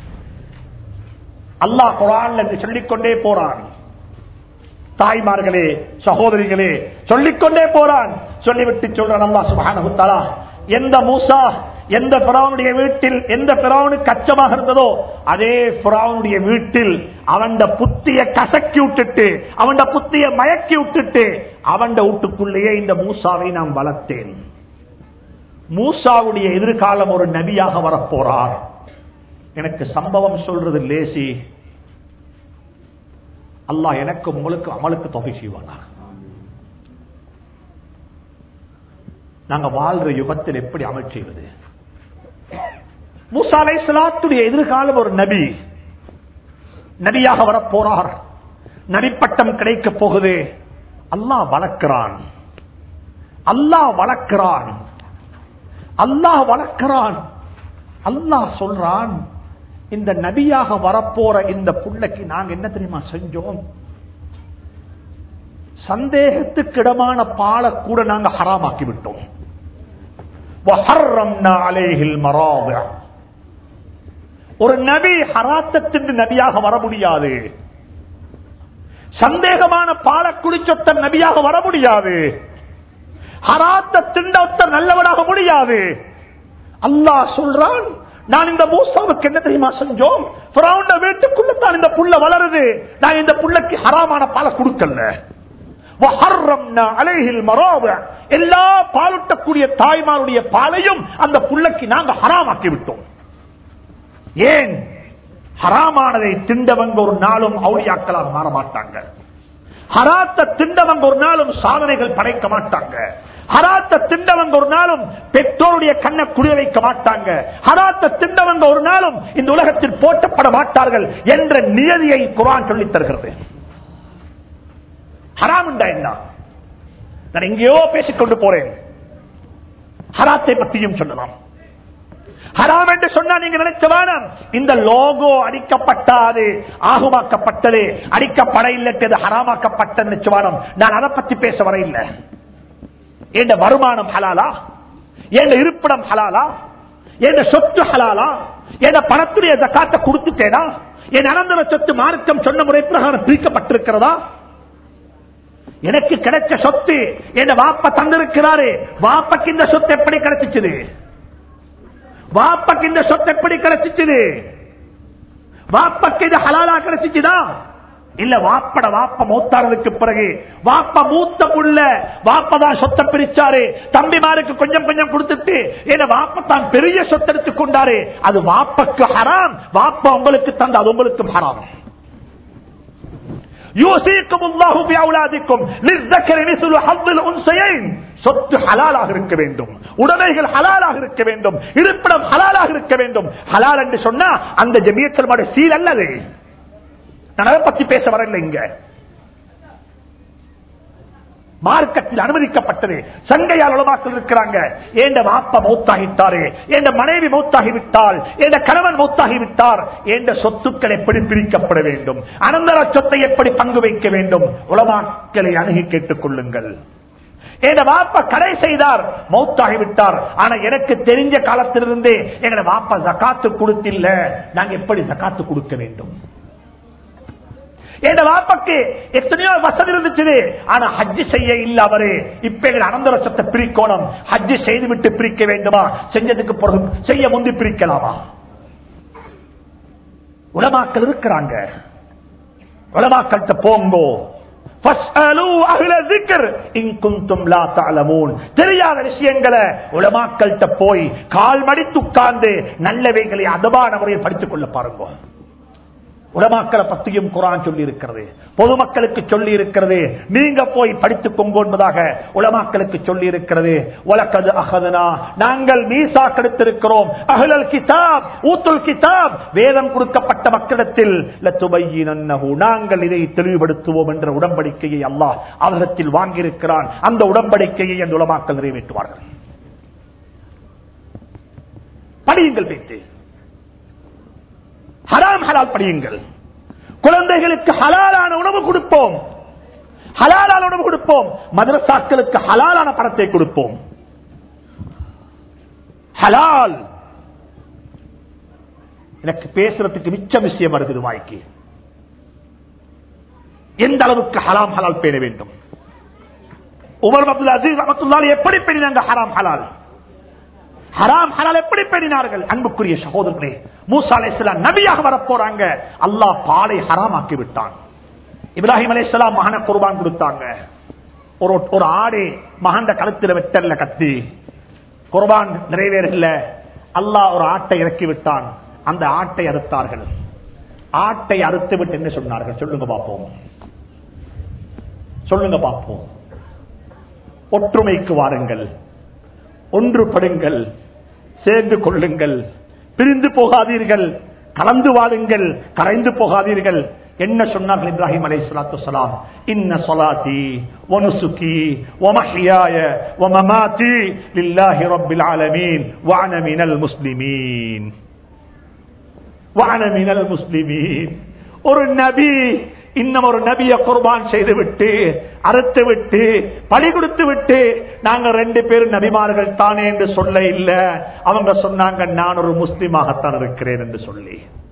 [SPEAKER 1] அல்லாஹ் குரான் என்று சொல்லிக்கொண்டே போறான் தாய்மார்களே சகோதரிகளே சொல்லிக்கொண்டே போறான் சொல்லிவிட்டு சொல்றான் அல்லாஹ் சுப்ஹானஹு தஆலா எந்த மூசா எந்த பிராவுடைய வீட்டில் எந்த பிராவுனுக்கு அச்சமாக இருந்ததோ அதே பிராவுடைய வீட்டில் அவன் புத்திய கசக்கி விட்டுட்டு அவன் புத்திய மயக்கி விட்டுட்டு அவன் வீட்டுக்குள்ளேயே இந்த மூசாவை நான் வளர்த்தேன் மூசாவுடைய எதிர்காலம் ஒரு நபியாக வரப்போறார் எனக்கு சம்பவம் சொல்றது லேசி அல்லாஹ் எனக்கு உங்களுக்கு அமலுக்கு தொகை செய்வானா நாங்க வாழ்ற யுகத்தில் எப்படி அமல் செய்வது மூசாலை சலாத்துடைய எதிர்காலம் ஒரு நபி நபியாக வரப்போறார் நபிப்பட்டம் கிடைக்க போகுது அல்லாஹ் வளர்க்கிறான் அல்லாஹ் வளர்க்கிறான் அல்லாஹ் வளர்க்கிறான் அல்லாஹ் சொல்றான் இந்த நபியாக வரப்போற இந்த புள்ளைக்கு நாங்க என்ன தெரியுமா செஞ்சோம் சந்தேகத்துக்கிடமான பாலை கூட நாங்க ஹராமாக்கி விட்டோம் وحرمنا عليه المراضع. ஒரு நபி ஹராத்தத்தின் நபியாக வர முடியாது சந்தேகமான பாலை குடிச்சொத்த நபியாக வர முடியாது ஹராத்த திண்டொத்த நல்லவனாக முடியாது அல்லாஹ் சொல்றான் நான் இந்த மூசாவுக்கு என்ன தெரியுமா செஞ்சோம் பிறவுண்ட வீட்டுக்குள்ள தான் இந்த புள்ள வளருது நான் இந்த புள்ளைக்கு ஹராமான பாலை கொடுக்கல وحرمنا عليه المراضع. எல்லா பாலூட்டக்கூடிய தாய்மாருடைய பாலையும் அந்த புள்ளைக்கு நாங்க ஹராமாக்கி விட்டோம் ஏன் ஹராமானதை திண்டவங்க ஒரு நாளும் அவுளியாக்களாக மாற மாட்டாங்க ஹராத்த திண்டவங்க ஒரு நாளும் சாதனைகள் படைக்க மாட்டாங்க ஹராத்த திண்டவங்க ஒரு நாளும் பெற்றோருடைய கண்ணை குடிய வைக்க மாட்டாங்க ஹராத்த திண்டவங்க ஒரு நாளும் இந்த உலகத்தில் போட்டப்பட மாட்டார்கள் என்ற நியதியை குரான் சொல்லித் தருகிறது ஹராம் என்ன நான் எங்கேயோ பேசிக்கொண்டு போறேன் ஹராத்தை பற்றியும் சொல்லலாம் ஹராம் என்று சொன்னா நீங்க நினைச்ச வேணாம் இந்த லோகோ அடிக்கப்பட்டாது ஆகுமாக்கப்பட்டது அடிக்கப்பட இல்லட்டது ஹராமாக்கப்பட்ட நினைச்ச வேணாம் நான் அதை பத்தி பேச வர இல்லை என் வருமானம் ஹலாலா என் இருப்பிடம் ஹலாலா என் சொத்து ஹலாலா என் பணத்துடைய ஜக்காத்தை கொடுத்துட்டேனா என் அனந்தர சொத்து மார்க்கம் சொன்ன முறை பிரகாரம் பிரிக்கப்பட்டிருக்கிறதா எனக்கு கிடைச்ச சொத்து என் வாப்ப தந்திருக்கிறாரு வாப்பக்கு இந்த சொத்து எப்படி கிடைச்சிச்சு வாப்பக்கு இந்த சொத்து எப்படி கிடைச்சிச்சு வாப்பக்கு இது ஹலாலா கிடைச்சிச்சுதா இல்ல வாப்பட வாப்ப மூத்தாரதுக்கு பிறகு வாப்ப மூத்த புள்ள வாப்பதான் சொத்தை பிரிச்சாரு தம்பிமாருக்கு கொஞ்சம் கொஞ்சம் கொடுத்துட்டு என்ன வாப்ப தான் பெரிய சொத்து எடுத்துக் கொண்டாரு அது வாப்பக்கு ஹராம் வாப்ப உங்களுக்கு தந்த அது உங்களுக்கு ஹராம் யோசிக்கும் அல்லாஹு பிஅவுலாதிக்கும் லிஸ்ஸக்கரி மிஸ்லு ஹவ்வில் உன்சையைன் சொத்து ஹலாலாக இருக்க வேண்டும் உடைமைகள் ஹலாலாக இருக்க வேண்டும் இருப்பிடம் ஹலாலாக இருக்க வேண்டும் ஹலால் என்று சொன்னா அந்த ஜமியத்தில் சீல் அல்லது நான் அதை பத்தி பேச வரல இங்க மார்க்கத்தில் அனுமதிக்கப்பட்டது சங்கையால் உலமாக்கள் இருக்கிறாங்க ஏண்ட வாப்ப மௌத்தாகிட்டாரு என்ற மனைவி மௌத்தாகிவிட்டால் என்ற கணவன் மௌத்தாகிவிட்டார் என்ற சொத்துக்கள் எப்படி பிரிக்கப்பட வேண்டும் அனந்தர சொத்தை எப்படி பங்கு வைக்க வேண்டும் உலமாக்களை அணுகி கேட்டுக் கொள்ளுங்கள் எங்க வாப்பா கடை செய்தார் மௌத்தாகிவிட்டார் ஆனா எனக்கு தெரிஞ்ச காலத்திலிருந்தே எங்க வாப்பா ஜக்காத்து கொடுத்தில்ல நாங்க எப்படி ஜக்காத்து கொடுக்க வேண்டும் என் வாப்பக்கு எத்தனையோ வசதி இருந்துச்சு ஆனா ஹஜ்ஜி செய்ய இல்ல அவரு இப்ப எங்க அனந்த லட்சத்தை பிரிக்கணும் ஹஜ்ஜி செய்து விட்டு பிரிக்க வேண்டுமா செஞ்சதுக்கு பிறகு செய்ய முந்தி பிரிக்கலாமா உலமாக்கள் இருக்கிறாங்க உலமாக்கள்கிட்ட போங்கோ தெரியாத விஷயங்களை உலமாக்கள்கிட்ட போய் கால் மடித்து உட்கார்ந்து நல்லவைகளை அதபான முறையில் படித்துக் கொள்ள பாருங்க உலமாக்களை பத்தியும் குரான் சொல்லி இருக்கிறது பொதுமக்களுக்கு சொல்லி இருக்கிறது நீங்க போய் படித்துக் கொண்டு என்பதாக உலமாக்களுக்கு சொல்லி இருக்கிறது உலகது அகதனா நாங்கள் மீசா கெடுத்திருக்கிறோம் அகலல் கிதாப் ஊத்துல் கிதாப் வேதம் கொடுக்கப்பட்ட மக்களிடத்தில் லத்துபையினன்னஹு நாங்கள் இதை தெளிவுபடுத்துவோம் என்ற உடன்படிக்கையை அல்லாஹ் அவரிடத்தில் வாங்கியிருக்கிறான் அந்த உடன்படிக்கையை அந்த உலமாக்கள் நிறைவேற்றுவார்கள் படியுங்கள் பேச்சு ஹராம் ஹலால் படியுங்கள் குழந்தைகளுக்கு ஹலாலான உணவு கொடுப்போம் ஹலாலான உணவு கொடுப்போம் மதரசாக்களுக்கு ஹலாலான பணத்தை கொடுப்போம் ஹலால் எனக்கு பேசுறதுக்கு மிச்ச விஷயம் வருது வாய்க்கு எந்த அளவுக்கு ஹலாம் ஹலால் பேண வேண்டும் உமர் அப்துல் அசீஸ் அமத்துல்லால் எப்படி பேணினாங்க ஹராம் ஹலால் ஹராம் ஹலால் எப்படி பேணினார்கள் அன்புக்குரிய சகோதரர்களே மூசா அலைஹிஸ்ஸலாம் நபியாக வரப்போறாங்க அல்லாஹ் பாலை ஹராமாக்கி விட்டான் இப்ராஹிம் அலைஹிஸ்ஸலாம் மகனை குர்பான் கொடுத்தாங்க ஒரு ஒரு ஆடு மகண்ட கழுத்துல வெட்டல்ல கத்தி குர்பான் நிறைவேறல அல்லாஹ் ஒரு ஆட்டை இறக்கி விட்டான் அந்த ஆட்டை அறுத்தார்கள் ஆட்டை அறுத்து விட்டு என்ன சொன்னார்கள் சொல்லுங்க பார்ப்போம் சொல்லுங்க பார்ப்போம் ஒற்றுமைக்கு வாருங்கள் ஒன்றுபடுங்கள் சேர்ந்து கொள்ளுங்கள் பிரிந்து போகாதீர்கள் கலந்து வாழுங்கள் கரைந்து போகாதீர்கள் என்ன சொன்னார்கள் இப்ராஹிம் அலை சலாத்து சலாம் இன்ன சொலாத்தி ஒனுசுக்கி ஒமஹியாய ஒமமாத்தி லில்லாஹி ரப்பில் ஆலமீன் வான மினல் முஸ்லிமீன் வான மினல் முஸ்லிமீன் ஒரு நபி இன்னும் ஒரு நபிய குர்பான் செய்து விட்டு அறுத்து விட்டு பழி கொடுத்து விட்டு நாங்க ரெண்டு பேரும் நபிமார்கள் தானே என்று சொல்ல இல்ல அவங்க சொன்னாங்க நான் ஒரு முஸ்லிமாகத்தான் இருக்கிறேன் என்று சொல்லி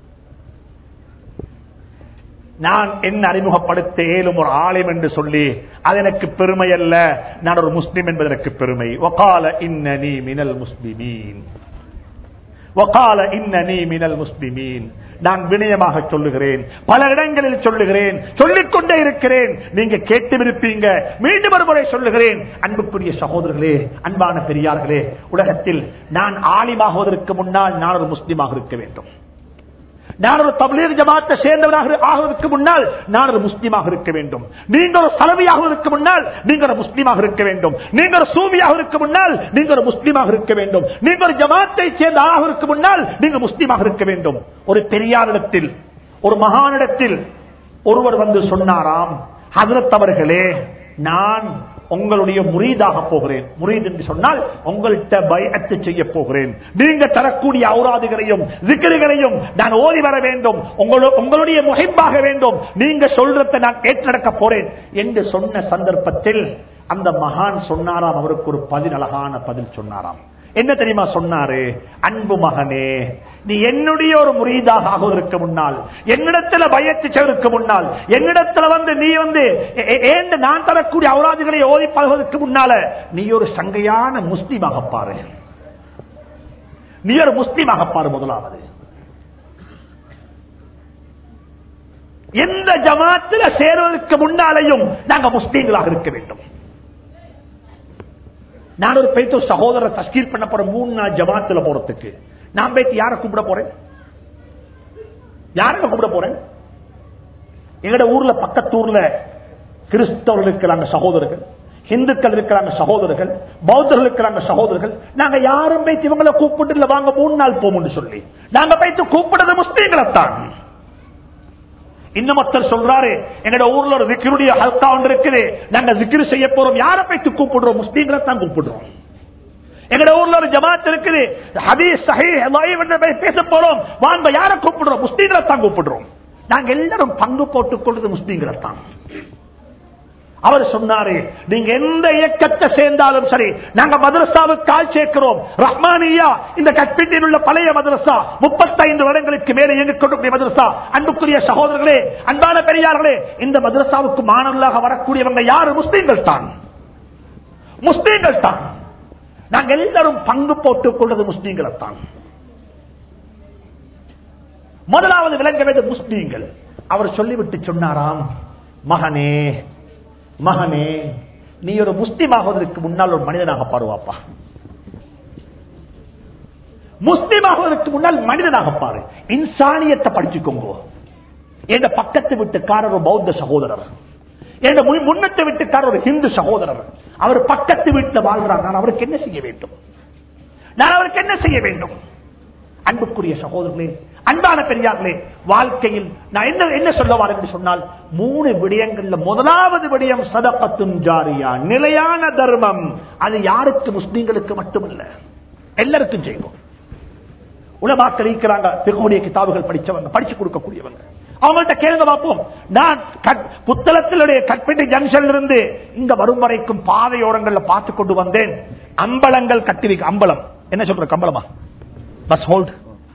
[SPEAKER 1] நான் என்ன அறிமுகப்படுத்த இயலும் ஒரு ஆலயம் என்று சொல்லி அது எனக்கு பெருமை அல்ல நான் ஒரு முஸ்லிம் என்பது எனக்கு பெருமை ஒகால இன்னனி மினல் முஸ்லிமீன் ஒகால இன்னனி மினல் முஸ்லிமீன் நான் வினயமாக சொல்லுகிறேன் பல இடங்களில் சொல்லுகிறேன் சொல்லிக் கொண்டே இருக்கிறேன் நீங்க கேட்டுவிருப்பீங்க மீண்டும் ஒரு முறை சொல்லுகிறேன் அன்புக்குரிய சகோதரர்களே அன்பான பெரியார்களே உலகத்தில் நான் ஆலிமாகுவதற்கு முன்னால் நான் ஒரு முஸ்லீமாக இருக்க வேண்டும் நான் ஒரு தபிலீர் ஜமாத்தை சேர்ந்தவராக ஆகுவதற்கு முன்னால் நான் ஒரு முஸ்லீமாக இருக்க வேண்டும் நீங்க ஒரு சலவியாகுவதற்கு முன்னால் நீங்க ஒரு முஸ்லீமாக இருக்க வேண்டும் நீங்க ஒரு சூவியாக இருக்க முன்னால் நீங்க ஒரு முஸ்லீமாக இருக்க வேண்டும் நீங்க ஒரு ஜமாத்தை சேர்ந்த ஆகுவதற்கு முன்னால் நீங்க முஸ்லீமாக இருக்க வேண்டும் ஒரு பெரியாரிடத்தில் ஒரு மகானிடத்தில் ஒருவர் வந்து சொன்னாராம் ஹசரத் அவர்களே நான் உங்களுடைய முரீதாக போகிறேன் முரீத் என்று சொன்னால் உங்கள்கிட்ட பயத்து செய்ய போகிறேன் நீங்க தரக்கூடிய அவுராதுகளையும் சிக்கல்களையும் நான் ஓடி வர வேண்டும் உங்களுடைய முகைப்பாக வேண்டும் நீங்க சொல்றதை நான் ஏற்று நடக்க போறேன் என்று சொன்ன சந்தர்ப்பத்தில் அந்த மகான் சொன்னாராம் அவருக்கு ஒரு பதில் அழகான பதில் சொன்னாராம் என்ன தெரியுமா சொன்னாரு அன்பு மகனே நீ என்னுடைய ஒரு முரீதாக ஆகுவதற்கு முன்னால் என்னிடத்துல பயத்து செய்வதற்கு முன்னால் என்னிடத்துல வந்து நீ வந்து ஏண்டு நான் தரக்கூடிய அவராஜுகளை ஓதி பழகுவதற்கு முன்னால நீ ஒரு சங்கையான முஸ்லீமாக பாரு நீ ஒரு முஸ்லீமாக பாரு முதலாவது எந்த ஜமாத்துல சேருவதற்கு முன்னாலையும் நாங்க முஸ்லீம்களாக இருக்க வேண்டும் நான் ஒரு பேச்சு சகோதரர் தஸ்கீர் பண்ண போற மூணு நாள் ஜமாத்துல போறதுக்கு நான் போயிட்டு யார கூப்பிட போறேன் யாருங்க கூப்பிட போறேன் எங்கட ஊர்ல பக்கத்தூர்ல கிறிஸ்தவர்கள் இருக்கிறாங்க சகோதரர்கள் இந்துக்கள் இருக்கிறாங்க சகோதரர்கள் பௌத்தர்கள் இருக்கிறாங்க சகோதரர்கள் நாங்க யாரும் போயிட்டு இவங்களை கூப்பிட்டு இல்ல வாங்க மூணு நாள் போவோம்னு சொல்லி நாங்க போயிட்டு கூப்பிடுறது முஸ்லீம்களைத்தான் இன்னும் ஒருத்தர் சொல்றாரு எங்கட ஊர்ல ஒரு விக்கிருடைய ஹல்கா ஒன்று இருக்குது நாங்க விக்கிரு செய்ய போறோம் யாரை போயிட்டு கூப்பிடுறோம் முஸ்லீம்களை தான் கூப்பிடுறோம் எங்கட ஊர்ல ஒரு ஜமாத் இருக்குது ஹதீஸ் சஹி பேச போறோம் வாங்க யாரை கூப்பிடுறோம் முஸ்லீம்களை தான் கூப்பிடுறோம் நாங்க எல்லாரும் பங்கு போட்டுக் கொள்வது முஸ்லீம்களை தான் அவர் சொன்னாரு நீங்க எந்த இயக்கத்தை சேர்ந்தாலும் சரி நாங்க மதரசாவுக்கு ஆள் சேர்க்கிறோம் ரஹ்மானியா இந்த கற்பிட்டில் உள்ள பழைய மதரசா முப்பத்தைந்து வருடங்களுக்கு மேலே இயங்கிக் கொண்டிருக்கிற மதரசா அன்புக்குரிய சகோதரர்களே அன்பான பெரியார்களே இந்த மதரசாவுக்கு மாணவர்களாக வரக்கூடியவங்க யாரு முஸ்லீம்கள் தான் முஸ்லீம்கள் தான் நாங்க எல்லாரும் பங்கு போட்டுக் கொள்வது முஸ்லீம்களை தான் முதலாவது விளங்க வேண்டிய முஸ்லீம்கள் அவர் சொல்லிவிட்டு சொன்னாராம் மகனே மகனே நீ ஒரு முஸ்லீம் ஆகுவதற்கு முன்னால் ஒரு மனிதனாக பாருவாப்பா முஸ்லீம் ஆகுவதற்கு முன்னால் மனிதனாக பாரு இன்சானியத்தை படிச்சுக்கோங்க என் பக்கத்து வீட்டுக்காரர் ஒரு பௌத்த சகோதரர் என் முன்னத்து வீட்டுக்காரர் ஒரு ஹிந்து சகோதரர் அவர் பக்கத்து வீட்டில் வாழ்றார் நான் அவருக்கு என்ன செய்ய வேண்டும் நான் அவருக்கு என்ன செய்ய வேண்டும் அன்புக்குரிய சகோதரர்களே அன்பான பெரியார்களே வாழ்க்கையில் நான் என்ன என்ன சொல்லவார் என்று சொன்னால் மூணு விடயங்கள்ல முதலாவது விடயம் சதப்பத்தும் ஜாரியா நிலையான தர்மம் அது யாருக்கு முஸ்லீம்களுக்கு மட்டுமல்ல எல்லாருக்கும் செய்வோம் உலமாக்கள் இருக்கிறாங்க பிறகுடைய கிதாபுகள் படிச்சவங்க படிச்சு கொடுக்கக்கூடியவங்க அவங்கள்ட்ட கேளுங்க பார்ப்போம் நான் புத்தளத்திலுடைய கட்பெட்டி ஜங்ஷன்ல இருந்து இங்க வரும் வரைக்கும் பாதையோரங்கள்ல பார்த்து கொண்டு வந்தேன் அம்பலங்கள் கட்டி வைக்க அம்பலம் என்ன சொல்ற கம்பளமா பஸ் ஹோல்ட்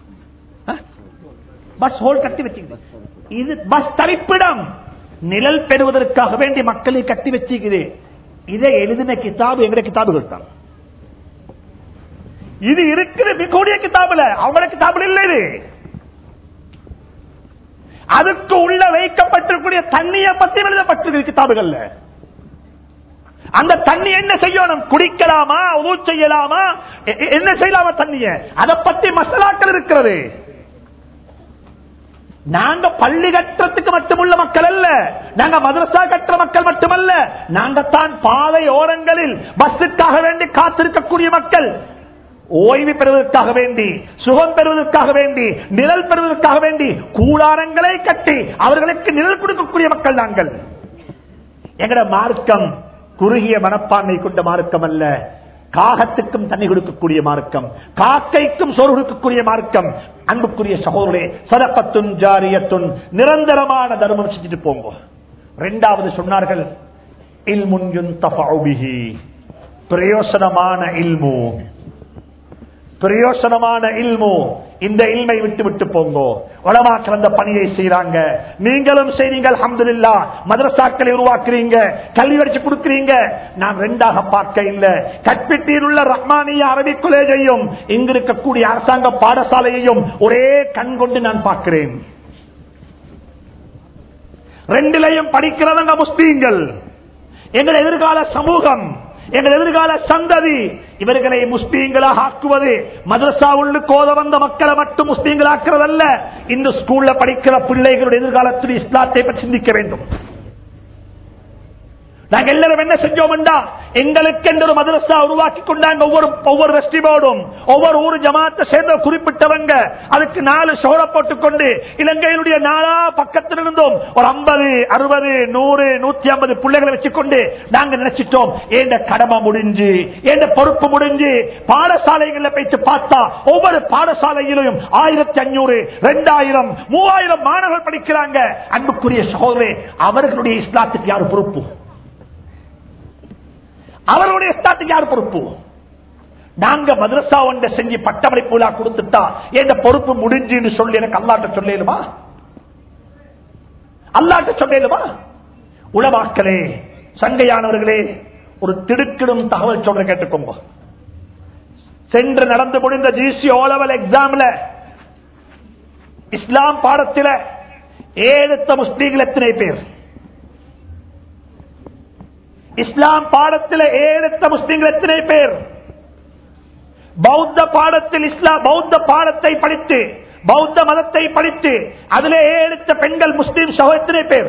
[SPEAKER 1] பஸ் ஹோல்ட் கட்டி வச்சுக்குது இது பஸ் தரிப்பிடம் நிழல் பெறுவதற்காக வேண்டி மக்களை கட்டி வச்சுக்குது இதை எழுதின கிதாபு எங்க கிதாபுகள் தான் இது இருக்கிற மிகூடிய கிதாபுல அவங்கள கிதாபுல இல்ல இது அதுக்கு உள்ள வைக்கப்பட்டிருக்கூடிய தண்ணியை பத்தி எழுதப்பட்டிருக்கு கிதாபுகள்ல அந்த தண்ணி என்ன செய்யணும் குடிக்கலாமா உதவு செய்யலாமா என்ன செய்யலாமா தண்ணிய அதை பத்தி மசலாக்கள் இருக்கிறது நாங்க பள்ளி கட்டுறதுக்கு மட்டுமுள்ள மக்கள் அல்ல நாங்க மதரசா கட்டுற மக்கள் மட்டுமல்ல நாங்க தான் பாதை ஓரங்களில் பஸ்ஸுக்காக வேண்டி காத்திருக்கக்கூடிய மக்கள் ஓய்வு பெறுவதற்காக வேண்டி சுகம் பெறுவதற்காக வேண்டி நிழல் பெறுவதற்காக வேண்டி கூடாரங்களை கட்டி அவர்களுக்கு நிழல் கொடுக்கக்கூடிய மக்கள் நாங்கள் எங்கட மார்க்கம் குறுகிய மனப்பான்மை கொண்ட மார்க்கம் அல்ல காகத்துக்கும் தண்ணி கொடுக்கக்கூடிய மார்க்கம் காக்கைக்கும் சோறு கொடுக்கக்கூடிய மார்க்கம் அன்புக்குரிய சகோதரே சதப்பத்தும் ஜாரியத்தும் நிரந்தரமான தர்மம் செஞ்சுட்டு போங்க ரெண்டாவது சொன்னார்கள் இல்முன் பிரயோசனமான இல்மு பிரயோசனமான இல்மு இந்த இல்மை விட்டு விட்டு போங்கோ வளமாக்கள் அந்த பணியை செய்யறாங்க நீங்களும் செய்றீங்க அஹமதுல்லா மதரசாக்களை உருவாக்குறீங்க கல்வி வடிச்சு கொடுக்குறீங்க நான் ரெண்டாக பார்க்க இல்ல கற்பிட்டியில் உள்ள ரஹ்மானிய அரபி கொலேஜையும் இங்கு இருக்கக்கூடிய அரசாங்க பாடசாலையையும் ஒரே கண் கொண்டு நான் பார்க்கிறேன் ரெண்டிலையும் படிக்கிறவங்க முஸ்லீம்கள் எங்கள் எதிர்கால சமூகம் எங்கள் எதிர்கால சந்ததி இவர்களை முஸ்லீம்களாக ஆக்குவது மதரசா உள்ளு கோத வந்த மக்களை மட்டும் முஸ்லீம்களாக்குறதல்ல இந்த ஸ்கூல்ல படிக்கிற பிள்ளைகளுடைய எதிர்காலத்தில் இஸ்லாத்தை பற்றி சிந்திக்க வேண்டும் நாங்க எல்லாரும் என்ன செஞ்சோம் எங்களுக்கு என்று ஒரு மதரசா உருவாக்கி கொண்டாங்க ஒவ்வொரு ஒவ்வொரு வெஸ்டி போர்டும் ஒவ்வொரு ஊர் ஜமாத்தை சேர்ந்த குறிப்பிட்டவங்க அதுக்கு நாலு சோழ போட்டுக்கொண்டு இலங்கையினுடைய நாலா பக்கத்திலிருந்தும் ஒரு ஐம்பது அறுபது நூறு நூத்தி ஐம்பது பிள்ளைகளை வச்சுக்கொண்டு நாங்க நினைச்சிட்டோம் ஏண்ட கடமை முடிஞ்சு ஏண்ட பொறுப்பு முடிஞ்சு பாடசாலைகள்ல போயிட்டு பார்த்தா ஒவ்வொரு பாடசாலையிலும் ஆயிரத்தி அஞ்சூறு ரெண்டாயிரம் மூவாயிரம் மாணவர்கள் படிக்கிறாங்க அன்புக்குரிய சகோதரே அவர்களுடைய இஸ்லாத்துக்கு யார் பொறுப்பு அவருடைய ஸ்டாத்துக்கு யார் பொறுப்பு நாங்க மதரசா ஒன்றை செஞ்சு பட்டமளிப்பு விழா கொடுத்துட்டா எந்த பொறுப்பு முடிஞ்சுன்னு சொல்லி எனக்கு அல்லாட்ட சொல்லுமா அல்லாட்ட சொல்லுமா உளவாக்களே சங்கையானவர்களே ஒரு திடுக்கிடும் தகவல் சொல்ற கேட்டுக்கோங்க சென்று நடந்து முடிந்த ஜிசி ஓலவல் எக்ஸாம்ல இஸ்லாம் பாடத்தில் ஏழுத்த முஸ்லீம்கள் எத்தனை பேர் இஸ்லாம் பாடத்தில் ஏழுத்த முஸ்லிம்கள் எத்தனை பேர் பௌத்த பாடத்தில் இஸ்லாம் பௌத்த பாடத்தை படித்து பௌத்த மதத்தை படித்து அதிலே ஏழுத்த பெண்கள் முஸ்லீம் சகோ எத்தனை பேர்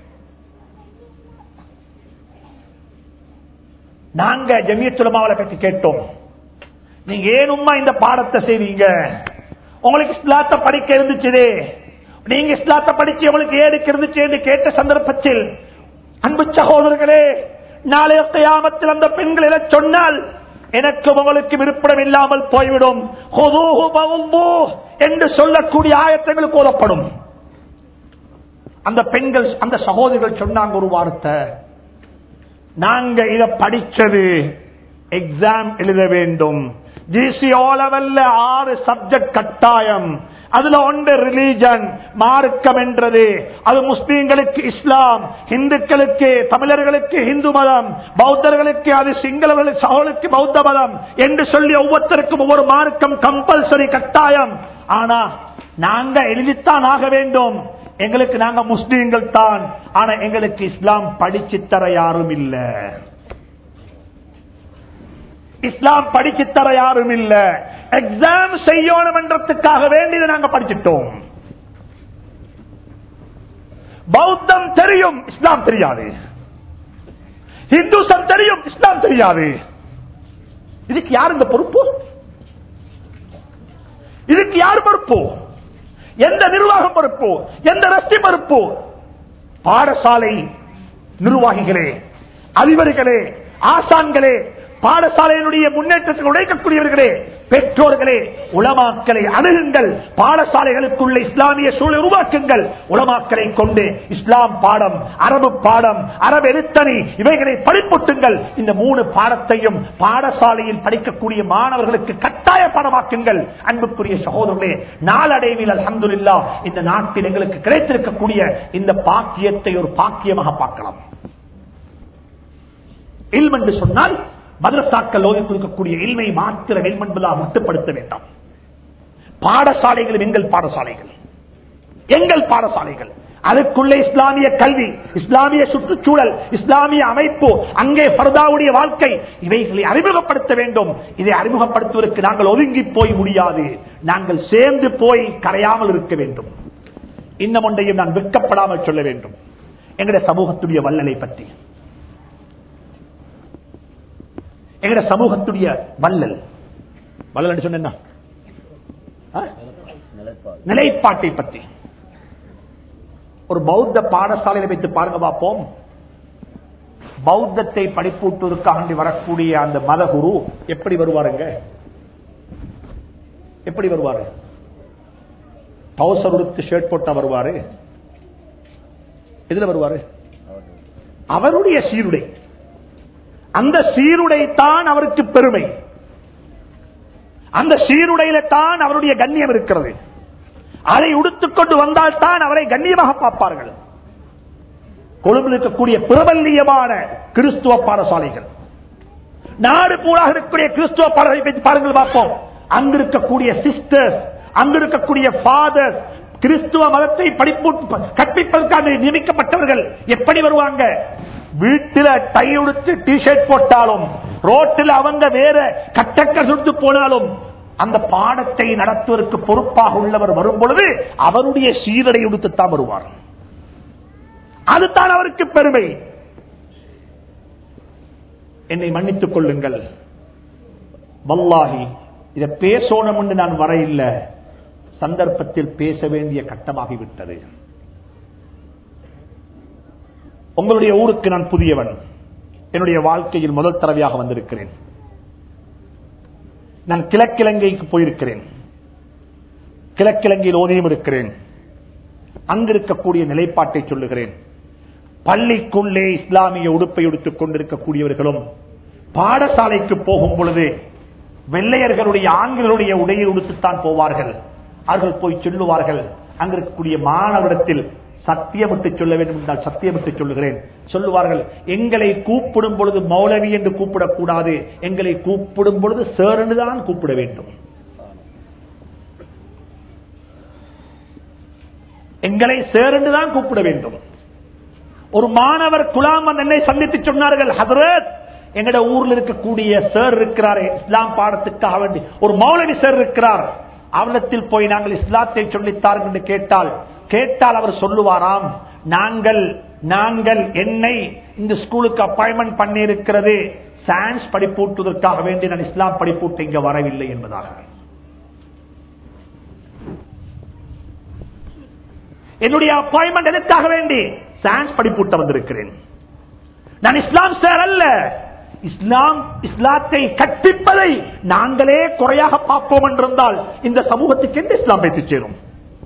[SPEAKER 1] நாங்க ஜமியத்துலமாவளை பற்றி கேட்டோம் நீங்க ஏனும்மா இந்த பாடத்தை செய்வீங்க உங்களுக்கு இஸ்லாத்தை படிக்க இருந்துச்சு நீங்க இஸ்லாத்தை படிச்சு உங்களுக்கு ஏடுக்கு இருந்துச்சு என்று கேட்ட சந்தர்ப்பத்தில் அன்பு சகோதரர்களே நாளைய கையாமத்தில் அந்த பெண்கள் என சொன்னால் எனக்கு உங்களுக்கு விருப்பம் இல்லாமல் போய்விடும் என்று சொல்லக்கூடிய ஆயத்தங்கள் கூறப்படும் அந்த பெண்கள் அந்த சகோதரிகள் சொன்னாங்க ஒரு வார்த்தை நாங்க இத படிச்சது எக்ஸாம் எழுத வேண்டும் ஜிசி ஓலவல்ல ஆறு சப்ஜெக்ட் கட்டாயம் அதுல ஒன்று ரிலீஜன் மார்க்கம் என்றது அது முஸ்லீம்களுக்கு இஸ்லாம் இந்துக்களுக்கு தமிழர்களுக்கு இந்து மதம் பௌத்தர்களுக்கு அது சிங்களவர்களுக்கு சகோதரருக்கு பௌத்த மதம் என்று சொல்லி ஒவ்வொருத்தருக்கும் ஒவ்வொரு மார்க்கம் கம்பல்சரி கட்டாயம் ஆனா நாங்க எழுதித்தான் ஆக வேண்டும் எங்களுக்கு நாங்க முஸ்லீம்கள் தான் ஆனா எங்களுக்கு இஸ்லாம் படிச்சு தர யாரும் இல்ல இஸ்லாம் படிச்சு தர யாரும் இல்ல எக்ஸாம் செய்யணும் என்றதுக்காக வேண்டியது நாங்க படிச்சிட்டோம் பௌத்தம் தெரியும் இஸ்லாம் தெரியாது இந்துசம் தெரியும் இஸ்லாம் தெரியாது இதுக்கு யார் இந்த பொறுப்பு இதுக்கு யார் பொறுப்பு எந்த நிர்வாகம் பொறுப்பு எந்த ரஷ்டி பொறுப்பு பாடசாலை நிர்வாகிகளே அதிபர்களே ஆசான்களே பாடசாலையினுடைய முன்னேற்றத்தில் உழைக்கக்கூடியவர்களே பெற்றோர்களே உலமாக்களை அணுகுங்கள் பாடசாலைகளுக்குள்ள இஸ்லாமிய சூழலை உருவாக்குங்கள் உலமாக்களை கொண்டு இஸ்லாம் பாடம் அரபு பாடம் அரபு எழுத்தணி இவைகளை படிப்புட்டுங்கள் இந்த மூணு பாடத்தையும் பாடசாலையில் படிக்கக்கூடிய மாணவர்களுக்கு கட்டாய பாடமாக்குங்கள் அன்புக்குரிய சகோதரர்களே நாளடைவில் அல்ஹம்துலில்லாஹ் இந்த நாட்டில் எங்களுக்கு கிடைத்திருக்கக்கூடிய இந்த பாக்கியத்தை ஒரு பாக்கியமாக பார்க்கலாம் இல்ம் என்று சொன்னால் மதரசாக்கள் ஓதி கொடுக்கக்கூடிய இல்மை மாத்திரம் இல்ம் என்பதாக மட்டுப்படுத்த வேண்டாம் பாடசாலைகள் எங்கள் பாடசாலைகள் எங்கள் பாடசாலைகள் அதுக்குள்ளே இஸ்லாமிய கல்வி இஸ்லாமிய சுற்றுச்சூழல் இஸ்லாமிய அமைப்பு அங்கே பர்தாவுடைய வாழ்க்கை இவைகளை அறிமுகப்படுத்த வேண்டும் இதை அறிமுகப்படுத்துவதற்கு நாங்கள் ஒதுங்கி போய் முடியாது நாங்கள் சேர்ந்து போய் கரையாமல் இருக்க வேண்டும் இன்னும் ஒன்றையும் நான் வெட்கப்படாமல் சொல்ல வேண்டும் எங்களுடைய சமூகத்துடைய வல்லலை பற்றி எங்கட சமூகத்துடைய வல்லல் வல்லல் சொன்ன என்ன? ஆ? நிலைப்பாட்டை பற்றி ஒரு பௌத்த பாடசாலையில வைத்து பாருங்க பார்ப்போம் பௌத்தத்தை படிப்பூட்டுவதற்காக வரக்கூடிய அந்த மதகுரு எப்படி வருவாருங்க எப்படி வருவாரு டவுசர் உடுத்து ஷர்ட் போட்டா வருவாரு எதுல வருவாரு அவருடைய சீருடை அந்த சீருடை தான் அவருக்கு பெருமை அந்த சீருடையில தான் அவருடைய கண்ணியம் இருக்கிறது அதை உடுத்துக்கொண்டு வந்தால் தான் அவரை கண்ணியமாக பார்ப்பார்கள் கொழும்பில் இருக்கக்கூடிய பிரபல்யமான கிறிஸ்துவ பாடசாலைகள் நாடு பூராக இருக்கக்கூடிய கிறிஸ்துவ பாடசாலை பற்றி பாருங்கள் பார்ப்போம் அங்கு இருக்கக்கூடிய சிஸ்டர்ஸ் அங்கு இருக்கக்கூடிய ஃபாதர்ஸ் கிறிஸ்துவ மதத்தை படிப்பு கற்பிப்பதற்காக நியமிக்கப்பட்டவர்கள் எப்படி வருவாங்க வீட்டில டை உடுத்து டிஷர்ட் போட்டாலும் ரோட்டில் அவங்க வேற கட்டக்க சுட்டு போனாலும் அந்த பாடத்தை நடத்துவதற்கு பொறுப்பாக உள்ளவர் வரும் பொழுது அவருடைய சீரடை உடுத்துத்தான் வருவார் அதுதான் அவருக்கு பெருமை என்னை மன்னித்துக் கொள்ளுங்கள் வல்லாஹி இதை பேசணும் என்று நான் வர இல்லை சந்தர்ப்பத்தில் பேச வேண்டிய கட்டமாகிவிட்டது உங்களுடைய ஊருக்கு நான் புதியவன் என்னுடைய வாழ்க்கையில் முதல் தடவையாக வந்திருக்கிறேன் நான் கிழக்கிழங்கைக்கு போயிருக்கிறேன் கிழக்கிழங்கையில் ஓதியும் இருக்கிறேன் அங்கிருக்கக்கூடிய நிலைப்பாட்டை சொல்லுகிறேன் பள்ளிக்குள்ளே இஸ்லாமிய உடுப்பை உடுத்துக் கொண்டிருக்கக்கூடியவர்களும் பாடசாலைக்கு போகும் பொழுது வெள்ளையர்களுடைய ஆண்களுடைய உடையை உடுத்துத்தான் போவார்கள் அவர்கள் போய் சொல்லுவார்கள் அங்க இருக்கக்கூடிய மாணவரிடத்தில் சத்தியமிட்டு சொல்ல வேண்டும் என்றால் சத்தியமிட்டு சொல்லுகிறேன் சொல்லுவார்கள் எங்களை கூப்பிடும் பொழுது மௌலவி என்று கூப்பிடக்கூடாது எங்களை கூப்பிடும் பொழுது சேர் தான் கூப்பிட வேண்டும் எங்களை சேரண்டு தான் கூப்பிட வேண்டும் ஒரு மாணவர் குலாமன் என்னை சந்தித்து சொன்னார்கள் ஹதரத் எங்கட ஊர்ல இருக்கக்கூடிய சார் இருக்கிறாரே இஸ்லாம் பாடத்துக்காக வேண்டி ஒரு மௌலவி சார் இருக்கிறார் அவனத்தில் போய் நாங்கள் இஸ்லாத்தை சொல்லித்தார்கள் என்று கேட்டால் கேட்டால் அவர் சொல்லுவாராம் நாங்கள் நாங்கள் என்னை இந்த ஸ்கூலுக்கு அப்பாயின்மெண்ட் பண்ணி இருக்கிறது சயின்ஸ் படிப்பூட்டுவதற்காக வேண்டி நான் இஸ்லாம் படிப்பூட்ட இங்க வரவில்லை என்பதாக என்னுடைய அப்பாயின்மெண்ட் எதற்காக வேண்டி சயின்ஸ் படிப்பூட்ட வந்திருக்கிறேன் நான் இஸ்லாம் சார் அல்ல இஸ்லாம் இஸ்லாத்தை கற்பிப்பதை நாங்களே குறையாக பார்ப்போம் என்றிருந்தால் இந்த சமூகத்துக்கு எந்த இஸ்லாம் பேசி சேரும்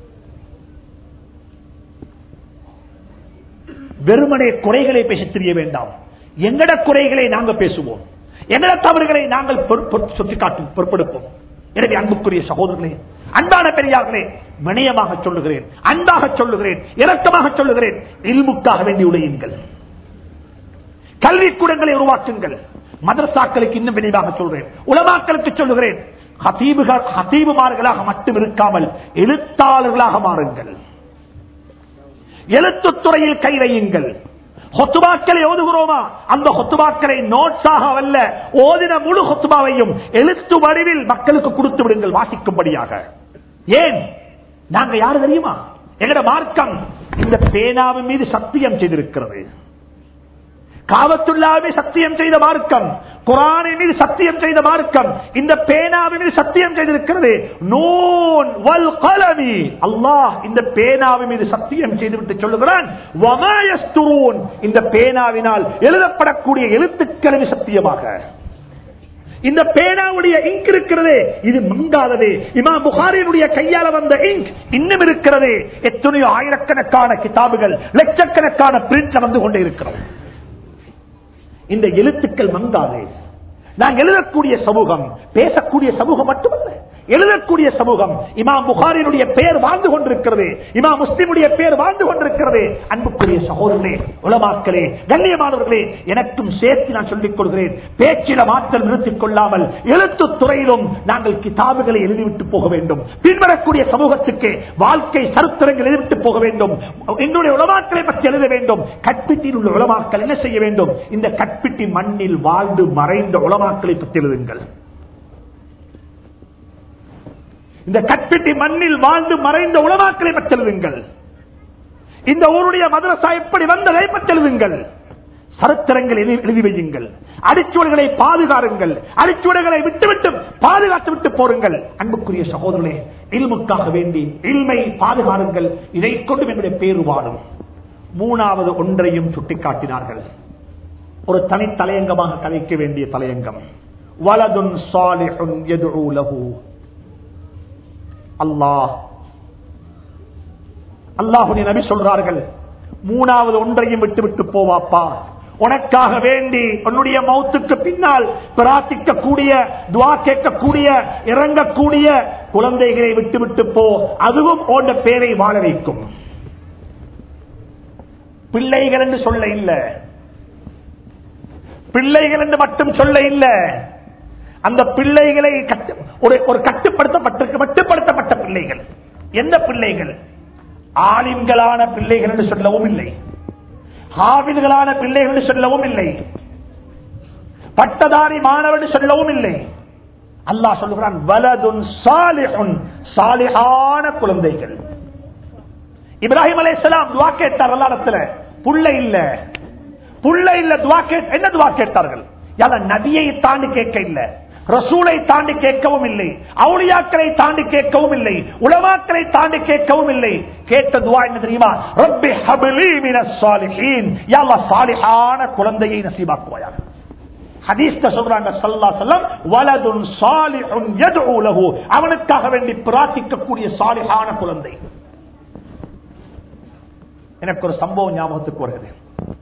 [SPEAKER 1] வெறுமனே குறைகளை பேச தெரிய வேண்டாம் எங்கட குறைகளை நாங்கள் பேசுவோம் எங்கட தவறுகளை நாங்கள் சுட்டிக்காட்டும் பொறுப்பெடுப்போம் எனவே அன்புக்குரிய சகோதரர்களே அன்பான பெரியார்களே வினயமாக சொல்லுகிறேன் அன்பாக சொல்லுகிறேன் இரக்கமாக சொல்லுகிறேன் இல்முக்காக வேண்டி உடையுங்கள் கல்விக்கூடங்களை உருவாக்குங்கள் மதரசாக்களுக்கு இன்னும் விரைவாக சொல்றேன் உலமாக்களுக்கு சொல்லுகிறேன் ஹசீபுகள் ஹசீபுமார்களாக மட்டும் இருக்காமல் எழுத்தாளர்களாக மாறுங்கள் எழுத்துத்துறையில் கை வையுங்கள் ஹொத்துபாக்களை ஓதுகிறோமா அந்த ஹொத்துபாக்களை நோட்ஸாக அல்ல ஓதின முழு ஹொத்துபாவையும் எழுத்து வடிவில் மக்களுக்கு கொடுத்து விடுங்கள் வாசிக்கும்படியாக ஏன் நாங்க யாரு தெரியுமா எங்கட மார்க்கம் இந்த பேனாவின் மீது சத்தியம் செய்திருக்கிறது காவத்துள்ளாவே சத்தியம் செய்த மார்க்கம் குரானை மீது சத்தியம் செய்த மார்க்கம் இந்த பேனாவின் மீது சத்தியம் செய்திருக்கிறது நூன் வல் கலமி அல்லாஹ் இந்த பேனாவின் மீது சத்தியம் செய்துவிட்டு சொல்லுகிறான் வமா யஸ்துரூன் இந்த பேனாவினால் எழுதப்படக்கூடிய எழுத்துக்களின் சத்தியமாக இந்த பேனாவுடைய இங்க் இருக்கிறது இது மங்காதது இமா புகாரினுடைய கையால வந்த இங்க் இன்னும் இருக்கிறது எத்தனையோ ஆயிரக்கணக்கான கிதாபுகள் லட்சக்கணக்கான பிரிண்ட் வந்து கொண்டே இருக்கிறது இந்த எழுத்துக்கள் மங்காது நாங்கள் எழுதக்கூடிய சமூகம் பேசக்கூடிய சமூகம் மட்டுமல்ல எழுதக்கூடிய சமூகம் இமாம் புகாரினுடைய பெயர் வாழ்ந்து கொண்டிருக்கிறது இமாம் முஸ்லிமுடைய பெயர் வாழ்ந்து கொண்டிருக்கிறது அன்புக்குரிய சகோதரர்களே உலமாக்களே கண்ணியமானவர்களே எனக்கும் சேர்த்து நான் சொல்லிக் கொள்கிறேன் பேச்சில மாற்றம் நிறுத்திக் கொள்ளாமல் எழுத்து துறையிலும் நாங்கள் கிதாபுகளை எழுதிவிட்டு போக வேண்டும் பின்வரக்கூடிய சமூகத்துக்கு வாழ்க்கை சரித்திரங்கள் எழுதிவிட்டு போக வேண்டும் எங்களுடைய உலமாக்களை பற்றி எழுத வேண்டும் கற்பிட்டில் உள்ள உலமாக்கள் என்ன செய்ய வேண்டும் இந்த கற்பிட்டி மண்ணில் வாழ்ந்து மறைந்த உலமாக்களை பற்றி எழுதுங்கள் இந்த கற்பிட்டி மண்ணில் வாழ்ந்து மறைந்த உலமாக்களை பற்றெழுதுங்கள் இந்த ஊருடைய மதரசா எப்படி வந்ததை பற்றெழுதுங்கள் சரித்திரங்கள் எழுதி எழுதி வையுங்கள் அடிச்சுவடுகளை பாதுகாருங்கள் அடிச்சுவடுகளை விட்டுவிட்டு பாதுகாத்து விட்டு போருங்கள் அன்புக்குரிய சகோதரனே இல்முக்காக வேண்டி இல்மை பாதுகாருங்கள் இதை கொண்டு என்னுடைய பேரு வாடும் மூணாவது ஒன்றையும் சுட்டிக்காட்டினார்கள் ஒரு தனி தலையங்கமாக கதைக்க வேண்டிய தலையங்கம் வலதுன் சாலிஹுன் எதுஉ லஹு அல்லாஹ் அல்லாஹுடைய நபி சொல்றார்கள் மூணாவது ஒன்றையும் விட்டு விட்டு போவாப்பா உனக்காக வேண்டி உன்னுடைய மௌத்துக்கு பின்னால் பிரார்த்திக்கக்கூடிய துவா கேட்கக்கூடிய இறங்கக்கூடிய குழந்தைகளை விட்டு விட்டு போ அதுவும் போன்ற பேரை வாழ வைக்கும் பிள்ளைகள் என்று சொல்ல இல்ல பிள்ளைகள் என்று மட்டும் சொல்ல இல்ல அந்த பிள்ளைகளை கட்டு- ஒரு ஒரு கட்டுப்படுத்தப்பட்ட மட்டுப்படுத்தப்பட்ட பிள்ளைகள் எந்த பிள்ளைகள் ஆலிம்களான பிள்ளைகள் என்று சொல்லவும் இல்லை ஹாவில்களான பிள்ளைகள் என்று சொல்லவும் இல்லை பட்டதாரி மாணவன் என்று சொல்லவும் இல்லை அல்லாஹ் சொல்லுகிறான் வலதுன் சாலிஹுன் சாலிஹான குழந்தைகள் இப்ராஹிம் அலைஹிஸ்ஸலாம் துவா கேட்டார் அல்லாஹ்விடத்துல புள்ள இல்ல புள்ள இல்ல துவா கேட் என்ன துவா கேட்டார்கள் யார நபியை தாண்டி கேட்க இல்ல ரசூலை தாண்டி கேட்கவும் இல்லை அவுளியாக்களை தாண்டி கேட்கவும் இல்லை உலமாக்களை தாண்டி கேட்கவும் இல்லை கேட்ட துவா என்ன தெரியுமா ரப்பி ஹபிலி மினஸ் சாலிஹீன் யா அல்லாஹ் சாலிஹான குழந்தையை நசீபாக்குவாயாக ஹதீஸ்ல சொல்றாங்க ஸல்லல்லாஹு அலைஹி வஸல்லம் வலதுன் சாலிஹுன் யதுஉ லஹு அவனுக்காக வேண்டி பிரார்த்திக்கக்கூடிய சாலிஹான குழந்தை எனக்கு ஒரு சம்பவம் ஞாபகத்துக்கு வருகிறது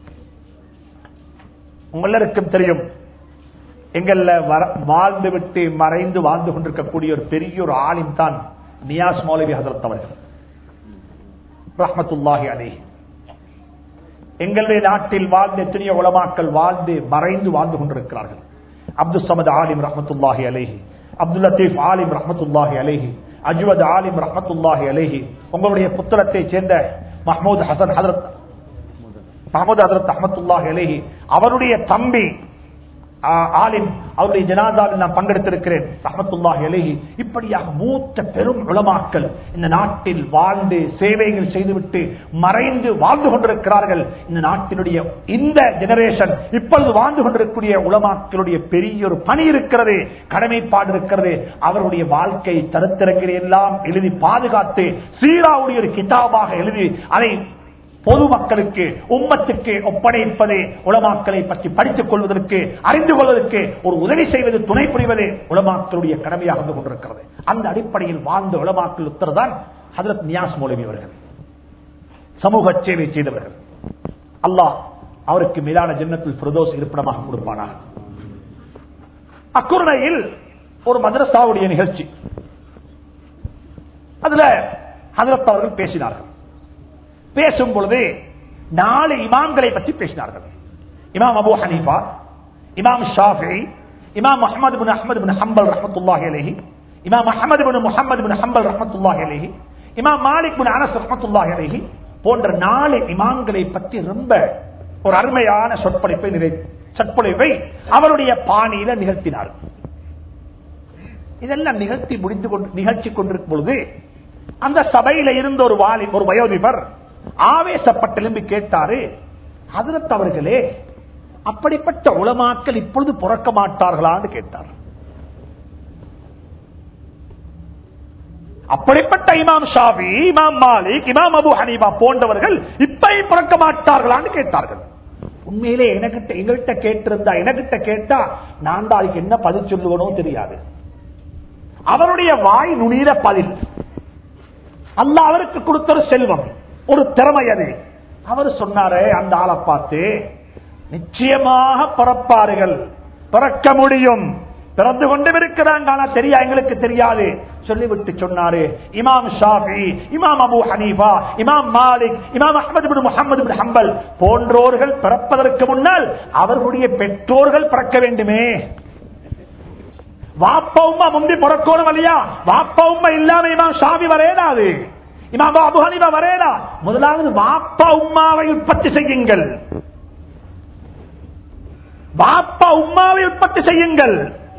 [SPEAKER 1] உங்களுக்கும் தெரியும் எங்கள்ல வர- வாழ்ந்து விட்டு மறைந்து வாழ்ந்து கொண்டிருக்கக்கூடிய ஒரு பெரிய ஒரு ஆலிம் தான் நியாஸ் மௌலவி ஹசரத் அவர்கள் ரஹ்மத்துல்லாஹி அலைஹி எங்களுடைய நாட்டில் வாழ்ந்த எத்தனையோ உலமாக்கள் வாழ்ந்து மறைந்து வாழ்ந்து கொண்டிருக்கிறார்கள் அப்துல் சமத் ஆலிம் ரஹமத்துல்லாஹி அலேஹி அப்துல் லத்தீப் ஆலிம் ரஹமத்துல்லாஹி அலேஹி அஜ்வத் ஆலிம் ரஹமத்துல்லாஹி அலேஹி உங்களுடைய புத்தகத்தை சேர்ந்த மஹமூத் ஹசன் ஹதரத் மஹமூத் ஹசரத் அஹமத்துல்லாஹி அலேஹி அவருடைய தம்பி ஆ, ஆலிம் அவருடைய ஜனாதாவில் நான் பங்கெடுத்திருக்கிறேன் ரஹமத்துல்லாஹி அலைஹி இப்படியாக மூத்த பெரும் உலமாக்கள் இந்த நாட்டில் வாழ்ந்து சேவைகள் செய்துவிட்டு மறைந்து வாழ்ந்து கொண்டிருக்கிறார்கள் இந்த நாட்டினுடைய இந்த ஜெனரேஷன் இப்பொழுது வாழ்ந்து கொண்டிருக்கக்கூடிய உலமாக்களுடைய பெரிய ஒரு பணி இருக்கிறது கடமைப்பாடு இருக்கிறது அவருடைய வாழ்க்கை தருத்திரங்களை எல்லாம் எழுதி பாதுகாத்து சீராவுடைய ஒரு கிதாபாக எழுதி அதை பொதுமக்களுக்கு உம்மத்துக்கு ஒப்படைப்பது உலமாக்களை பற்றி படித்துக் கொள்வதற்கு அறிந்து கொள்வதற்கு ஒரு உதவி செய்வது துணை புரிவது உலமாக்களுடைய கடமையாக வந்து கொண்டிருக்கிறது அந்த அடிப்படையில் வாழ்ந்த உலமாக்கள் உத்தரதான் ஹதரத் நியாஸ் மௌலவி அவர்கள் சமூக சேவை செய்தவர்கள் அல்லாஹ் அவருக்கு மீதான ஜன்னத்தில் பிரதோஷ் இருப்பிடமாக கொடுப்பானாக அக்குருணையில் ஒரு மதரசாவுடைய நிகழ்ச்சி அதுல ஹதரத் அவர்கள் பேசினார்கள் பேசும் பொழுது நாலு இமாம்களை பற்றி பேசினார்கள் இமாம் அபு ஹனீஃபா இமாம் ஷாஃபி இமாம் முஹம்மது பின் அஹமது பின் ஹம்பல் ரஹமத்துல்லாஹி அலைஹி இமாம் அஹமது பின் முஹம்மது பின் ஹம்பல் ரஹமத்துல்லாஹி அலைஹி இமாம் மாலிக் பின் அனஸ் ரஹமத்துல்லாஹி அலைஹி போன்ற நாலு இமாம்களை பற்றி ரொம்ப ஒரு அருமையான சொற்பொழிப்பை நிறை சொற்பொழிப்பை அவருடைய பாணியில நிகழ்த்தினார் இதெல்லாம் நிகழ்த்தி முடிந்து கொண்டு நிகழ்ச்சி கொண்டிருக்கும் பொழுது அந்த சபையில இருந்த ஒரு வாலி ஒரு வயோதிபர் ஆவேசப்பட்டு எழும்பி கேட்டாரு ஹதரத் அவர்களே அப்படிப்பட்ட உலமாக்கள் இப்பொழுது பிறக்க மாட்டார்களான்னு கேட்டார் அப்படிப்பட்ட இமாம் ஷாபி இமாம் மாலிக் இமாம் அபு ஹனீபா போன்றவர்கள் இப்பயும் பிறக்க மாட்டார்களான்னு கேட்டார்கள் உண்மையிலே எனக்கிட்ட எங்கள்கிட்ட கேட்டிருந்தா எனக்கிட்ட கேட்டா நான் தான் அதுக்கு என்ன பதில் சொல்லுவனோ தெரியாது அவருடைய வாய் நுனியில பதில் அல்ல அவருக்கு கொடுத்த ஒரு செல்வம் ஒரு திறமை அது அவர் சொன்னாரே அந்த ஆளை பார்த்து நிச்சயமாக பிறப்பார்கள் பிறக்க முடியும் பிறந்து கொண்டு இருக்கிறாங்க ஆனா தெரியா எங்களுக்கு தெரியாது சொல்லிவிட்டு சொன்னாரு இமாம் ஷாஃபி இமாம் அபு ஹனீஃபா இமாம் மாலிக் இமாம் அஹமது பின் முகமது பின் ஹம்பல் போன்றோர்கள் பிறப்பதற்கு முன்னால் அவர்களுடைய பெற்றோர்கள் பிறக்க வேண்டுமே வாப்ப உம்மா முந்தி பிறக்கணும் இல்லையா வாப்ப உம்மா இல்லாம இமாம் ஷாபி வரேடாது இமாம் அபு ஹனீஃபா வரேடா முதலாவது வாப்பா உம்மாவை உற்பத்தி செய்யுங்கள் வாப்பா உம்மாவை உற்பத்தி செய்யுங்கள்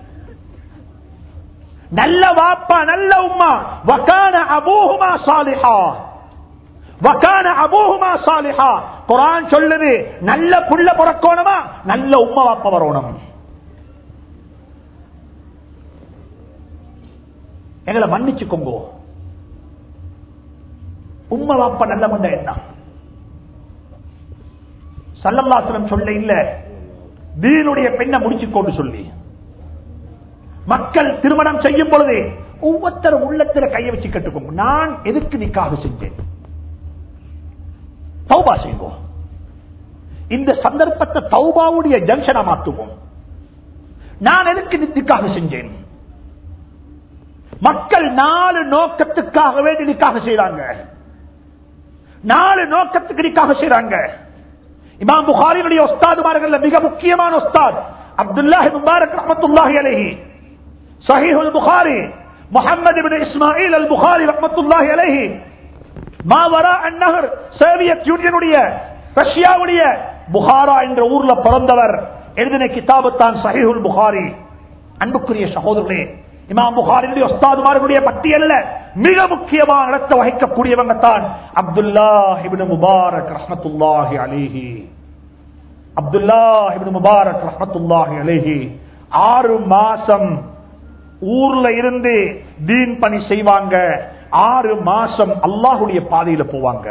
[SPEAKER 1] நல்ல வாப்பா நல்ல உம்மா வக்கான அபூஹுமா சாலிஹா வக்கான அபூஹுமா சாலிஹா குரான் சொல்லுது நல்ல புள்ள பிறக்கணுமா நல்ல உம்மா வாப்பா வரணும் எங்களை மன்னிச்சுக்கோங்க உம்மா வாப்பா நல்ல மந்த என்ன சல்லல்லாசனம் சொல்ல இல்ல வீணுடைய பெண்ணை முடிச்சுக்கொண்டு சொல்லி மக்கள் திருமணம் செய்யும் பொழுது ஒவ்வொருத்தரும் உள்ளத்துல கையை வச்சு கட்டுக்கோங்க நான் எதுக்கு நிக்காக செஞ்சேன் தௌபா செய்வோம் இந்த சந்தர்ப்பத்தை தௌபாவுடைய ஜங்ஷனை மாற்றுவோம் நான் எதுக்கு நிக்காக செஞ்சேன் மக்கள் நாலு நோக்கத்துக்காக வேண்டி நிக்காக செய்யறாங்க நாலு நோக்கத்துக்கு நிக்காக செய்யறாங்க இமாம் புகாரினுடைய ஒஸ்தாதுமார்கள் மிக முக்கியமான ஒஸ்தாத் அப்துல்லாஹி முபாரக் ரஹமத்துல்லாஹி அலைஹி சஹீஹுல் புகாரி முஹம்மது இப்னு இஸ்மாயில் அல் புகாரி ரஹமத்துல்லாஹி அலைஹி மாவரா அந்நகர் சோவியத் யூனியனுடைய ரஷ்யாவுடைய புகாரா என்ற ஊர்ல பிறந்தவர் எழுதின கிதாபத்தான் சஹீஹுல் புகாரி அன்புக்குரிய சகோதரர்களே இமாம் புகாரினுடைய ஒஸ்தாதுமார்களுடைய பட்டியல்ல மிக முக்கியமான இடத்தை வகிக்கக்கூடியவங்க தான் அப்துல்லா இபின் முபாரக் ரஹமத்துல்லாஹி அலிஹி அப்துல்லா இபின் முபாரக் ரஹமத்துல்லாஹி அலிஹி ஆறு மாசம் ஊர்ல இருந்து தீன் பணி செய்வாங்க ஆறு மாசம் அல்லாஹுடைய பாதையில போவாங்க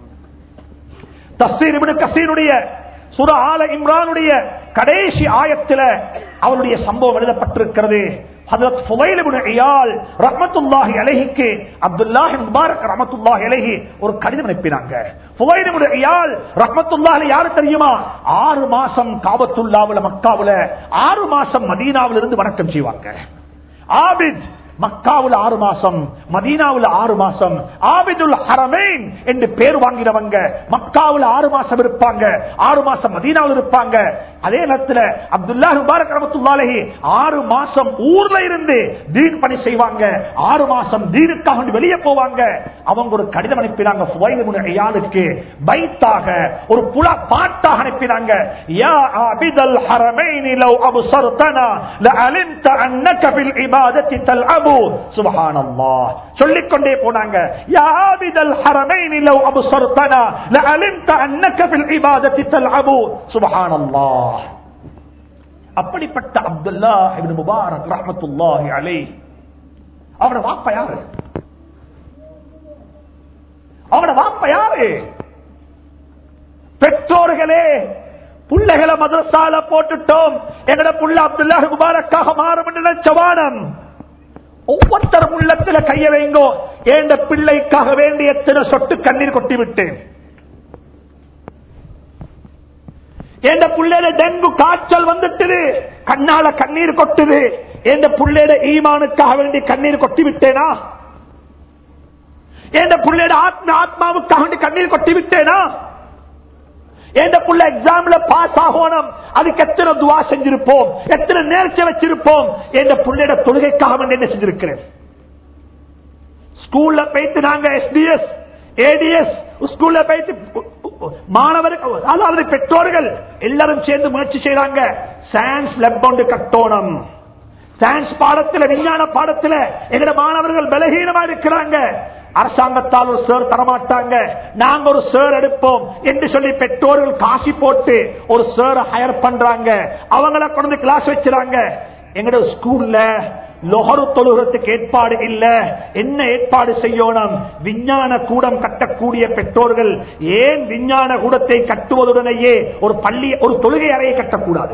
[SPEAKER 1] தஸ்தீர் இபின் கசீருடைய சுர ஆல இம்ரானுடைய கடைசி ஆயத்தில் அவருடைய சம்பவம் எழுதப்பட்டிருக்கிறது ஹதரத் ஃபுவைல் இப்னு இயால் ரஹ்மத்துல்லாஹி அலைஹிக்கு அப்துல்லாஹி முபாரக் ரஹ்மத்துல்லாஹி அலைஹி ஒரு கடிதம் அனுப்பினாங்க ஃபுவைல் இப்னு இயால் ரஹ்மத்துல்லாஹி யாரு தெரியுமா ஆறு மாசம் காபத்துல்லாவுல மக்காவுல ஆறு மாசம் மதீனாவில இருந்து வணக்கம் செய்வாங்க ஆபித் மக்காவுல ஆறு மாசம் மதீனாவுல ஆறு மாசம் ஆபிதுல் ஹரமேன் என்று பேர் வாங்கினவங்க மக்காவுல ஆறு மாசம் இருப்பாங்க ஆறு மாசம் மதீனாவில் இருப்பாங்க அதே நேரத்தில் அப்துல்லா முபாரக் ரமத்துல்லாலி ஆறு மாசம் ஊர்ல இருந்து தீன் பணி செய்வாங்க ஆறு மாசம் தீனுக்காக வேண்டி வெளியே போவாங்க அவங்க ஒரு கடிதம் அனுப்பினாங்க ஃபுவைலுக்கு பைத்தாக ஒரு புல பாட்டாக அனுப்பினாங்க யா ஆபிதல் ஹரமைன் லவ் அபுசர்தனா லஅலிம்த அன்னக ஃபில் இபாதத்தி தல்அபு சுப்ஹானல்லாஹ் சொல்லிக் கொண்டே போனாங்க யா ஆபிதல் ஹரமைன் லவ் அபுசர்தனா லஅலிம்த அன்னக ஃபில் இபாதத்தி தல்அபு சுப்ஹானல்லாஹ் அப்படிப்பட்ட அப்துல்லா இப்னு முபாரக் ரஹ்மத்துல்லாஹி அலைஹி அவரோட வாப்பா யாரு அவரோட வாப்பா யாரு பெற்றோர்களே புள்ளைகளை மதரசால போட்டுட்டோம் எங்கட புள்ள அப்துல்லா முபாரக்காக மாறும் என்று நினைச்சவானம் ஒவ்வொருத்தரும் உள்ளத்துல கைய வைங்கோ ஏண்ட பிள்ளைக்காக வேண்டிய எத்தனை சொட்டு கண்ணீர் கொட்டி விட்டேன் எந்த புள்ளையில டெங்கு காய்ச்சல் வந்துட்டுது கண்ணால கண்ணீர் கொட்டுது எந்த புள்ளையிட ஈமானுக்காக வேண்டி கண்ணீர் கொட்டி விட்டேனா எந்த புள்ளையிட ஆத்ம ஆத்மாவுக்காக வேண்டி கண்ணீர் கொட்டி விட்டேனா எந்த புள்ள எக்ஸாம்ல பாஸ் ஆகணும் அதுக்கு எத்தனை துவா செஞ்சிருப்போம் எத்தனை நேர்ச்சி வச்சிருப்போம் எந்த புள்ளையிட தொழுகைக்காக வேண்டி என்ன செஞ்சிருக்கிறேன் ஸ்கூல்ல போயிட்டு நாங்க எஸ்டிஎஸ் ஏடிஎஸ் ஸ்கூல்ல போயிட்டு மாணவர்கள் அதாவது பெற்றோர்கள் எல்லாரும் சேர்ந்து முயற்சி செய்யறாங்க சயின்ஸ் லெப் ஒன்று கட்டோணும் சயின்ஸ் பாடத்துல விஞ்ஞான பாடத்துல எங்கட மாணவர்கள் பலகீனமா இருக்கிறாங்க அரசாங்கத்தால் ஒரு சேர் தரமாட்டாங்க நாங்க ஒரு சேர் எடுப்போம் என்று சொல்லி பெற்றோர்கள் காசி போட்டு ஒரு சேர் ஹயர் பண்றாங்க அவங்கள கொண்டு கிளாஸ் வச்சுறாங்க எங்கட ஸ்கூல்ல லொஹரு தொழுகிறதுக்கு ஏற்பாடு இல்ல என்ன ஏற்பாடு செய்யணும் விஞ்ஞான கூடம் கட்டக்கூடிய பெற்றோர்கள் ஏன் விஞ்ஞான கூடத்தை கட்டுவதுடனேயே ஒரு பள்ளி ஒரு தொழுகை அறையை கட்டக்கூடாது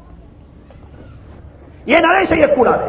[SPEAKER 1] ஏன் அதை செய்யக்கூடாது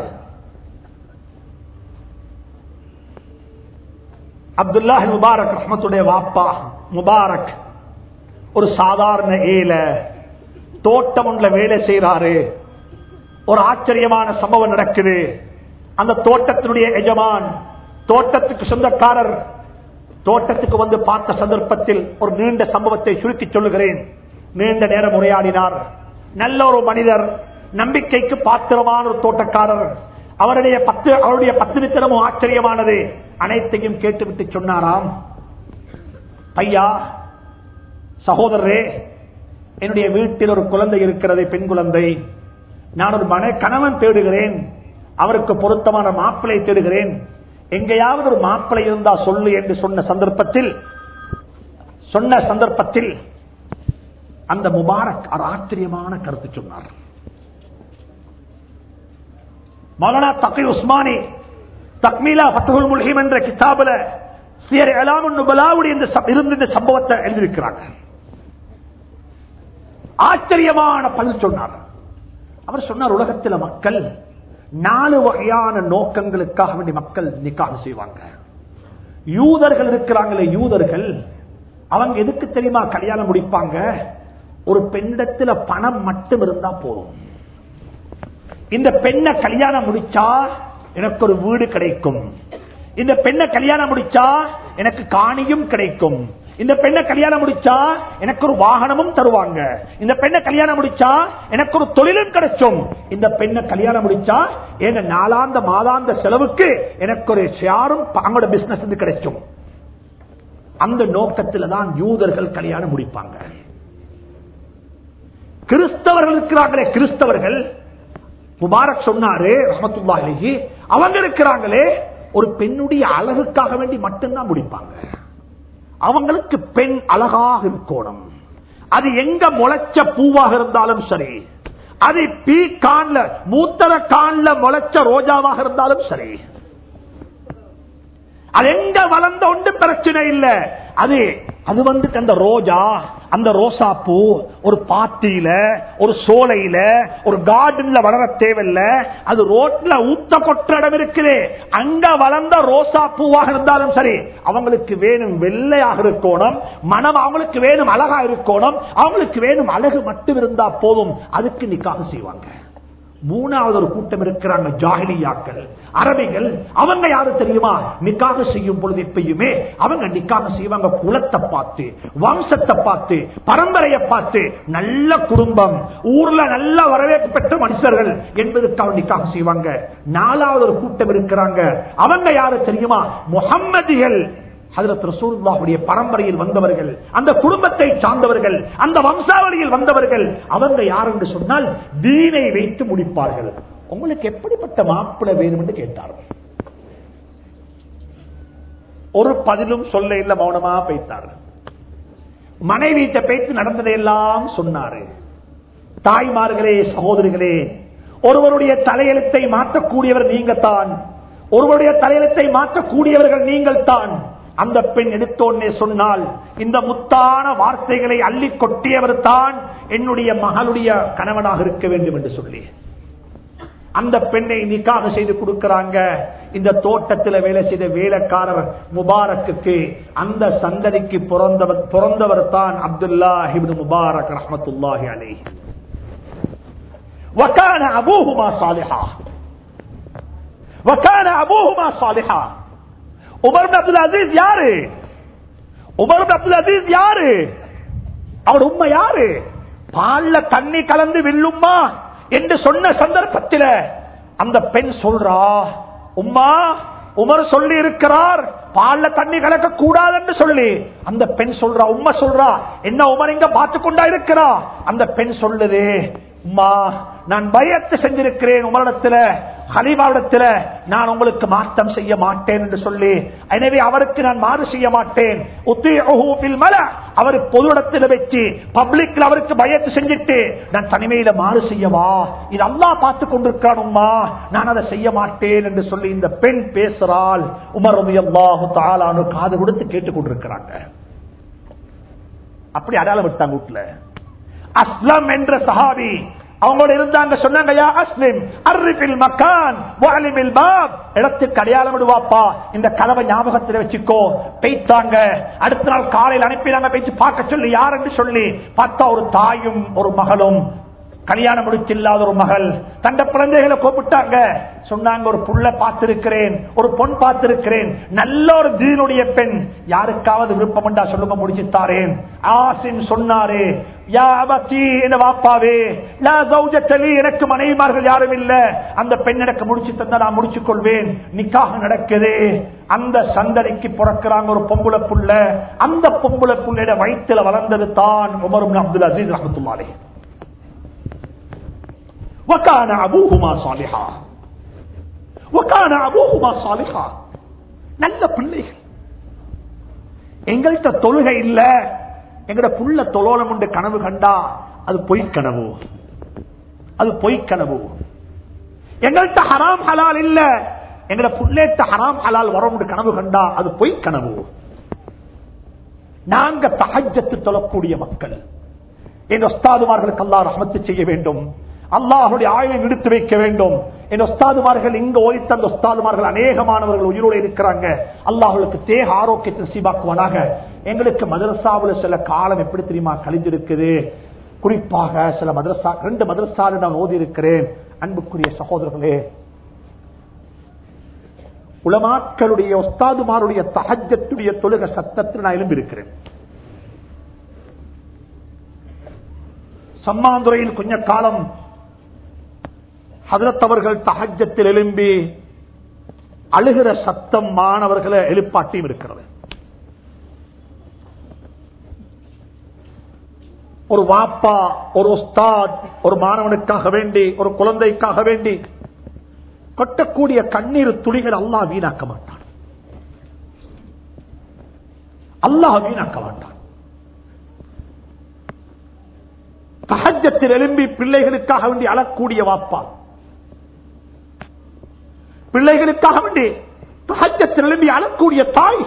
[SPEAKER 1] அப்துல்லா முபாரக் ரஹமத்துடைய வாப்பா முபாரக் ஒரு சாதாரண ஏல தோட்டம் ஒன்றுல வேலை செய்யறாரு ஒரு ஆச்சரியமான சம்பவம் நடக்குது அந்த தோட்டத்தினுடைய எஜமான் தோட்டத்துக்கு சொந்தக்காரர் தோட்டத்துக்கு வந்து பார்த்த சந்தர்ப்பத்தில் ஒரு நீண்ட சம்பவத்தை சுருக்கி சொல்லுகிறேன் நீண்ட நேரம் உரையாடினார் நல்ல ஒரு மனிதர் நம்பிக்கைக்கு பாத்திரமான ஒரு தோட்டக்காரர் அவருடைய பத்து அவருடைய பத்திரித்தனமும் ஆச்சரியமானது அனைத்தையும் கேட்டுவிட்டு சொன்னாராம் ஐயா சகோதரரே என்னுடைய வீட்டில் ஒரு குழந்தை இருக்கிறது பெண் குழந்தை நான் ஒரு மன கணவன் தேடுகிறேன் அவருக்கு பொருத்தமான மாப்பிளை தேடுகிறேன் எங்கேயாவது ஒரு மாப்பிளை இருந்தா சொல்லு என்று சொன்ன சந்தர்ப்பத்தில் சொன்ன சந்தர்ப்பத்தில் அந்த முபாரக் ஒரு ஆச்சரியமான கருத்து சொன்னார் மௌலானா தக்கி உஸ்மானி தக்மீலா பத்துகுல் முல்ஹிம் என்ற கிதாபுல சியர் எலாமுன் நுபலாவுடைய இந்த சம்- இருந்து இந்த சம்பவத்தை எழுதியிருக்கிறாங்க ஆச்சரியமான பதில் சொன்னார் அவர் சொன்னார் உலகத்தில் மக்கள் நாலு வகையான நோக்கங்களுக்காக வேண்டி மக்கள் நிக்காக செய்வாங்க யூதர்கள் இருக்கிறாங்களே யூதர்கள் அவங்க எதுக்கு தெரியுமா கல்யாணம் முடிப்பாங்க ஒரு பெண்ணிடத்துல பணம் மட்டும் இருந்தா போதும் இந்த பெண்ணை கல்யாணம் முடிச்சா எனக்கு ஒரு வீடு கிடைக்கும் இந்த பெண்ணை கல்யாணம் முடிச்சா எனக்கு காணியும் கிடைக்கும் இந்த பெண்ணை கல்யாணம் முடிச்சா எனக்கு ஒரு வாகனமும் தருவாங்க இந்த பெண்ணை கல்யாணம் முடிச்சா எனக்கு ஒரு தொழிலும் கிடைக்கும் இந்த பெண்ணை கல்யாணம் முடிச்சா எங்க நாலாந்த மாதாந்த செலவுக்கு எனக்கு ஒரு ஷேரும் அவங்களோட பிசினஸ் கிடைக்கும் அந்த நோக்கத்தில் தான் யூதர்கள் கல்யாணம் முடிப்பாங்க கிறிஸ்தவர்கள் இருக்கிறாங்களே கிறிஸ்தவர்கள் முபாரக் சொன்னாரு ரஹமத்துல்லாஹி அவங்க இருக்கிறாங்களே ஒரு பெண்ணுடைய அழகுக்காக வேண்டி மட்டும்தான் முடிப்பாங்க அவங்களுக்கு பெண் அழகாக இருக்கணும் அது எங்க முளைச்ச பூவாக இருந்தாலும் சரி அது பீ கான்ல மூத்தர கான்ல முளைச்ச ரோஜாவாக இருந்தாலும் சரி அது எங்க வளர்ந்த ஒன்று பிரச்சனை இல்ல அது அது வந்துட்டு அந்த ரோஜா அந்த ரோசா பூ ஒரு பாத்தியில ஒரு சோலையில ஒரு கார்டன்ல வளர தேவையில்ல அது ரோட்ல ஊத்த கொற்ற இடம் இருக்குது அங்க வளர்ந்த ரோசா பூவாக இருந்தாலும் சரி அவங்களுக்கு வேணும் வெள்ளையாக இருக்கணும் மனம் அவங்களுக்கு வேணும் அழகா இருக்கணும் அவங்களுக்கு வேணும் அழகு மட்டும் இருந்தா போதும் அதுக்கு நிக்காக செய்வாங்க மூணாவது ஒரு கூட்டம் இருக்கிறாங்க ஜாகிலியாக்கள் அரபிகள் அவங்க யாரு தெரியுமா நிக்காக செய்யும் பொழுது எப்பயுமே அவங்க நிக்காக செய்வாங்க குலத்தை பார்த்து வம்சத்தை பார்த்து பரம்பரையை பார்த்து நல்ல குடும்பம் ஊர்ல நல்ல வரவேற்பு பெற்ற மனுஷர்கள் என்பதற்கு அவங்க நிக்காக செய்வாங்க நாலாவது ஒரு கூட்டம் இருக்கிறாங்க அவங்க யாரு தெரியுமா முகம்மதிகள் ஹதரத் ரசூலுல்லாஹுடைய பரம்பரையில் வந்தவர்கள் அந்த குடும்பத்தை சார்ந்தவர்கள் அந்த வம்சாவளியில் வந்தவர்கள் அவங்க யார் என்று சொன்னால் தீனை வைத்து முடிப்பார்கள் உங்களுக்கு எப்படிப்பட்ட மாப்பிளை வேணும் என்று கேட்டார்கள் ஒரு பதிலும் சொல்ல இல்ல மௌனமா பேத்தார் மனைவியிட்ட பேச்சு நடந்ததையெல்லாம் சொன்னாரு தாய்மார்களே சகோதரிகளே ஒருவருடைய தலையெழுத்தை மாற்றக்கூடியவர் நீங்கத்தான் ஒருவருடைய தலையெழுத்தை மாற்றக்கூடியவர்கள் நீங்கள் தான் அந்த பெண் எடுத்தோன்னே சொன்னால் இந்த முத்தான வார்த்தைகளை அள்ளி கொட்டியவர் தான் என்னுடைய மகளுடைய கணவனாக இருக்க வேண்டும் என்று சொல்லி அந்த பெண்ணை நிக்காக செய்து கொடுக்கிறாங்க இந்த தோட்டத்தில் வேலை செய்த வேலைக்காரர் முபாரக்குக்கு அந்த சந்ததிக்கு பிறந்தவர் பிறந்தவர் தான் அப்துல்லா ஹிப்னு முபாரக் ரஹமத்துல்லாஹி அலைஹி وكان ابوهما صالحا وكان ابوهما صالحا உமர் பின் அப்துல் அசீஸ் யாரு உமர் பின் அப்துல் அசீஸ் யாரு அவர் உண்மை யாரு பால்ல தண்ணி கலந்து வில்லும்மா என்று சொன்ன சந்தர்ப்பத்தில் அந்த பெண் சொல்றா உம்மா உமர் சொல்லி இருக்கிறார் பால்ல தண்ணி கலக்க கூடாது என்று சொல்லி அந்த பெண் சொல்றா உம்மா சொல்றா என்ன உமர் இங்க பார்த்து கொண்டா இருக்கிறா அந்த பெண் சொல்லுது உம்மா நான் பயத்து செஞ்சிருக்கிறேன் உங்களிடத்துல ஹலீபாவிடத்துல நான் உங்களுக்கு மாற்றம் செய்ய மாட்டேன் என்று சொல்லி எனவே அவருக்கு நான் மாறு செய்ய மாட்டேன் உத்தியஹு ஃபில் மல. அவர் பொது இடத்துல வச்சு பப்ளிக்ல அவருக்கு பயத்து செஞ்சுட்டு நான் தனிமையில மாறு செய்யவா இது அல்லாஹ் பார்த்து கொண்டிருக்கானுமா நான் அதை செய்ய மாட்டேன் என்று சொல்லி இந்த பெண் பேசுறாள் உமர் ரலியல்லாஹு தஆலானு காது கொடுத்து கேட்டுக் கொண்டிருக்கிறாங்க அப்படி அடையாளம் விட்டாங்க வீட்டுல அஸ்லம் என்ற சஹாபி அவங்களோட இருந்தாங்க சொன்னாங்க யா அஸ்லிம் அர்ரிபில் மக்கான் வாலிமில் பாப் இடத்துக்கு அடையாளம் விடுவாப்பா இந்த கதவை ஞாபகத்தில் வச்சுக்கோ பெய்த்தாங்க அடுத்த நாள் காலையில் அனுப்பினாங்க பேச்சு பார்க்க சொல்லி யார் என்று சொல்லி பார்த்தா ஒரு தாயும் ஒரு மகளும் கல்யாணம் முடிச்சில்லாத ஒரு மகள் தந்த குழந்தைகளை கூப்பிட்டாங்க சொன்னாங்க ஒரு புள்ள பார்த்திருக்கிறேன் ஒரு பொன் பார்த்திருக்கிறேன் நல்ல ஒரு தீனுடைய பெண் யாருக்காவது விருப்பம் உண்டா சொல்லுங்க முடிச்சுத்தாரேன் ஆசிம் சொன்னாரே யா அபத்தி என வாப்பாவே லா ஜௌஜத்தலி எனக்கு மனைவிமார்கள் யாரும் இல்ல அந்த பெண் எனக்கு முடிச்சு தந்தா நான் முடிச்சுக் கொள்வேன் நிக்காக நடக்குது அந்த சந்ததிக்கு பிறக்கிறாங்க ஒரு பொம்புல புள்ள அந்த பொம்புல புள்ளையோட வயிற்றுல வளர்ந்தது தான் உமர் இப்னு அப்துல் அசீஸ் ரஹமத்துல்லாலே وكان ابوهما صالحا وكان ابوهما صالحا நல்ல பிள்ளைகள் எங்கள்கிட்ட தொழுகை இல்ல எங்கட புள்ள தொழோலம் உண்டு கனவு கண்டா அது பொய் கனவு அது பொய் கனவு எங்கள்கிட்ட ஹராம் ஹலால் இல்ல எங்கட புள்ளேட்ட ஹராம் ஹலால் வரும் கனவு கண்டா அது பொய் கனவு நாங்க தஹஜத்து தொழக்கூடிய மக்கள் என் ஒஸ்தாதுமார்களுக்கு அல்லா ரஹமத்து செய்ய வேண்டும் அல்லாஹுடைய ஆயுளை நிறுத்தி வைக்க வேண்டும் என் ஒஸ்தாதுமார்கள் இங்க ஓய்த்த அந்த ஒஸ்தாதுமார்கள் அநேகமானவர்கள் உயிரோடு இருக்கிறாங்க அல்லாஹுக்கு தேக ஆரோக்கியத்தை சீபாக்குவானாக எங்களுக்கு மதரசாவில் சில காலம் எப்படி தெரியுமா கழிந்திருக்குது குறிப்பாக சில மதரசா ரெண்டு மதரசாவில் நான் ஓதி இருக்கிறேன் அன்புக்குரிய சகோதரர்களே உலமாக்களுடைய ஒஸ்தாதுமாருடைய தகஜத்துடைய தொழுக சத்தத்தில் நான் எழும்பியிருக்கிறேன் சம்மாந்துறையில் கொஞ்ச காலம் ஹதரத்தவர்கள் தகஜத்தில் எழும்பி அழுகிற சத்தம் மாணவர்களை எழுப்பாட்டியும் இருக்கிறது ஒரு வாப்பா ஒரு உஸ்தாத் ஒரு மாணவனுக்காக வேண்டி ஒரு குழந்தைக்காக வேண்டி கொட்டக்கூடிய கண்ணீர் துளிகள் அல்லாஹ் வீணாக்க மாட்டான் அல்லாஹ் வீணாக்க மாட்டான் தகஜத்தில் எழும்பி பிள்ளைகளுக்காக வேண்டி அழக்கூடிய வாப்பா பிள்ளைகளுக்காக வேண்டி தகஜத்தில் எழும்பி அழக்கூடிய தாய்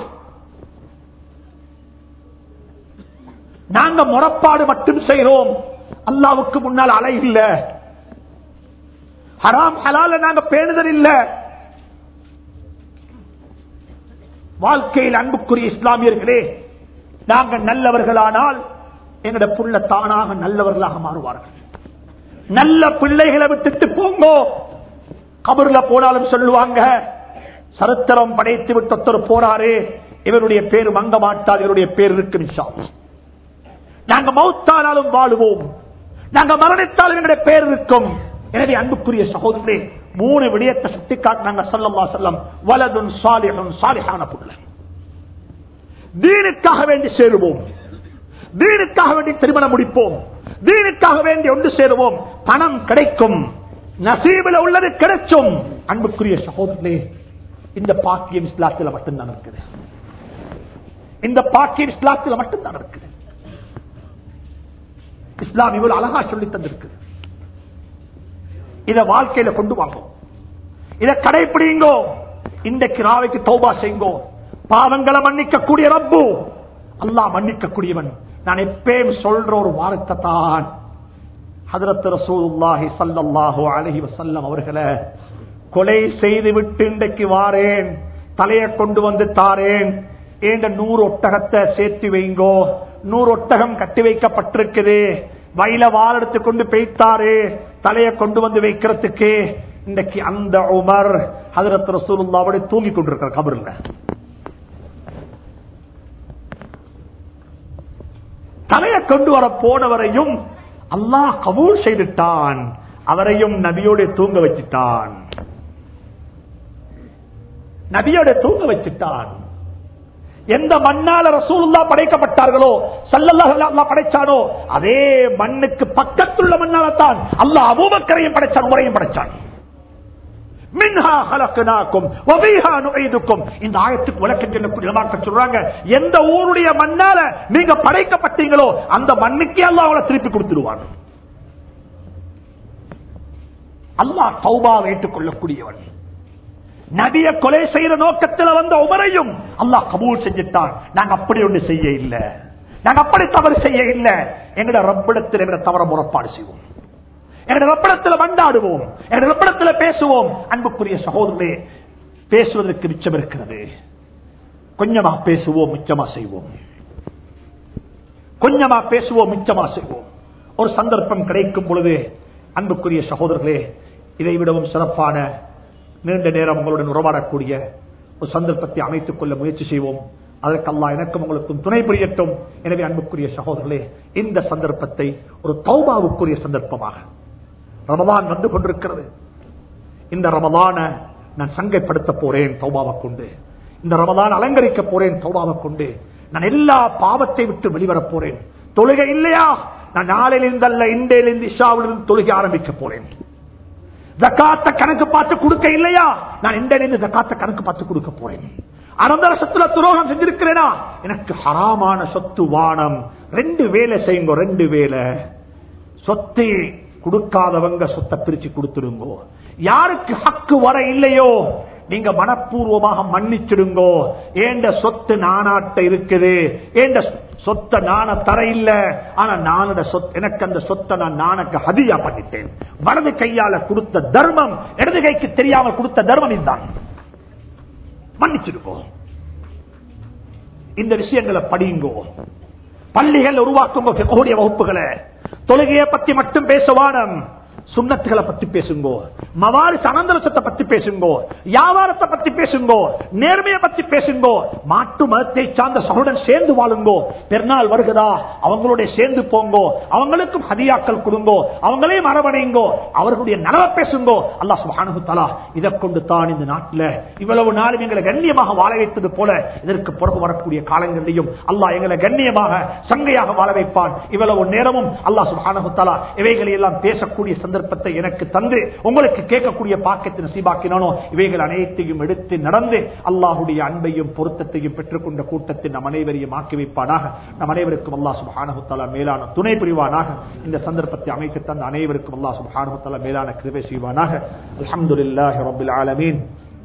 [SPEAKER 1] நாங்க முறப்பாடு மட்டும் செய்கிறோம் அல்லாவுக்கு முன்னால் அலை இல்ல ஹராம் ஹலால நாங்க பேணுதல் இல்ல வாழ்க்கையில் அன்புக்குரிய இஸ்லாமியர்களே நாங்க நல்லவர்களானால் எங்கட புள்ள தானாக நல்லவர்களாக மாறுவார்கள் நல்ல பிள்ளைகளை விட்டுட்டு போங்கோ கபர்ல போனாலும் சொல்லுவாங்க சரித்திரம் படைத்து விட்டு ஒருத்தர் போறாரு இவருடைய பேர் மங்க மாட்டாது இவருடைய பேர் இருக்கும் இன்ஷா அல்லாஹ். நாங்க மௌத்தானாலும் வாழுவோம் நாங்க மரணித்தாலும் எங்களுடைய பேர் இருக்கும் எனவே அன்புக்குரிய சகோதரே மூணு விடயத்தை சுட்டி காட்டினாங்க சல்லல்லா செல்லம் வலதுன் சாலிஹுன் சாலிஹான புள்ள தீனுக்காக வேண்டி சேருவோம் தீனுக்காக வேண்டி திருமணம் முடிப்போம் தீனுக்காக வேண்டி ஒன்று சேருவோம் பணம் கிடைக்கும் நசீபில் உள்ளது கிடைச்சும் அன்புக்குரிய சகோதரர்களே இந்த பாக்கியம் இஸ்லாத்தில் மட்டும்தான் இருக்குது இந்த பாக்கியம் இஸ்லாத்தில் மட்டும்தான் இருக்குது இஸ்லாம் இவ்வளவு அழகா சொல்லி தந்திருக்கு இத வாழ்க்கையில கொண்டு வாங்கும் இத கடைபிடிங்கோ இந்த கிராவைக்கு தௌபா செய்யுங்கோ பாவங்களை மன்னிக்கக்கூடிய ரப்பு அல்லாஹ் மன்னிக்கக்கூடியவன் நான் எப்பயும் சொல்ற ஒரு வார்த்தை தான் ஹதரத் ரசூலுல்லாஹி ஸல்லல்லாஹு அலைஹி வஸல்லம் அவர்களை கொலை செய்து விட்டு இன்றைக்கு வாரேன் தலையை கொண்டு வந்து தாரேன் ஏண்ட நூறு ஒட்டகத்தை சேர்த்து வைங்கோ நூறு ஒட்டகம் கட்டி வைக்கப்பட்டிருக்குது வயல வால் எடுத்து கொண்டு பெய்த்தாரு தலையை கொண்டு வந்து வைக்கிறதுக்கு இன்றைக்கு அந்த உமர் ஹதரத் ரசூலுல்லாவோட தூங்கி கொண்டிருக்கிற கபர்ல தலையை கொண்டு வர போனவரையும் அல்லாஹ் கபூல் செய்துட்டான் அவரையும் நபியோட தூங்க வச்சுட்டான் நபியோட தூங்க வச்சுட்டான் எந்த மண்ணால ரசூலுல்லா படைக்கப்பட்டார்களோ சல்லல்லாஹு அலைஹி வஸல்லம் படைச்சானோ அதே மண்ணுக்கு பக்கத்துள்ள மண்ணால தான் அல்லாஹ் அபூபக்கரையும் படைச்சான் உரையும் படைச்சான் மின்ஹா ஹலக்னாக்கும் வபீஹா நுஈதுக்கும் இந்த ஆயத்துக்கு விளக்கம் சொல்லக்கூடிய உலமாக்கள் சொல்றாங்க எந்த ஊருடைய மண்ணால நீங்க படைக்கப்பட்டீங்களோ அந்த மண்ணுக்கே அல்லாஹ் அவளை திருப்பி கொடுத்துருவாங்க அல்லாஹ் தௌபாவை ஏற்றுக்கொள்ளக்கூடியவன் நபிய கொலை செய்யற நோக்கத்தில் வந்த உமரையும் அல்லாஹ் கபூல் செஞ்சுட்டான் நாங்க அப்படி ஒன்று செய்ய இல்ல நாங்க அப்படி தவறு செய்ய இல்ல எங்கட ரப்பிடத்தில் எங்கட தவற முறப்பாடு செய்வோம் எங்கட ரப்பிடத்தில் மண்டாடுவோம் எங்கட ரப்பிடத்தில் பேசுவோம் அன்புக்குரிய சகோதரர்களே பேசுவதற்கு மிச்சம் இருக்கிறது கொஞ்சமா பேசுவோம் மிச்சமா செய்வோம் கொஞ்சமா பேசுவோம் மிச்சமா செய்வோம் ஒரு சந்தர்ப்பம் கிடைக்கும் பொழுது அன்புக்குரிய சகோதரர்களே இதை விடவும் சிறப்பான நீண்ட நேரம் உங்களுடன் உறவாடக்கூடிய ஒரு சந்தர்ப்பத்தை அமைத்துக் கொள்ள முயற்சி செய்வோம் அதற்கு அல்லா எனக்கும் உங்களுக்கும் துணை புரியட்டும் எனவே அன்புக்குரிய சகோதரர்களே இந்த சந்தர்ப்பத்தை ஒரு தௌபாவுக்குரிய சந்தர்ப்பமாக ரமதான் வந்து கொண்டிருக்கிறது இந்த ரமதான நான் சங்கைப்படுத்த போறேன் தௌபாவை கொண்டு இந்த ரமதான் அலங்கரிக்க போறேன் தௌபாவை கொண்டு நான் எல்லா பாவத்தை விட்டு வெளிவரப் போறேன் தொழுகை இல்லையா நான் நாளையிலிருந்து அல்ல இன்றையிலிருந்து இஷாவிலிருந்து தொழுகை ஆரம்பிக்க போறேன் ஜக்காத்த கணக்கு பார்த்து கொடுக்க இல்லையா நான் இன்றையிலிருந்து ஜக்காத்த கணக்கு பார்த்து கொடுக்க போறேன் அனந்தர சொத்துல துரோகம் செஞ்சிருக்கிறேனா எனக்கு ஹராமான சொத்து வானம் ரெண்டு வேலை செய்யுங்க ரெண்டு வேலை சொத்தை கொடுக்காதவங்க சொத்தை பிரிச்சு கொடுத்துருங்கோ யாருக்கு ஹக்கு வர இல்லையோ நீங்க மனப்பூர்வமாக மன்னிச்சிடுங்கோ ஏண்ட சொத்து நானாட்ட இருக்குது ஏண்ட சொத்தை நான தர இல்ல ஆனா நானோட சொத் எனக்கு அந்த சொத்தை நான் நானக்கு ஹதியா பண்ணிட்டேன் வலது கையால கொடுத்த தர்மம் இடது கைக்கு தெரியாமல் கொடுத்த தர்மம் இதுதான் மன்னிச்சிருக்கோ இந்த விஷயங்களை படியுங்கோ பள்ளிகள் உருவாக்குங்கோ கூடிய வகுப்புகளை தொழுகையை பத்தி மட்டும் பேசுவானம் சுண்ணத்துகளை பத்தி பேசுங்கோ மவாரி சனந்தரசத்தை பத்தி பேசுங்கோ வியாபாரத்தை பத்தி பேசுங்கோ நேர்மையை பத்தி பேசுங்கோ மாட்டு மதத்தை சார்ந்த சகுடன் சேர்ந்து வாழுங்கோ பெருநாள் வருகிறதா அவங்களோட சேர்ந்து போங்கோ அவங்களுக்கும் ஹதியாக்கள் கொடுங்கோ அவங்களையும் அரவணைங்கோ அவர்களுடைய நலவை பேசுங்கோ அல்லா சுபானு தலா இதை கொண்டு தான் இந்த நாட்டில் இவ்வளவு நாளும் எங்களை கண்ணியமாக வாழ வைத்தது போல இதற்கு பிறகு வரக்கூடிய காலங்களிலையும் அல்லாஹ் எங்களை கண்ணியமாக சங்கையாக வாழ வைப்பான் இவ்வளவு நேரமும் அல்லாஹ் சுபானு தலா இவைகளை எல்லாம் பேசக்கூடிய சந்தர்ப்பத்தை எனக்கு தந்து உங்களுக்கு கேட்கக்கூடிய பாக்கத்தை நசீபாக்கினானோ இவைகள் அனைத்தையும் எடுத்து நடந்து அல்லாஹுடைய அன்பையும் பொருத்தத்தையும் பெற்றுக்கொண்ட கூட்டத்தில் நம் அனைவரையும் ஆக்கி வைப்பானாக நம் அனைவருக்கும் அல்லா சுபானகுத்தாலா மேலான துணை புரிவானாக இந்த சந்தர்ப்பத்தை அமைத்து தந்த அனைவருக்கும் அல்லா சுபானகுத்தாலா மேலான கிருவை செய்வானாக அலமதுல்லாஹி ரபில் ஆலமீன்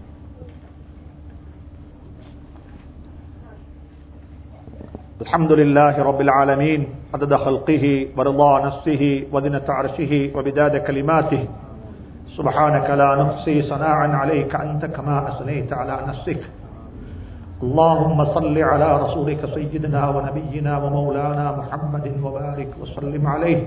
[SPEAKER 1] الحمد لله رب العالمين عدد خلقه ورضا نفسه وزنة عرشه وبداد كلماته سبحانك لا نحصي صناعا عليك أنت كما أثنيت على نفسك اللهم صل على رسولك سيدنا ونبينا ومولانا محمد وبارك وسلم عليه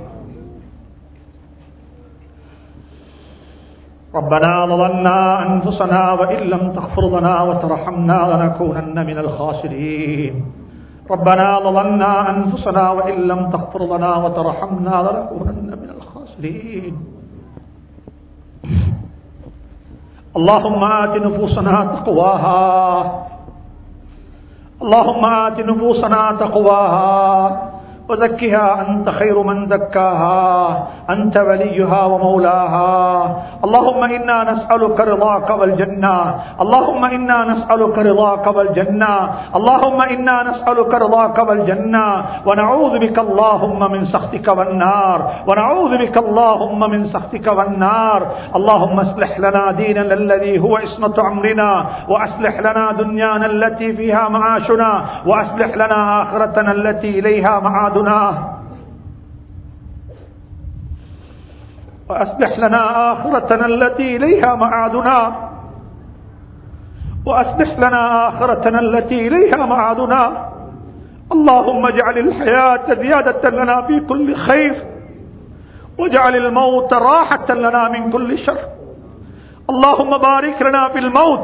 [SPEAKER 1] ربنا ظلمنا أنفسنا وإن لم تغفر لنا وترحمنا لنكونن من الخاسرين ربنا ظلمنا أنفسنا وإن لم تغفر لنا وترحمنا لنكونن من الخاسرين اللهم آت نفوسنا تقواها اللهم آت نفوسنا تقواها وزكها أنت خير من زكاها أنت وليها ومولاها اللهم إنا نسألك رضاك والجنة اللهم إنا نسألك رضاك والجنة اللهم إنا نسألك رضاك والجنة ونعوذ بك اللهم من سخطك والنار ونعوذ بك اللهم من سخطك والنار اللهم اصلح لنا ديننا الذي هو عصمة أمرنا وأصلح لنا دنيانا التي فيها معاشنا وأصلح لنا آخرتنا التي إليها معادنا وأصلح لنا آخرتنا التي إليها معادنا وأصلح لنا آخرتنا التي إليها معادنا اللهم اجعل الحياة زيادة لنا في كل خير واجعل الموت راحة لنا من كل شر اللهم بارك لنا في الموت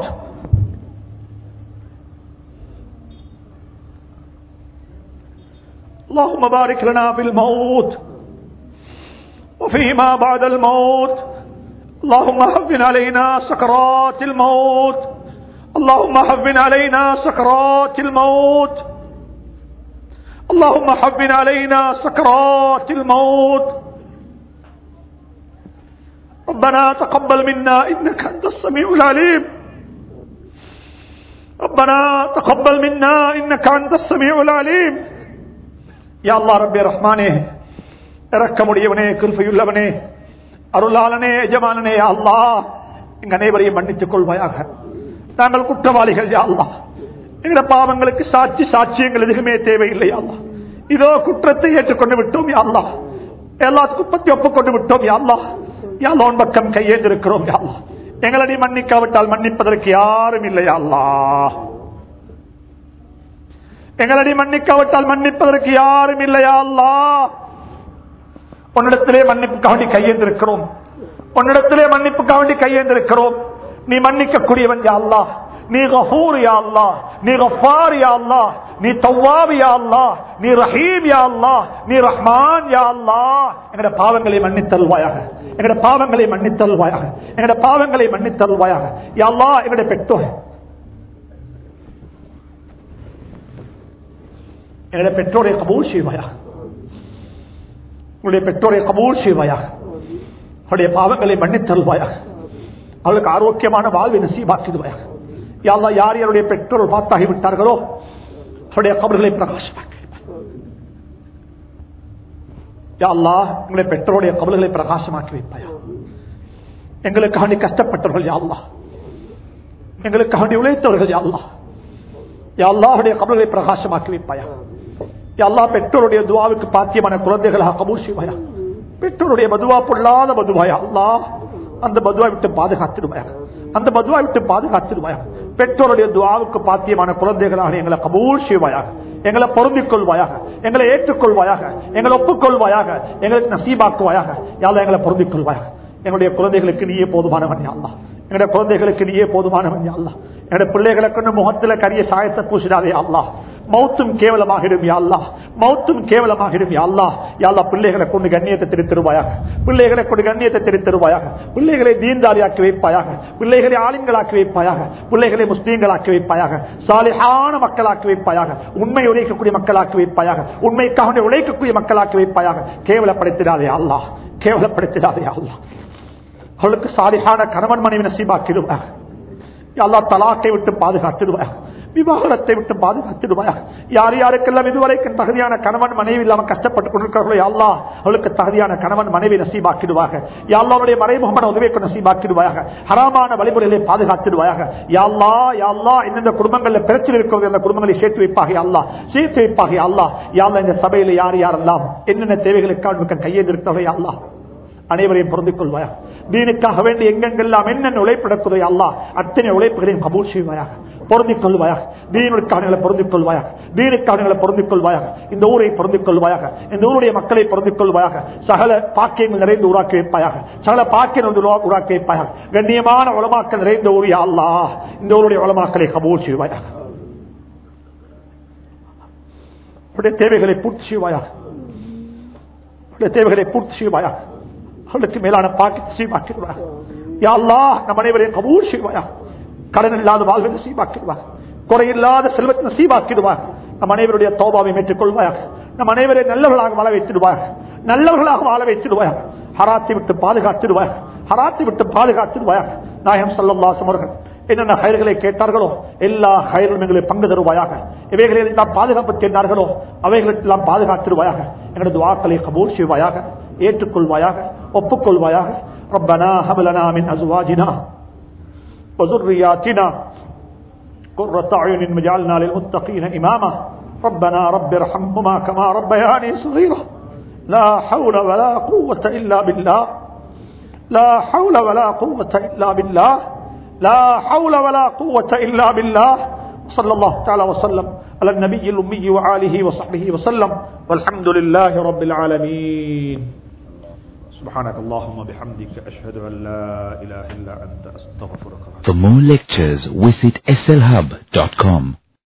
[SPEAKER 1] اللهم بارك لنا في الموت وفيما بعد الموت اللهم هون علينا سكرات الموت اللهم هون علينا سكرات الموت اللهم هون علينا سكرات الموت ربنا تقبل منا انك انت السميع العليم ربنا تقبل منا انك انت السميع العليم يا الله ربي رحمانே இறக்க முடியவனே கிருபையுள்ளவனே அருளாளனே எஜமானனே யா அல்லாஹ் எங்க அனைவரையும் மன்னித்துக் கொள்வாயாக நாங்கள் குற்றவாளிகள் யா அல்லாஹ் எங்கள பாவங்களுக்கு சாட்சி சாட்சியங்கள் எதுவுமே தேவையில்லை யா அல்லாஹ் இதோ குற்றத்தை ஏற்றுக்கொண்டு விட்டோம் யா அல்லாஹ் எல்லாத்துக்கும் பத்தி ஒப்புக்கொண்டு விட்டோம் யா அல்லாஹ் யா அல்லாஹ் உன் பக்கம் கையேந்திருக்கிறோம் யா அல்லாஹ் எங்களை நீ மன்னிக்காவிட்டால் மன்னிப்பதற்கு யாரும் இல்லை யா அல்லாஹ் எங்களை நீ மன்னிக்காவிட்டால் மன்னிப்பதற்கு யாரும் இல்லையா அல்லாஹ் உன்னிடத்திலே மன்னிப்புக்காக வேண்டி கையேந்திருக்கிறோம் உன்னிடத்திலே மன்னிப்புக்காக வேண்டி கையேந்திருக்கிறோம் நீ மன்னிக்கக்கூடியவன் யா அல்லாஹ் நீ கஃபூர் யா அல்லாஹ் நீ கஃபார் யா அல்லாஹ் நீ தவ்வாப் யா அல்லாஹ் நீ ரஹீம் யா அல்லாஹ் நீ ரஹ்மான் யா அல்லாஹ் எங்கட பாவங்களை மன்னித்தல்வாயாக எங்கட பாவங்களை மன்னித்தல்வாயாக எங்கட பாவங்களை மன்னித்தல்வாயாக யா அல்லாஹ் எங்கட பெற்றோர் எங்களுடைய பெற்றோரை கபூல் செய்வாயாக உங்களுடைய பெற்றோரை கபூல் செய்வாயாக அவருடைய பாவங்களை மன்னித்தருவாயாக அவளுக்கு ஆரோக்கியமான வாழ்வை நசீபாக்கிடுவாயாக யாரா யார் யாருடைய பெற்றோர் பார்த்தாகி விட்டார்களோ அவருடைய கபர்களை பிரகாசமாக்கி யாழ்லா உங்களுடைய பெற்றோருடைய கபல்களை பிரகாசமாக்கி வைப்பாயா எங்களுக்காண்டி கஷ்டப்பட்டவர்கள் யாழ்லா எங்களுக்காண்டி உழைத்தவர்கள் யாழ்லா யாழ்லாவுடைய கபல்களை பிரகாசமாக்கி வைப்பாயா எல்லா பெற்றோருடைய துவாவுக்கு பாத்தியமான குழந்தைகளாக கபூல் செய்வாயா பெற்றோருடைய மதுவா பொல்லாத மதுவாயா அல்லா அந்த மதுவா விட்டு பாதுகாத்துடுவாயா அந்த மதுவா விட்டு பாதுகாத்துடுவாயா பெற்றோருடைய துவாவுக்கு பாத்தியமான குழந்தைகளாக எங்களை கபூல் செய்வாயாக எங்களை பொருந்திக் கொள்வாயாக எங்களை ஏற்றுக்கொள்வாயாக எங்களை ஒப்புக்கொள்வாயாக எங்களுக்கு நசீபாக்குவாயாக யாரும் எங்களை பொருந்திக் கொள்வாயாக எங்களுடைய குழந்தைகளுக்கு நீயே போதுமானவன் யாழ்லா எங்களுடைய குழந்தைகளுக்கு நீயே போதுமானவன் யாழ்லா என்னுடைய பிள்ளைகளை கொண்டு முகத்துல கரிய சாயத்தை பூசிடாதே அல்லா மௌத்தும் கேவலமாகிடும் யாழ்லா மௌத்தும் கேவலமாகிடும் யாழ்லா யாழ்லா பிள்ளைகளை கொண்டு கண்ணியத்தை திருத்திருவாயாக பிள்ளைகளை கொண்டு கண்ணியத்தை திருத்திருவாயாக பிள்ளைகளை தீன்தாரியாக்கி வைப்பாயாக பிள்ளைகளை ஆளுங்களாக்கி வைப்பாயாக பிள்ளைகளை முஸ்லீம்களாக்கி வைப்பாயாக சாலிஹான மக்களாக்கி வைப்பாயாக உண்மை உழைக்கக்கூடிய மக்களாக்கி வைப்பாயாக உண்மைக்காக உழைக்கக்கூடிய மக்களாக்கி வைப்பாயாக கேவலப்படுத்திடாதே அல்லா கேவலப்படுத்திடாதே அல்லா அவளுக்கு சாலிஹான கணவன் மனைவி நசீபாக்கிடுவாங்க அல்லா தலாக்கை விட்டு பாதுகாத்துடுவாங்க விவாகரத்தை விட்டு பாதுகாத்துடுவாயாக யார் யாருக்கெல்லாம் இதுவரைக்கும் தகுதியான கணவன் மனைவி இல்லாம கஷ்டப்பட்டு கொண்டிருக்கிறார்களோ அல்லா அவளுக்கு தகுதியான கணவன் மனைவி நசீபாக்கிடுவாங்க யாழ்லாவுடைய மறைமுகமான உதவியை நசீபாக்கிடுவாயாக ஹராமான வழிமுறைகளை பாதுகாத்துடுவாயாக யாழ்லா யாழ்லா எந்தெந்த குடும்பங்கள்ல பிரச்சனை இருக்கிறது அந்த குடும்பங்களை சேர்த்து வைப்பாக அல்லா சேர்த்து வைப்பாக அல்லா யாழ்லா இந்த சபையில யார் யாரெல்லாம் என்னென்ன தேவைகளுக்காக கையெழுந்திருக்கிறவரை அல்லா அனைவரையும் பொருந்திக் கொள்வாயா தீனுக்காக வேண்டி எங்கெங்கெல்லாம் என்னென்ன உழைப்பிடக்குதை அல்லா அத்தனை உழைப்புகளையும் கபூல் செய்வாயாக பொருந்திக் கொள்வாயாக தீனுக்கானங்களை பொருந்திக் கொள்வாயாக தீனுக்கானங்களை பொருந்திக் கொள்வாயாக இந்த ஊரை பொருந்திக் கொள்வாயாக இந்த ஊருடைய மக்களை பொருந்திக் கொள்வாயாக சகல பாக்கியங்கள் நிறைந்து உருவாக்கி வைப்பாயாக சகல பாக்கியம் உருவாக்கி வைப்பாயாக கண்ணியமான உளமாக்கல் நிறைந்த ஊர் அல்லா இந்த ஊருடைய உளமாக்களை கபூல் செய்வாயாக தேவைகளை பூர்த்தி செய்வாயாக தேவைகளை பூர்த்தி செய்வாயாக அவளுக்கு மேலான பாக்கி சீமாக்கிடுவார் யாழ்லா நம் அனைவரையும் கபூர் செய்வாயா கடன் இல்லாத வாழ்வை நசீபாக்கிடுவார் குறையில்லாத செல்வத்தை நசீபாக்கிடுவார் நம் அனைவருடைய தோபாவை ஏற்றுக்கொள்வாயாக நம் அனைவரையும் நல்லவர்களாக வாழ வைத்திடுவார் நல்லவர்களாக வாழ வைத்திடுவார் ஹராத்தை விட்டு பாதுகாத்திடுவார் ஹராத்தை விட்டு பாதுகாத்திடுவார் நாயகம் சல்லல்லாசம் அவர்கள் என்னென்ன கயிறுகளை கேட்டார்களோ எல்லா கயிறும் எங்களை பங்கு தருவாயாக இவைகளை எல்லாம் பாதுகாப்பு கேட்டார்களோ அவைகளெல்லாம் பாதுகாத்திடுவாயாக எங்களது வாக்களை கபூர் செய்வாயாக ஏற்றுக்கொள்வாயாக ஒப்புக்கொள்வாயாக ربنا هب لنا من ازواجنا وذرياتنا قرة اعين واجعلنا للمتقين اماما ربنا رب ارحمهما كما ربياني صغيرا لا حول ولا قوة الا بالله لا حول ولا قوة الا بالله لا حول ولا قوة الا بالله صلى الله تعالى وسلم على النبي الأمي وآله وصحبه وسلم والحمد لله رب العالمين سبحانك اللهم بحمدك أشهد أن لا إله إلا أنت أستغفرك
[SPEAKER 2] For more lectures, visit slhub.com.